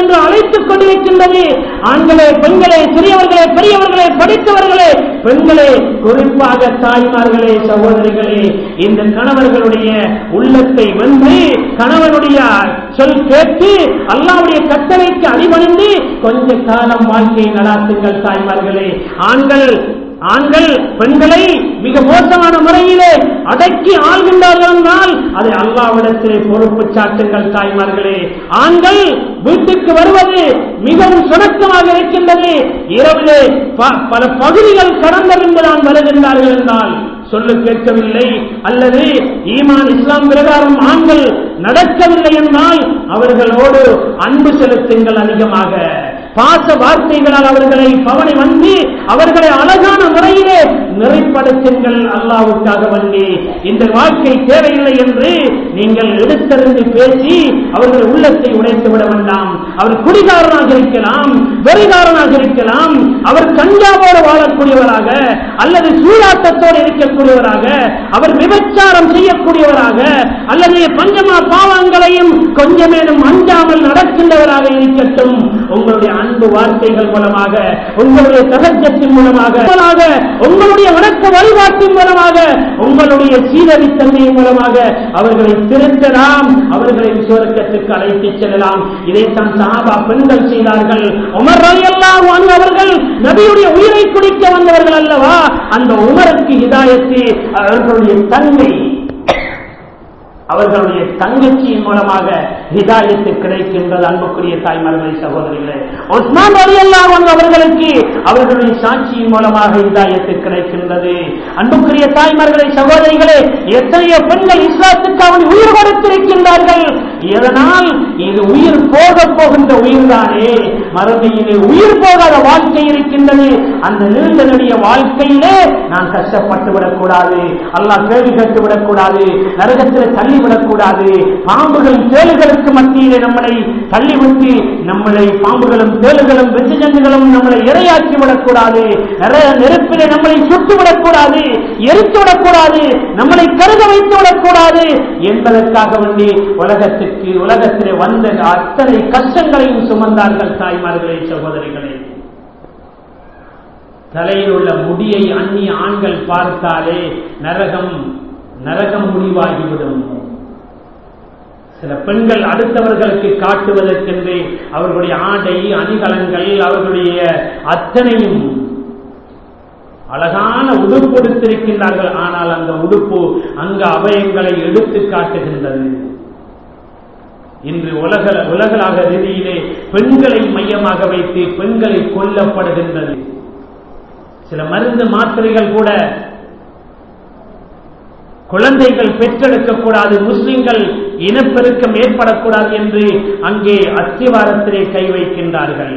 Speaker 1: அழைத்துக் கொண்டிருக்கின்றது ஆண்களே பெண்களே சிறியவர்களே பெரியவர்களே படித்தவர்களே பெண்களே குறிப்பாக தாய்மார்களே சகோதரிகளே இந்த கணவர்களுடைய உள்ளத்தை வென்று கணவனுடைய சொல் கேட்டு அல்லாவுடைய கட்டளைக்கு அடிபணிந்து கொஞ்ச காலம் வாழ்க்கையை நடாத்துங்கள் தாய்மார்களே ஆண்கள் ஆண்கள் பெண்களை மிக மோசமான முறையிலே அடக்கி ஆள்கின்றார்கள் என்றால் அதை அல்லாவிடத்திலே பொறுப்பு சாட்டுங்கள் தாய்மார்களே ஆண்கள் வீட்டுக்கு வருவது மிகவும் சுணக்கமாக இருக்கின்றது இரவிலே ப- பல பகுதிகள் கடந்தறிந்து தான் வருகின்றார்கள் என்றால் சொல்லு கேட்கவில்லை அல்லது ஈமான் இஸ்லாம் பிரகாரம் ஆண்கள் நடக்கவில்லை என்றால் அவர்களோடு அன்பு செலுத்துங்கள் அதிகமாக பாச வார்த்தைகளால் அவர்களை பவனி வந்து அவர்களை அழகான முறையிலே நிறைப்படுத்துங்கள் அல்லாவுக்காக வந்து இந்த வாழ்க்கை தேவையில்லை என்று நீங்கள் எடுத்தறிந்து பேசி அவர்கள் உள்ளத்தை உடைத்து விட வேண்டாம் அவர் குடிகாரனாக இருக்கலாம் வெறிகாரனாக இருக்கலாம் அவர் கஞ்சாவோடு வாழக்கூடியவராக அல்லது சூதாட்டத்தோடு இருக்கக்கூடியவராக அவர் விபச்சாரம் செய்யக்கூடியவராக அல்லது பஞ்சமா பாவங்களையும் கொஞ்சமேனும் அஞ்சாமல் நடக்கின்றவராக இருக்கட்டும் உங்களுடைய அன்பு வார்த்தைகள் மூலமாக உங்களுடைய சகஜத்தின் மூலமாக மூலமாக, உங்களுடைய வணக்க வழிபாட்டின் மூலமாக உங்களுடைய சீரடித்தன்மையின் மூலமாக அவர்களை திருத்தலாம் அவர்களை சுவர்க்கத்துக்கு அழைத்துச் செல்லலாம் இதைத்தான் சஹாபா பெண்கள் செய்தார்கள் உமர் ரலியல்லாஹு அன்ஹு அவர்கள் நபியுடைய உயிரை குடிக்க வந்தவர்கள் அல்லவா அந்த உமருக்கு ஹிதாயத்து அவர்களுடைய தன்மை அவர்களுடைய தங்கச்சியின் மூலமாக ஹிதாயத்து கிடைக்கின்றது அன்புக்குரிய தாய்மார்களே சகோதரிகளே உஸ்மான் ரலியல்லாஹு அன்ஹு அவர்களுக்கு அவர்களுடைய சாட்சியின் மூலமாக ஹிதாயத்து கிடைக்கின்றது அன்புக்குரிய தாய்மார்களே சகோதரிகளே எத்தனையோ பெண்கள் இஸ்லாத்துக்கு அவன் உயிர் கொடுத்திருக்கின்றார்கள் இதனால் இது உயிர் போக போகின்ற உயிர்தானே மறுமையிலே உயிர் போகாத வாழ்க்கை இருக்கின்றது அந்த நீண்ட நெடிய வாழ்க்கையிலே நான் கஷ்டப்பட்டு விடக்கூடாது அல்லாஹ் கேள்வி கேட்டு விடக்கூடாது நரகத்தில் தள்ளிவிடக்கூடாது பாம்புகள் தேளுகளுக்கு மத்தியிலே நம்மளை தள்ளிவிட்டு நம்மளை பாம்புகளும் தேளுகளும் வெற்றி ஜந்துகளும் நம்மளை இரையாக்கி விடக்கூடாது நிறைய நெருப்பிலே நம்மளை சுட்டு விடக்கூடாது எரித்து விடக்கூடாது நம்மளை கருத வைத்து விடக்கூடாது என்பதற்காக வேண்டி உலகத்துக்கு உலகத்திலே வந்த அத்தனை கஷ்டங்களையும் சுமந்தார்கள் தாய்மார்களே சகோதரிகளே தலையில் உள்ள முடியை அந்நிய ஆண்கள் பார்த்தாலே நரகம் நரகம் முடிவாகிவிடும் சில பெண்கள் அடுத்தவர்களுக்கு காட்டுவதற்கென்று அவர்களுடைய ஆடை அணிகலன்கள் அவர்களுடைய அத்தனையும் அழகான உடுப்பு எடுத்திருக்கின்றார்கள் ஆனால் அந்த உடுப்பு அங்க அவயங்களை எடுத்து காட்டுகின்றது இன்று உலக உலகளாக ரீதியிலே பெண்களை மையமாக வைத்து பெண்களை கொல்லப்படுகின்றது சில மருந்து மாத்திரைகள் கூட குழந்தைகள் பெற்றெடுக்கக்கூடாது முஸ்லிம்கள் இனப்பெருக்கம் ஏற்படக்கூடாது என்று அங்கே அத்திவாரத்திலே கை வைக்கின்றார்கள்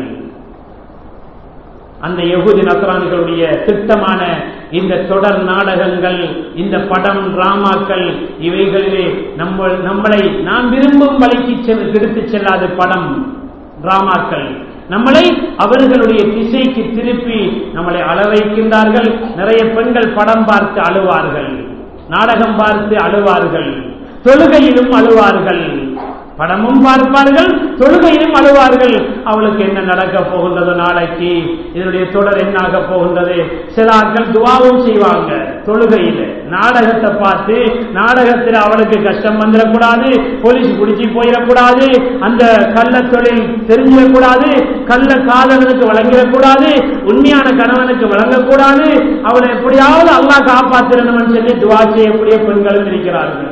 Speaker 1: அந்த யகுதி நசரானிகளுடைய திட்டமான இந்த தொடர் நாடகங்கள் இந்த படம் டிராமாக்கள் இவைகளிலே நம்ம நம்மளை நாம் விரும்பும் வழிக்கு செல் எடுத்துச் செல்லாத படம் டிராமாக்கள் நம்மளை அவர்களுடைய திசைக்கு திருப்பி நம்மளை அழ வைக்கின்றார்கள் நிறைய பெண்கள் படம் பார்த்து அழுவார்கள் நாடகம் பார்த்து அழுவார்கள் தொழுகையிலும் அழுவார்கள் படமும் பார்ப்பார்கள் தொழுகையிலும் அழுவார்கள் அவளுக்கு என்ன நடக்க போகின்றது நாளைக்கு இதனுடைய தொடர் என்ன ஆக போகின்றது சில ஆட்கள் துவாவும் செய்வாங்க தொழுகையில் நாடகத்தை பார்த்து நாடகத்தில் அவளுக்கு கஷ்டம் வந்துடக்கூடாது போலீஸ் பிடிச்சி போயிடக்கூடாது அந்த கள்ள தொழில் தெரிஞ்சிடக்கூடாது கள்ள காதலனுக்கு வழங்கிடக்கூடாது உண்மையான கணவனுக்கு வழங்கக்கூடாது அவளை எப்படியாவது அல்லாஹ் காப்பாத்திரணும்னு சொல்லி துவா செய்யக்கூடிய பெண்களும் இருக்கிறார்கள்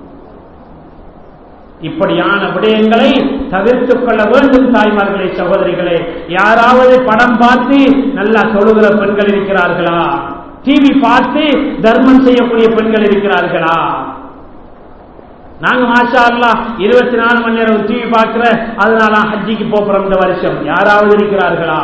Speaker 1: இப்படியான விடயங்களை தவிர்த்துக் கொள்ள வேண்டும் தாய்மார்களே சகோதரிகளே யாராவது படம் பார்த்து நல்லா தொழுகிற பெண்கள் இருக்கிறார்களா டிவி பார்த்து தர்மம் செய்யக்கூடிய பெண்கள் இருக்கிறார்களா நாங்க மாஷா அல்லா இருபத்தி நாலு மணி நேரம் டிவி பார்க்கிற அதனால ஹஜ்ஜிக்கு போறோம் இந்த வருஷம் யாராவது இருக்கிறார்களா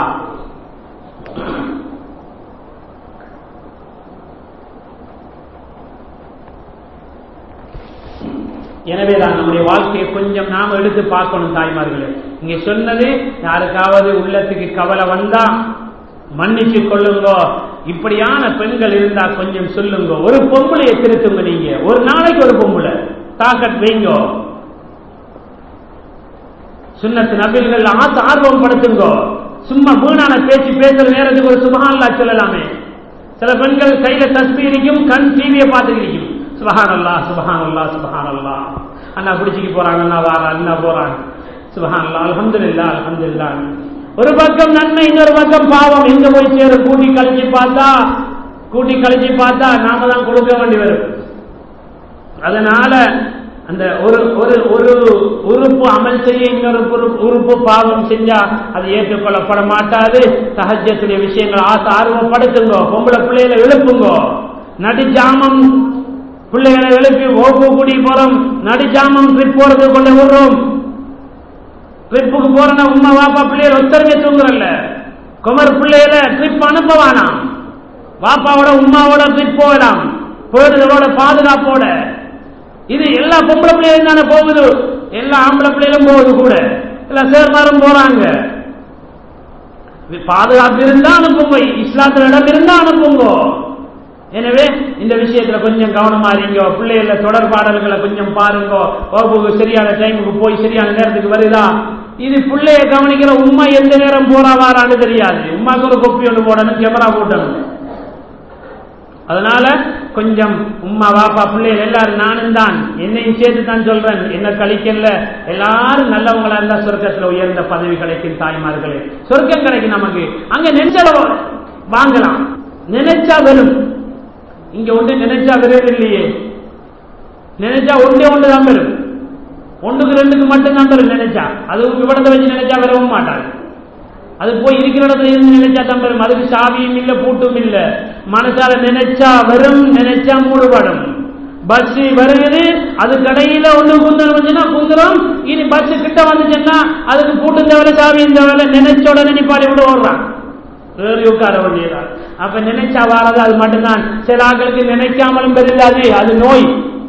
Speaker 1: எனவே தான் நம்முடைய வாழ்க்கையை கொஞ்சம் நாம எடுத்து பார்க்கணும் தாய்மார்களே இங்க சொன்னது யாருக்காவது உள்ளத்துக்கு கவலை வந்தா மன்னிச்சு கொள்ளுங்க இப்படியான பெண்கள் இருந்தா கொஞ்சம் சொல்லுங்க ஒரு பொம்பளையை திருத்துங்க நீங்க ஒரு நாளைக்கு ஒரு பொம்பளை தாக்கட் வைங்க சுன்னத்து நபில்கள் ஆசை ஆர்வம் படுத்துங்கோ சும்மா வீணான பேச்சு பேசுற நேரத்துக்கு ஒரு சுபஹானல்லா சொல்லலாமே சில பெண்கள் கையில தஸ்பி இருக்கும் கண் டிவியை பார்த்துட்டு இருக்கும் சுபஹானல்லா சுபஹானல்லா சுபஹானல்லா அண்ணா பிடிச்சிக்கு போறாங்க அண்ணா வாரா அண்ணா போறாங்க சுபஹானல்லா அல்ஹம்துலில்லாஹ் அல்ஹம்துலில்லாஹ் ஒரு பக்கம் நன்மை இன்னொரு பக்கம் பாவம் எங்க போய் சேரும் கூட்டி கழிச்சு பார்த்தா கூட்டி கழிச்சு பார்த்தா நாம தான் கொடுக்க வேண்டி வரும் அதனால அந்த ஒரு ஒரு ஒரு உறுப்பு அமல் செய்ய இன்னொரு உறுப்பு- உறுப்பு பாவம் செஞ்சா அது ஏற்றுக்கொள்ளப்பட மாட்டாது சஹஜத்துடைய விஷயங்கள் ஆசை ஆர்வப்படுத்துங்கோ பொம்பளை பிள்ளைகளை எழுப்புங்கோ நடிஜாமம் பிள்ளைகளை எழுப்பி ஓப்பு குடி போறோம் நடிஜாமம் ட்ரிப் போறது கொண்டு விடுறோம் ட்ரிப்புக்கு போறனா உமா வாப்பா பிள்ளைகள் ஒத்தரவே தூங்குறல்ல குமர் பிள்ளைகளை ட்ரிப் அனுப்பவானாம் வாப்பாவோட உமாவோட ட்ரிப் போகலாம் போயிடுறதோட பாதுகாப்போட இது எல்லா பொம்பளை பிள்ளைகளும் தானே போகுது எல்லா ஆம்பளை பிள்ளைகளும் போகுது கூட எல்லா சேர்மாரும் போறாங்க இது பாதுகாப்பு இருந்தா அனுப்புங்க இஸ்லாத்துல இடம் இருந்தா அனுப்புங்க எனவே இந்த விஷயத்துல கொஞ்சம் கவனமா இருங்க பிள்ளைகள தொடர்பாடல்களை கொஞ்சம் பாருங்க வகுப்புக்கு சரியான டைமுக்கு போய் சரியான நேரத்துக்கு வருதா இது பிள்ளைய கவனிக்கிற உம்மா எந்த நேரம் போறா வாரான்னு தெரியாது உமாக்கு ஒரு கொப்பி ஒன்று போடணும் கேமரா போட்டணும் அதனால கொஞ்சம் உம்மா வாப்பா பிள்ளைகள் எல்லாரும் நானும் தான் என்னையும் சேர்த்து தான் சொல்றேன் என்ன கழிக்கல எல்லாரும் நல்லவங்களா இருந்தா சொர்க்கத்துல உயர்ந்த பதவி கிடைக்கும் தாய்மார்களே சொர்க்கம் கிடைக்கும் நமக்கு அங்க நினைச்சத வாங்கலாம் நினைச்சா வரும் இங்க ஒன்று நினைச்சா வருவது இல்லையே நினைச்சா ஒன்றே ஒன்று தான் வரும் ஒன்றுக்கு ரெண்டுக்கு மட்டும் தான் வரும் நினைச்சா அது விவரத்தை வச்சு நினைச்சா வரவும் மாட்டாங்க அது போய் இருக்கிற இடத்துல இருந்து நினைச்சா தான் வரும் அதுக்கு சாவியும் இல்ல பூட்டும் இல்ல மனசால நினைச்சா வரும் நினைச்சா மூடுபடும் பஸ் வருகிறது அது கடையில ஒண்ணு குந்தரம் வந்துச்சுன்னா குந்தரம் இனி பஸ் கிட்ட வந்துச்சுன்னா அதுக்கு பூட்டும் தேவையில்ல சாவியும் தேவையில்ல நினைச்ச உடனே நிப்பாடி விட ஓடுறான் ஏறி உட்கார வேண்டியதான் அப்ப நினைச்சா வாரது அது மட்டும்தான் சில ஆட்களுக்கு நினைக்காமலும் பெரில்லாது அது நோய்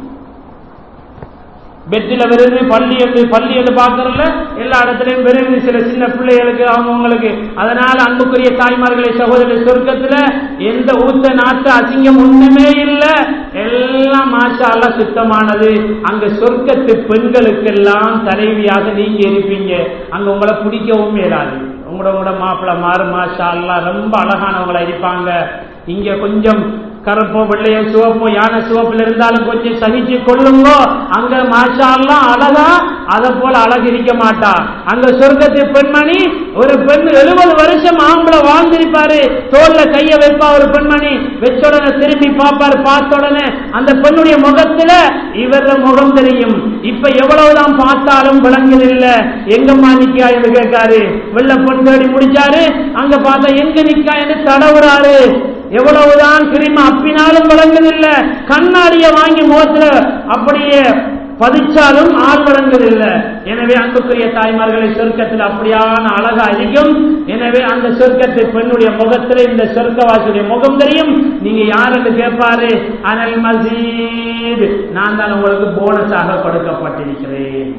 Speaker 1: பெட்டில வருது பள்ளி என்று பள்ளி என்று பார்க்கறதுல எல்லா இடத்துலயும் வருது சில சின்ன பிள்ளைகளுக்கு அவங்கவுங்களுக்கு அதனால அன்புக்குரிய தாய்மார்களே சகோதரி சொர்க்கத்துல எந்த ஊத்த நாட்டு அசிங்கம் ஒண்ணுமே இல்ல எல்லாம் மாஷா அல்லாஹ் சுத்தமானது அங்க சொர்க்கத்து பெண்களுக்கெல்லாம் தலைவியாக நீங்க இருப்பீங்க அங்க உங்களை பிடிக்கவும் இயலாது உங்களோட உங்களோட மாப்பிள்ள மாறு மாஷா அல்லாஹ் ரொம்ப அழகானவங்களா இருப்பாங்க இங்க கொஞ்சம் கருப்போ வெள்ளையோ சிவப்போ யானை சிவப்புல இருந்தாலும் கொஞ்சம் சகிச்சு கொள்ளுங்கோ அங்க மாஷா அல்லாஹ் அழகா அதை போல அழகு இருக்க மாட்டா அங்க சொர்க்கத்து பெண்மணி ஒரு பெண் எழுபது வருஷம் ஆம்பளை வாழ்ந்திருப்பாரு தோல்ல கைய வைப்பா ஒரு பெண்மணி வச்ச உடனே திரும்பி பார்ப்பாரு பார்த்த உடனே அந்த பெண்ணுடைய முகத்துல இவர முகம் தெரியும் இப்ப எவ்வளவுதான் பார்த்தாலும் விளங்குதில்ல எங்கம்மா நிக்கா என்று கேட்காரு வெள்ள பொன் தேடி முடிச்சாரு அங்க பார்த்தா எங்க நிக்கா என்று தடவுறாரு எவ்வளவுதான் கிருமி அப்பினாலும் விளங்குதில்ல கண்ணாடிய வாங்கி முகத்துல அப்படியே பதிச்சாலும் ஆள் விளங்குதில்லை எனவே அன்புக்குரிய தாய்மார்களை சொர்க்கத்தில் அப்படியான அழகா இருக்கும் எனவே அந்த சொர்க்கத்தை பெண்ணுடைய முகத்தில் இந்த சொர்க்கவாசியுடைய முகம் தெரியும் நீங்க யாருன்னு கேட்பாரு அனல் மசீத் நான் தான் உங்களுக்கு போனஸாக கொடுக்கப்பட்டிருக்கிறேன்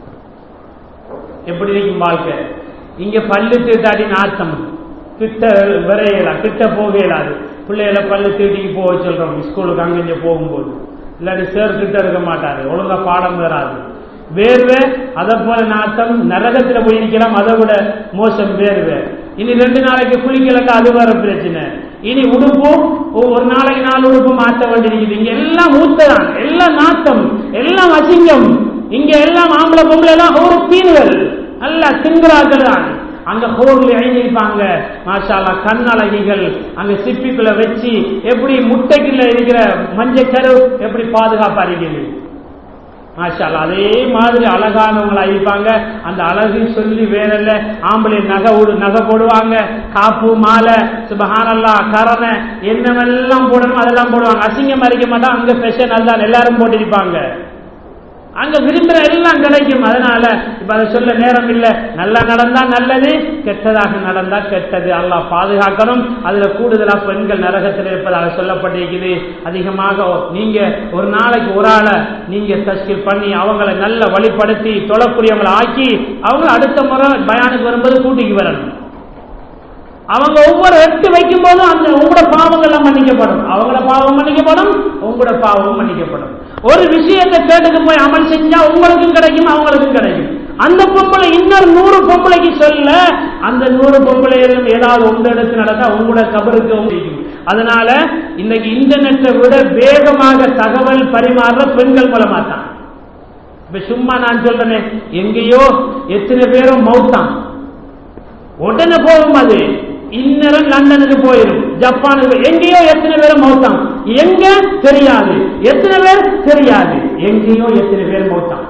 Speaker 1: எப்படி இருக்கும் வாழ்க்கை இங்க பல்லு தீட்டாடி நாட்டம் கிட்ட விரையலாம் கிட்ட போக இயலாது பிள்ளைகளை பல்லு தீட்டிக்கு போக சொல்றோம் ஸ்கூலுக்கு அங்கே போகும்போது இல்லாட்டி சேர் கிட்ட இருக்க மாட்டாரு ஒழுங்கா பாடம் வராது வேர்வை அதை போல நாட்டம் நரகத்துல போய் இருக்கலாம் அதை விட மோசம் வேர்வை இனி ரெண்டு நாளைக்கு குளிக்கலக்கா அது வேற பிரச்சனை இனி உடுப்பும் ஒரு நாளைக்கு நாலு உடுப்பு மாற்ற வேண்டியிருக்குது இங்க எல்லாம் ஊத்ததான் எல்லாம் நாட்டம் எல்லாம் அசிங்கம் இங்க எல்லாம் ஆம்பளை பொம்பளை எல்லாம் ஒரு பீன்கள் நல்ல திங்குறாக்கள் தான் அங்க ஹோர்ல எழுந்திருப்பாங்க மாஷாலா கண்ணழகிகள் அங்க சிப்பிக்குள்ள வச்சு எப்படி முட்டைக்குள்ள இருக்கிற மஞ்சக்கரு எப்படி பாதுகாப்பா இருக்குது மாஷாலா அதே மாதிரி அழகானவங்களா இருப்பாங்க அந்த அழகு சொல்லி வேற இல்ல ஆம்பளை நகை உடு நகை போடுவாங்க காப்பு மாலை சுபஹானல்லா கரணை என்னவெல்லாம் போடணும் அதெல்லாம் போடுவாங்க அசிங்கம் அறிக்க மாட்டா அங்க ஃபெஷன் அதுதான் எல்லாரும் போட்டிருப்பாங்க அங்க விரும்புற எல்லாம் கிடைக்கும் அதனால இப்ப அதை சொல்ல நேரம் இல்ல நல்லா நடந்தா நல்லது கெட்டதாக நடந்தா கெட்டது அல்லாஹ் பாதுகாக்கணும் அதுல கூடுதலா பெண்கள் நரகத்தில் இருப்பதாக சொல்லப்பட்டிருக்குது அதிகமாக நீங்க ஒரு நாளைக்கு ஒரு ஆளை நீங்க தஸ்கில் பண்ணி அவங்களை நல்ல வழிப்படுத்தி தொழக்கூடியவங்களை ஆக்கி அவங்க அடுத்த முறை பயானுக்கு வரும்போது கூட்டிக்கு வரணும் அவங்க ஒவ்வொரு எட்டு வைக்கும் போதும் அந்த உங்களோட பாவங்கள் எல்லாம் மன்னிக்கப்படும் அவங்களோட பாவம் மன்னிக்கப்படும் உங்களோட பாவம் மன்னிக்கப்படும் ஒரு விஷயத்தை கேட்டுக்கு போய் அமல் செஞ்சா உங்களுக்கும் கிடைக்கும் அவங்களுக்கும் கிடைக்கும் அந்த பொம்பளை இன்னொரு நூறு பொம்பளைக்கு சொல்ல அந்த நூறு பொம்பளையிலும் ஏதாவது ஒன்று எடுத்து நடந்தா உங்களோட கபருக்கு முடியும் அதனால இன்னைக்கு இன்டர்நெட்டை விட வேகமாக தகவல் பரிமாறுற பெண்கள் மூலமா தான் இப்ப சும்மா நான் சொல்றேனே எங்கேயோ எத்தனை பேரும் மௌத்தான் உடனே போகும் அது இந்நேரம் லண்டனுக்கு போயிடும் ஜப்பானுக்கு எங்கேயோ எத்தனை பேர் மௌத்தான் எங்க தெரியாது எத்தனை பேர் தெரியாது எங்கேயோ எத்தனை பேர் மௌத்தான்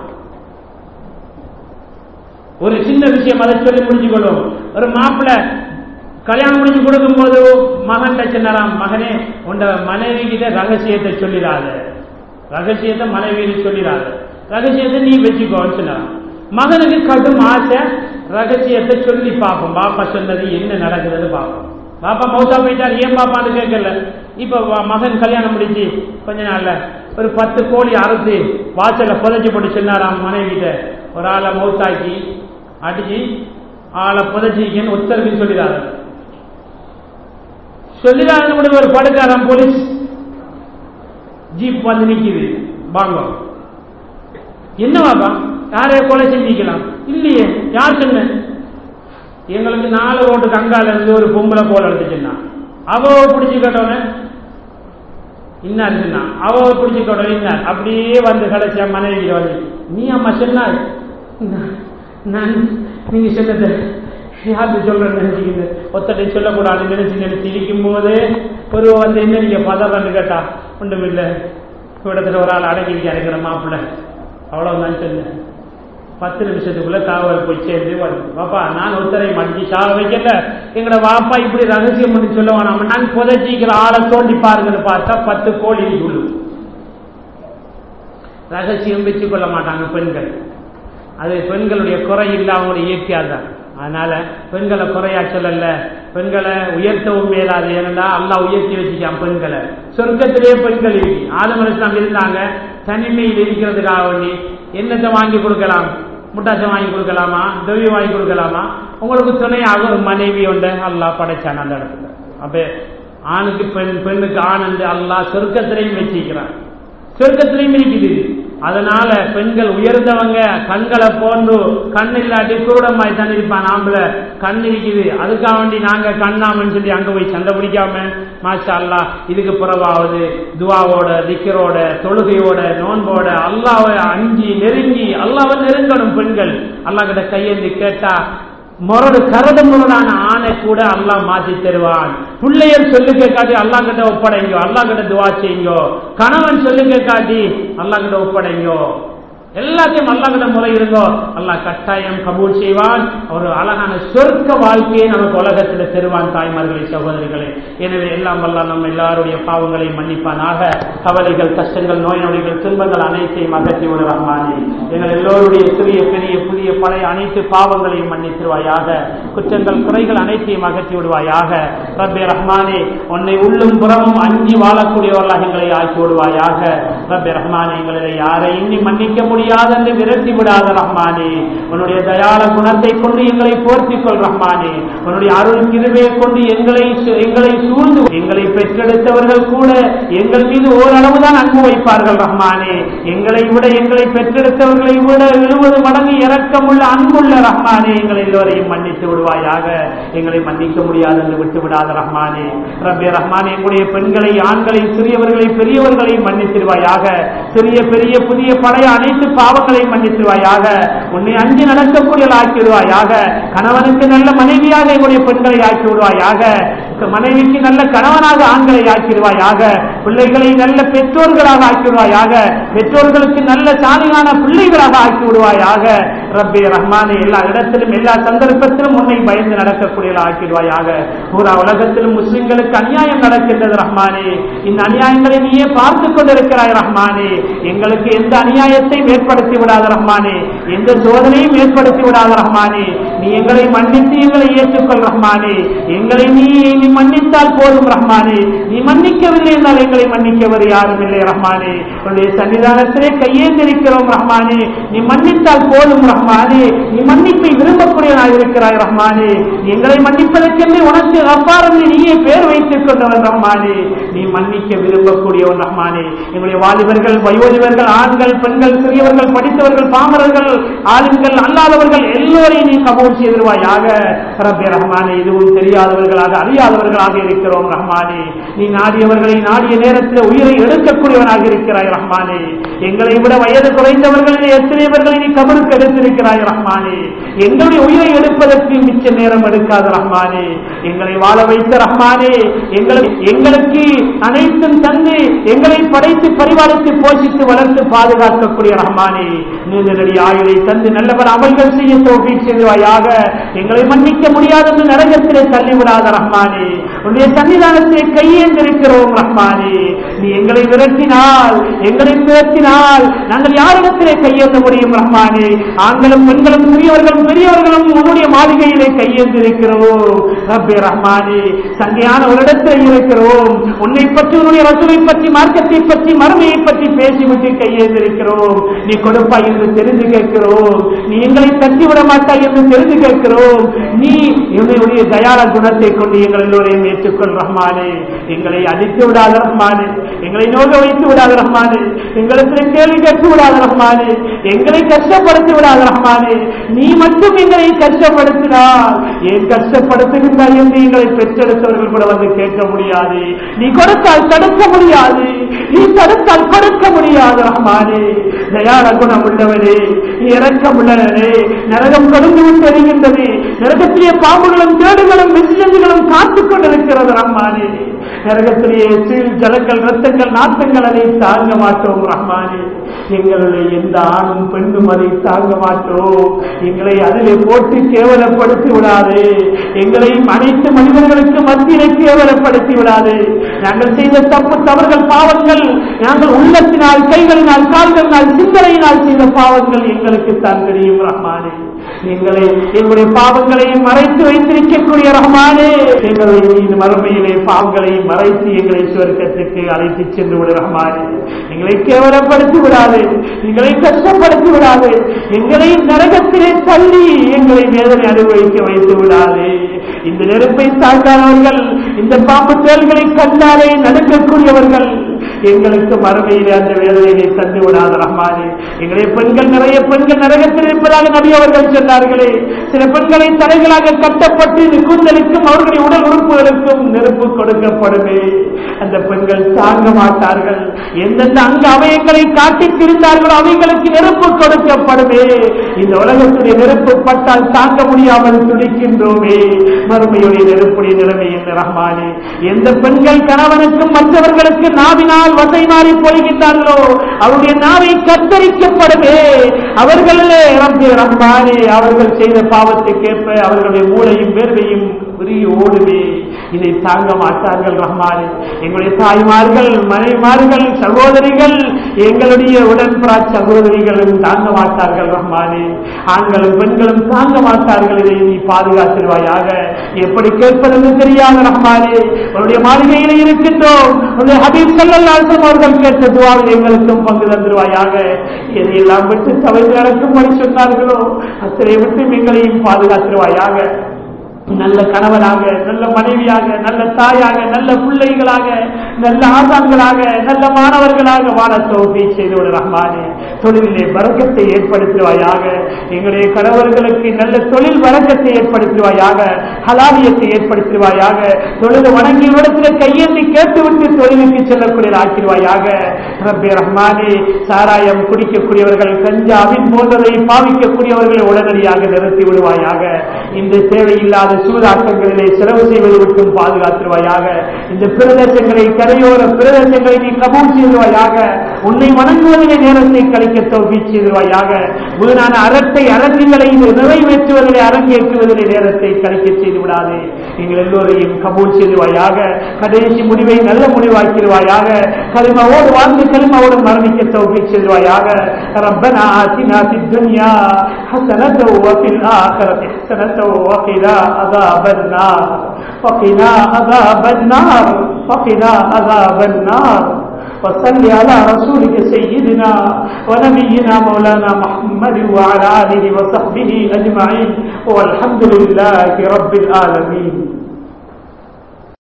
Speaker 1: ஒரு சின்ன விஷயம் அதை சொல்லி முடிச்சுக்கொள்ளும் ஒரு மாப்பிள்ளை கல்யாணம் முடிஞ்சு கொடுக்கும் போது மகன் சொன்னாராம் மகனே உண்ட மனைவி கிட்ட ரகசியத்தை சொல்லிடாத ரகசியத்தை மனைவியில் சொல்லிடாத ரகசியத்தை நீ வச்சுக்கோன்னு சொன்னாராம் மகனுக்கு கடும் ஆசை ரகசியத்தை சொல்லி பார்ப்போம் பாப்பா சொன்னது என்ன நடக்குதுன்னு பார்ப்போம் பாப்பா மௌசா போயிட்டார் ஏன் பாப்பான்னு கேட்கல இப்ப வ- மகன் கல்யாணம் முடிச்சு கொஞ்ச நாள்ல ஒரு பத்து கோழி அறுத்து வாசல்ல புதைச்சு போட்டு சொன்னாராம் மனைவி கிட்ட ஒரு ஆளை மௌத்தாக்கி அடிச்சு ஆளை புதைச்சிக்கன்னு உத்தரவுன்னு சொல்லிடாரு சொல்லிடாத கூட ஒரு படுக்காராம் போலீஸ் ஜீப் வந்து நிக்குது வாங்க என்ன பாப்பா யாரைய கொலை செஞ்சிக்கலாம் இல்லையே யார் சொன்ன எங்களுக்கு நாலு ரோட்டுக்கு அங்கால இருந்து ஒரு பொம்பளை போல எடுத்துச்சுன்னா அவ பிடிச்சு கேட்டவன இன்னார் சொன்னா அவ பிடிச்சு கேட்டவன இன்னார் அப்படியே வந்து கடைசியா மனைவி வந்து நீ அம்மா சொன்னார் நான் நான் நீங்க சொன்னது யாரு சொல்றேன்னு நினைச்சுக்கிட்டு ஒத்தட்டை சொல்லக்கூடாது நினைச்சு நினைச்சு இருக்கும் போது ஒரு வந்து என்ன நீங்க பதறன்னு கேட்டா ஒன்றும் இல்லை இடத்துல ஒரு ஆள் அடங்கி அடைக்கிற மாப்பிள்ளை அவ்வளவுதான் சொன்னேன் பத்து நிமிஷத்துக்குள்ள காவல் போய் சேர்ந்து வருது பாப்பா நான் ஒருத்தரை மடிச்சு சாவ வைக்கல எங்கட வாப்பா இப்படி ரகசியம் பண்ணி சொல்ல வேணாம் நான் புதைச்சிக்கிற ஆளை தோண்டி பாருங்கன்னு பார்த்தா பத்து கோழி சொல்லு ரகசியம் வச்சுக் கொள்ள மாட்டாங்க பெண்கள் அது பெண்களுடைய குறை இல்ல அவங்களுடைய இயற்கையால் தான் அதனால பெண்களை குறையா சொல்லல பெண்களை உயர்த்தவும் மேலாது ஏனென்றா அல்லாஹ் உயர்த்தி வச்சுக்கான் பெண்களை சொர்க்கத்திலே பெண்கள் இருக்கு ஆதமரசம் இருந்தாங்க தனிமையில் இருக்கிறதுக்காக வேண்டி என்னத்தை வாங்கி கொடுக்கலாம் முட்டாசம் வாங்கி கொடுக்கலாமா திரவியம் வாங்கி கொடுக்கலாமா உங்களுக்கு துணையாக ஒரு மனைவி உண்டு அல்லாஹ் படைச்சான் அந்த இடத்துல அப்ப ஆணுக்கு பெண் பெண்ணுக்கு ஆண் என்று அல்லாஹ் சொர்க்கத்திலையும் வச்சிருக்கிறான் சொர்க்கத்திலையும் இருக்குது அதனால பெண்கள் உயர்ந்தவங்க கண்களை போன்று கண் இல்லாட்டி குருடமாய் தான் இருப்பான் ஆம்பளை கண் இருக்குது அதுக்காக வேண்டி நாங்க கண்ணாமன்னு சொல்லி அங்க போய் சண்டை பிடிக்காம மாஷா அல்லா இதுக்கு புறவாவது துவாவோட திக்கரோட தொழுகையோட நோன்போட அல்லாவை அஞ்சி நெருங்கி அல்லாவை நெருங்கணும் பெண்கள் அல்லா கிட்ட கையேந்தி கேட்டா முரடு கரடு முரடான ஆணை கூட அல்லாஹ் மாத்தி தருவான் பிள்ளையர் சொல்லுக்க காட்டி அல்லாஹ் கிட்ட ஒப்படைங்கோ அல்லாஹ் கிட்ட துவா செய்யுங்கோ கணவன் சொல்லுக்க காட்டி அல்லாஹ் கிட்ட ஒப்படைங்கோ எல்லாத்தையும் அல்லாஹ் கிட்ட முறை இருங்கோ அல்லாஹ் கட்டாயம் கபூல் செய்வான் ஒரு அழகான சொர்க்க வாழ்க்கையை நமக்கு உலகத்தில் தருவான் தாய்மார்களே சகோதரிகளே எனவே எல்லாம் வல்ல நம்ம எல்லாருடைய பாவங்களை மன்னிப்பானாக கவலைகள் கஷ்டங்கள் நோய் நொடிகள் துன்பங்கள் அனைத்தையும் அகற்றி விட ரஹ்மானே எங்கள் எல்லோருடைய சிறிய பெரிய புதிய பழைய அனைத்து பாவங்களையும் மன்னித்திருவாயாக குற்றங்கள் குறைகள் அனைத்தையும் அகற்றி விடுவாயாக ரப்பே ரஹ்மானே உன்னை உள்ளும் புறமும் அஞ்சி வாழக்கூடியவர்களாக எங்களை ஆக்கி விடுவாயாக ரப்பே ரஹ்மானே எங்களை யாரையும் நீ மன்னிக்க முடியாது என்று விரட்டி விடாத ரஹ்மானே உன்னுடைய தயாள குணத்தை கொண்டு எங்களை போர்த்திக் கொள் ரஹ்மானே உன்னுடைய அருள் கிருபையை கொண்டு எங்களை சு- எங்களை சூழ்ந்து எங்களை பெற்றெடுத்தவர்கள் கூட எங்கள் மீது ஓரளவுதான் அன்பு வைப்பார்கள் ரஹ்மானே எங்களை விட எங்களை பெற்றெடுத்தவர்களை விட எழுபது மடங்கு இரக்கமுள்ள அன்புள்ள ரஹ்மானே எங்களை எல்லோரையும் மன்னித்து விடுவாயாக எங்களை மன்னிக்க முடியாது என்று விட்டு விடாத ரஹ்மானே ரப்பே ரஹ்மானே எங்களுடைய பெண்களை ஆண்களை சிறியவர்களை பெரியவர்களை மன்னித்திருவாயாக சிறிய பெரிய புதிய பழைய அனைத்து பாவங்களை மன்னித்திருவாயாக உன்னை அஞ்சு நடக்கக்கூடிய ஆக்கிவிடுவாயாக கணவனுக்கு நல்ல மனைவியாக எங்களுடைய பெண்களை ஆக்கி விடுவாயாக மனைவிக்கு நல்ல கணவனாக ஆண்களை ஆக்கிடுவாயாக பிள்ளைகளை நல்ல பெற்றோர்களாக ஆக்கிடுவாயாக பெற்றோர்களுக்கு நல்ல சாலியான பிள்ளைகளாக ஆக்கி விடுவாயாக ரப்பே ரஹ்மானே எல்லா இடத்திலும் எல்லா சந்தர்ப்பத்திலும் உன்னை பயந்து நடக்கக்கூடிய ஆக்கிடுவாயாக பூரா உலகத்திலும் முஸ்லிம்களுக்கு அநியாயம் நடக்கின்றது ரஹ்மானே இந்த அநியாயங்களை நீயே பார்த்து கொண்டிருக்கிறாய் ரஹ்மானே எங்களுக்கு எந்த அநியாயத்தையும் ஏற்படுத்தி விடாத ரஹ்மானே எந்த சோதனையும் ஏற்படுத்தி விடாத ரஹ்மானே நீ எங்களை மன்னித்து எங்களை ஏற்றுக்கொள் ரஹ்மானே எங்களை நீ நீ மன்னித்தால் போதும் ரஹ்மானே நீ மன்னிக்கவில்லை என்றால் எங்களை மன்னிக்கவர் யாரும் இல்லை ரஹ்மானே உன்னுடைய சன்னிதானத்திலே கையேந்திருக்கிறோம் ரஹ்மானே நீ மன்னித்தால் போதும் ரஹ்மானே நீ மன்னிப்பை விரும்பக்கூடியவனாக இருக்கிறாய் ரஹ்மானே நீ எங்களை மன்னிப்பதற்கென்று உனக்கு அப்பாரம் நீயே பேர் வைத்துக் கொண்டவன் ரஹ்மானே நீ மன்னிக்க விரும்பக்கூடியவன் ரஹ்மானே எங்களுடைய வாலிபர்கள் வயோதிபர்கள் ஆண்கள் பெண்கள் சிறியவர்கள் படித்தவர்கள் பாமரர்கள் ஆளுங்கள் அல்லாதவர்கள் எல்லோரையும் நீ கபூல் செய்திருவாயாக ரப்பே ரஹ்மானே இதுவும் தெரியாதவர்களாக அறியாதவர்களாக இருக்கிறோம் ரஹ்மானே நீ நாடியவர்களை நாடிய நேரத்தில் உயிரை எடுக்கக்கூடியவனாக இருக்கிறாய் ரஹ்மானே எங்களை விட வயது குறைந்தவர்களில் எத்தனைவர்களை நீ கபருக்கு எடுத்திருக்கிறாய் ரஹ்மானே எங்களுடைய உயிரை எடுப்பதற்கு மிச்ச நேரம் எடுக்காத ரஹ்மானே எங்களை வாழ வைத்த ரஹ்மானே எங்களை எங்களுக்கு அனைத்தும் தந்து எங்களை படைத்து பரிபாலித்து போஷித்து வளர்த்து பாதுகாக்கக்கூடிய ரஹ்மானே நீண்ட நடி ஆயுளை தந்து நல்லவர் அமல்கள் செய்ய தோல்வி செய்வாயாக எங்களை மன்னிக்க முடியாது என்று நரகத்திலே தள்ளிவிடாத ரஹ்மானே உன்னுடைய சன்னிதானத்தை கையேந்திருக்கிறோம் ரஹ்மானே நீ எங்களை விரட்டினால் எங்களை விரட்டினால் நாங்கள் யாரிடத்திலே கையேந்த முடியும் ரஹ்மானே ஆண்களும் பெண்களும் சிறியவர்களும் பெரியவர்களும் உன்னுடைய மாளிகையிலே கையேந்திருக்கிறோம் ரப்பே ரஹ்மானே சங்கையான ஒரு இடத்தில் இருக்கிறோம் உன்னை பற்றி உன்னுடைய ரசூலை பற்றி மார்க்கத்தை பற்றி மறுமையை பற்றி பேசிவிட்டு கையேந்திருக்கிறோம் நீ கொடுப்பாய் என்று தெரிந்து கேட்கிறோம் நீ எங்களை தட்டி விட மாட்டாய் என்று தெரிந்து கேட்கிறோம் நீ என்னுடைய தயார குணத்தை கொண்டு எங்கள் எல்லோரையும் ஏற்றுக்கொள் ரஹ்மானே எங்களை அடித்து விடாத ரஹ்மானே எங்களை நோக வைத்து விடாத ரஹ்மானே எங்களுக்கு கேள்வி கேட்டு விடாத ரஹ்மானே எங்களை கஷ்டப்படுத்தி விடாத ரஹ்மானே நீ மட்டும் எங்களை கஷ்டப்படுத்தினால் ஏன் கஷ்டப்படுத்துகின்றாய் என்று எங்களை பெற்றெடுத்தவர்கள் கூட வந்து கேட்க முடியாது நீ கொடுத்தால் தடுக்க முடியாது நீ தடுத்தால் கொடுக்க முடியாது ரஹ்மானே தயார குணம் உள்ளவரே நீ இறக்கம் உள்ளவரே நரகம் கொடுந்து விட்டு எறிகின்றது நரகத்திலே பாம்புகளும் தேடுகளும் விசிலந்துகளும் காத்துக் கொண்டிருக்கிறது ரஹ்மானே நரகத்திலே சீல் ஜலங்கள் ரத்தங்கள் நாட்டங்கள் அதை தாங்க மாட்டோம் ரஹ்மானே எங்களுடைய எந்த ஆணும் பெண்ணும் அதை தாங்க மாட்டோம் எங்களை அதிலே போட்டு கேவலப்படுத்தி விடாது எங்களை அனைத்து மனிதர்களுக்கு மத்தியிலே கேவலப்படுத்தி விடாது நாங்கள் செய்த தப்பு தவறுகள் பாவங்கள் நாங்கள் உள்ளத்தினால் கைகளினால் கால்களினால் சிந்தனையினால் செய்த பாவங்கள் எங்களுக்கு தான் தெரியும் ரஹ்மானே எங்களை எங்களுடைய பாவங்களை மறைத்து வைத்திருக்கக்கூடிய ரஹ்மானே எங்களுடைய மறுமையிலே பாவங்களை மறைத்து எங்களை சுவர்க்கத்துக்கு அழைத்து சென்று விடு ரஹ்மானே எங்களை கேவலப்படுத்தி விடாது எங்களை கஷ்டப்படுத்தி விடாது எங்களை நரகத்திலே தள்ளி எங்களை வேதனை அனுபவிக்க வைத்து விடாது இந்த நெருப்பை தாக்காதவர்கள் இந்த பாம்பு தேல்களை கண்டாலே நடுக்கக்கூடியவர்கள் எங்களுக்கு மறுமையிலே அந்த வேதனையை தந்து விடாத ரஹ்மானே எங்களுடைய பெண்கள் நிறைய பெண்கள் நரகத்தில் இருப்பதாக நபி அவர்கள் சொன்னார்களே சில பெண்களை தலைகளாக கட்டப்பட்டு கூந்தலுக்கும் அவர்களுடைய உடல் உறுப்புகளுக்கும் நெருப்பு கொடுக்கப்படுமே அந்த பெண்கள் தாங்க மாட்டார்கள் எந்தெந்த அங்க அவயங்களை காட்டித் திரிந்தார்களோ அவைகளுக்கு நெருப்பு கொடுக்கப்படுமே இந்த உலகத்துடைய நெருப்பு பட்டால் தாங்க முடியாமல் துடிக்கின்றோமே மறுமையுடைய நெருப்புடைய நிலைமை என்ன ரஹ்மானே எந்த பெண்கள் கணவனுக்கும் மற்றவர்களுக்கு நாவினால் வசை மாறி போகின்றார்களோ அவருடைய நாவை கத்தரிக்கப்படுமே அவர்களே ரப்பே ரஹ்மானே அவர்கள் செய்த பாவத்துக்கேற்ப அவர்களுடைய மூளையும் வேர்வையும் உரிய ஓடுமே இதை தாங்க மாட்டார்கள் ரஹ்மானே எங்களுடைய தாய்மார்கள் மனைமார்கள் சகோதரிகள் எங்களுடைய உடன்புறா சகோதரிகளும் தாங்க மாட்டார்கள் ரஹ்மானே ஆண்களும் பெண்களும் தாங்க மாட்டார்கள் இதை நீ பாதுகாத்திருவாயாக எப்படி கேட்பதென்று தெரியாத ரஹ்மானே உன்னுடைய மாளிகையிலே இருக்கின்றோம் உன்னுடைய ஹபீப் சல்லல்லாஹு அவர்கள் கேட்ட துவாவில் எங்களுக்கும் பங்கு தந்துருவாயாக எதையெல்லாம் விட்டு தவிர்த்து நடக்கும்படி சொன்னார்களோ அத்தனை விட்டு எங்களையும் பாதுகாத்திருவாயாக நல்ல கணவனாக நல்ல மனைவியாக நல்ல தாயாக நல்ல பிள்ளைகளாக நல்ல ஆசான்களாக நல்ல மாணவர்களாக வாழ தோல்வி செய்தோடு ரஹ்மானே தொழிலிலே வரக்கத்தை ஏற்படுத்துவாயாக எங்களுடைய கணவர்களுக்கு நல்ல தொழில் வரக்கத்தை ஏற்படுத்துவாயாக ஹலாலியத்தை ஏற்படுத்துவாயாக தொழில் வணங்கி இடத்தில் கையேந்தி கேட்டுவிட்டு தொழிலுக்கு செல்லக்கூடிய ஆக்கிடுவாயாக ரப்பே ரஹ்மானே சாராயம் குடிக்கக்கூடியவர்கள் கஞ்சாவின் போன்றதை பாவிக்கக்கூடியவர்களை உடனடியாக நிறுத்தி விடுவாயாக இந்த தேவையில்லாத சூதாட்டங்களிலே செலவு செய்வதை விட்டும் பாதுகாத்துருவாயாக இந்த பிரதேசங்களை கரையோர பிரதேசங்களை நீ கபூல் செய்துவாயாக உன்னை வணங்குவதிலே நேரத்தை கழிக்க தோல்வி செய்துவாயாக வீணான அரட்டை அரங்குகளை நிறைவேற்றுவதிலே அரங்கேற்றுவதிலே நேரத்தை கழிக்க செய்து விடாது எங்கள் எல்லோரையும் கபூல் செய்துவாயாக கடைசி முடிவை நல்ல முடிவாக்கிடுவாயாக கலிமாவோடு வாழ்ந்து கலிமாவோடு மரணிக்க தோல்வி செய்துவாயாக ربنا آتنا في الدنيا حسنة وفي الآخرة حسنة وقنا عذاب النار
Speaker 2: وقنا عذاب النار وقنا عذاب النار وصل على رسولك سيدنا ونبينا مولانا محمد وعلى آله وصحبه أجمعين والحمد لله رب العالمين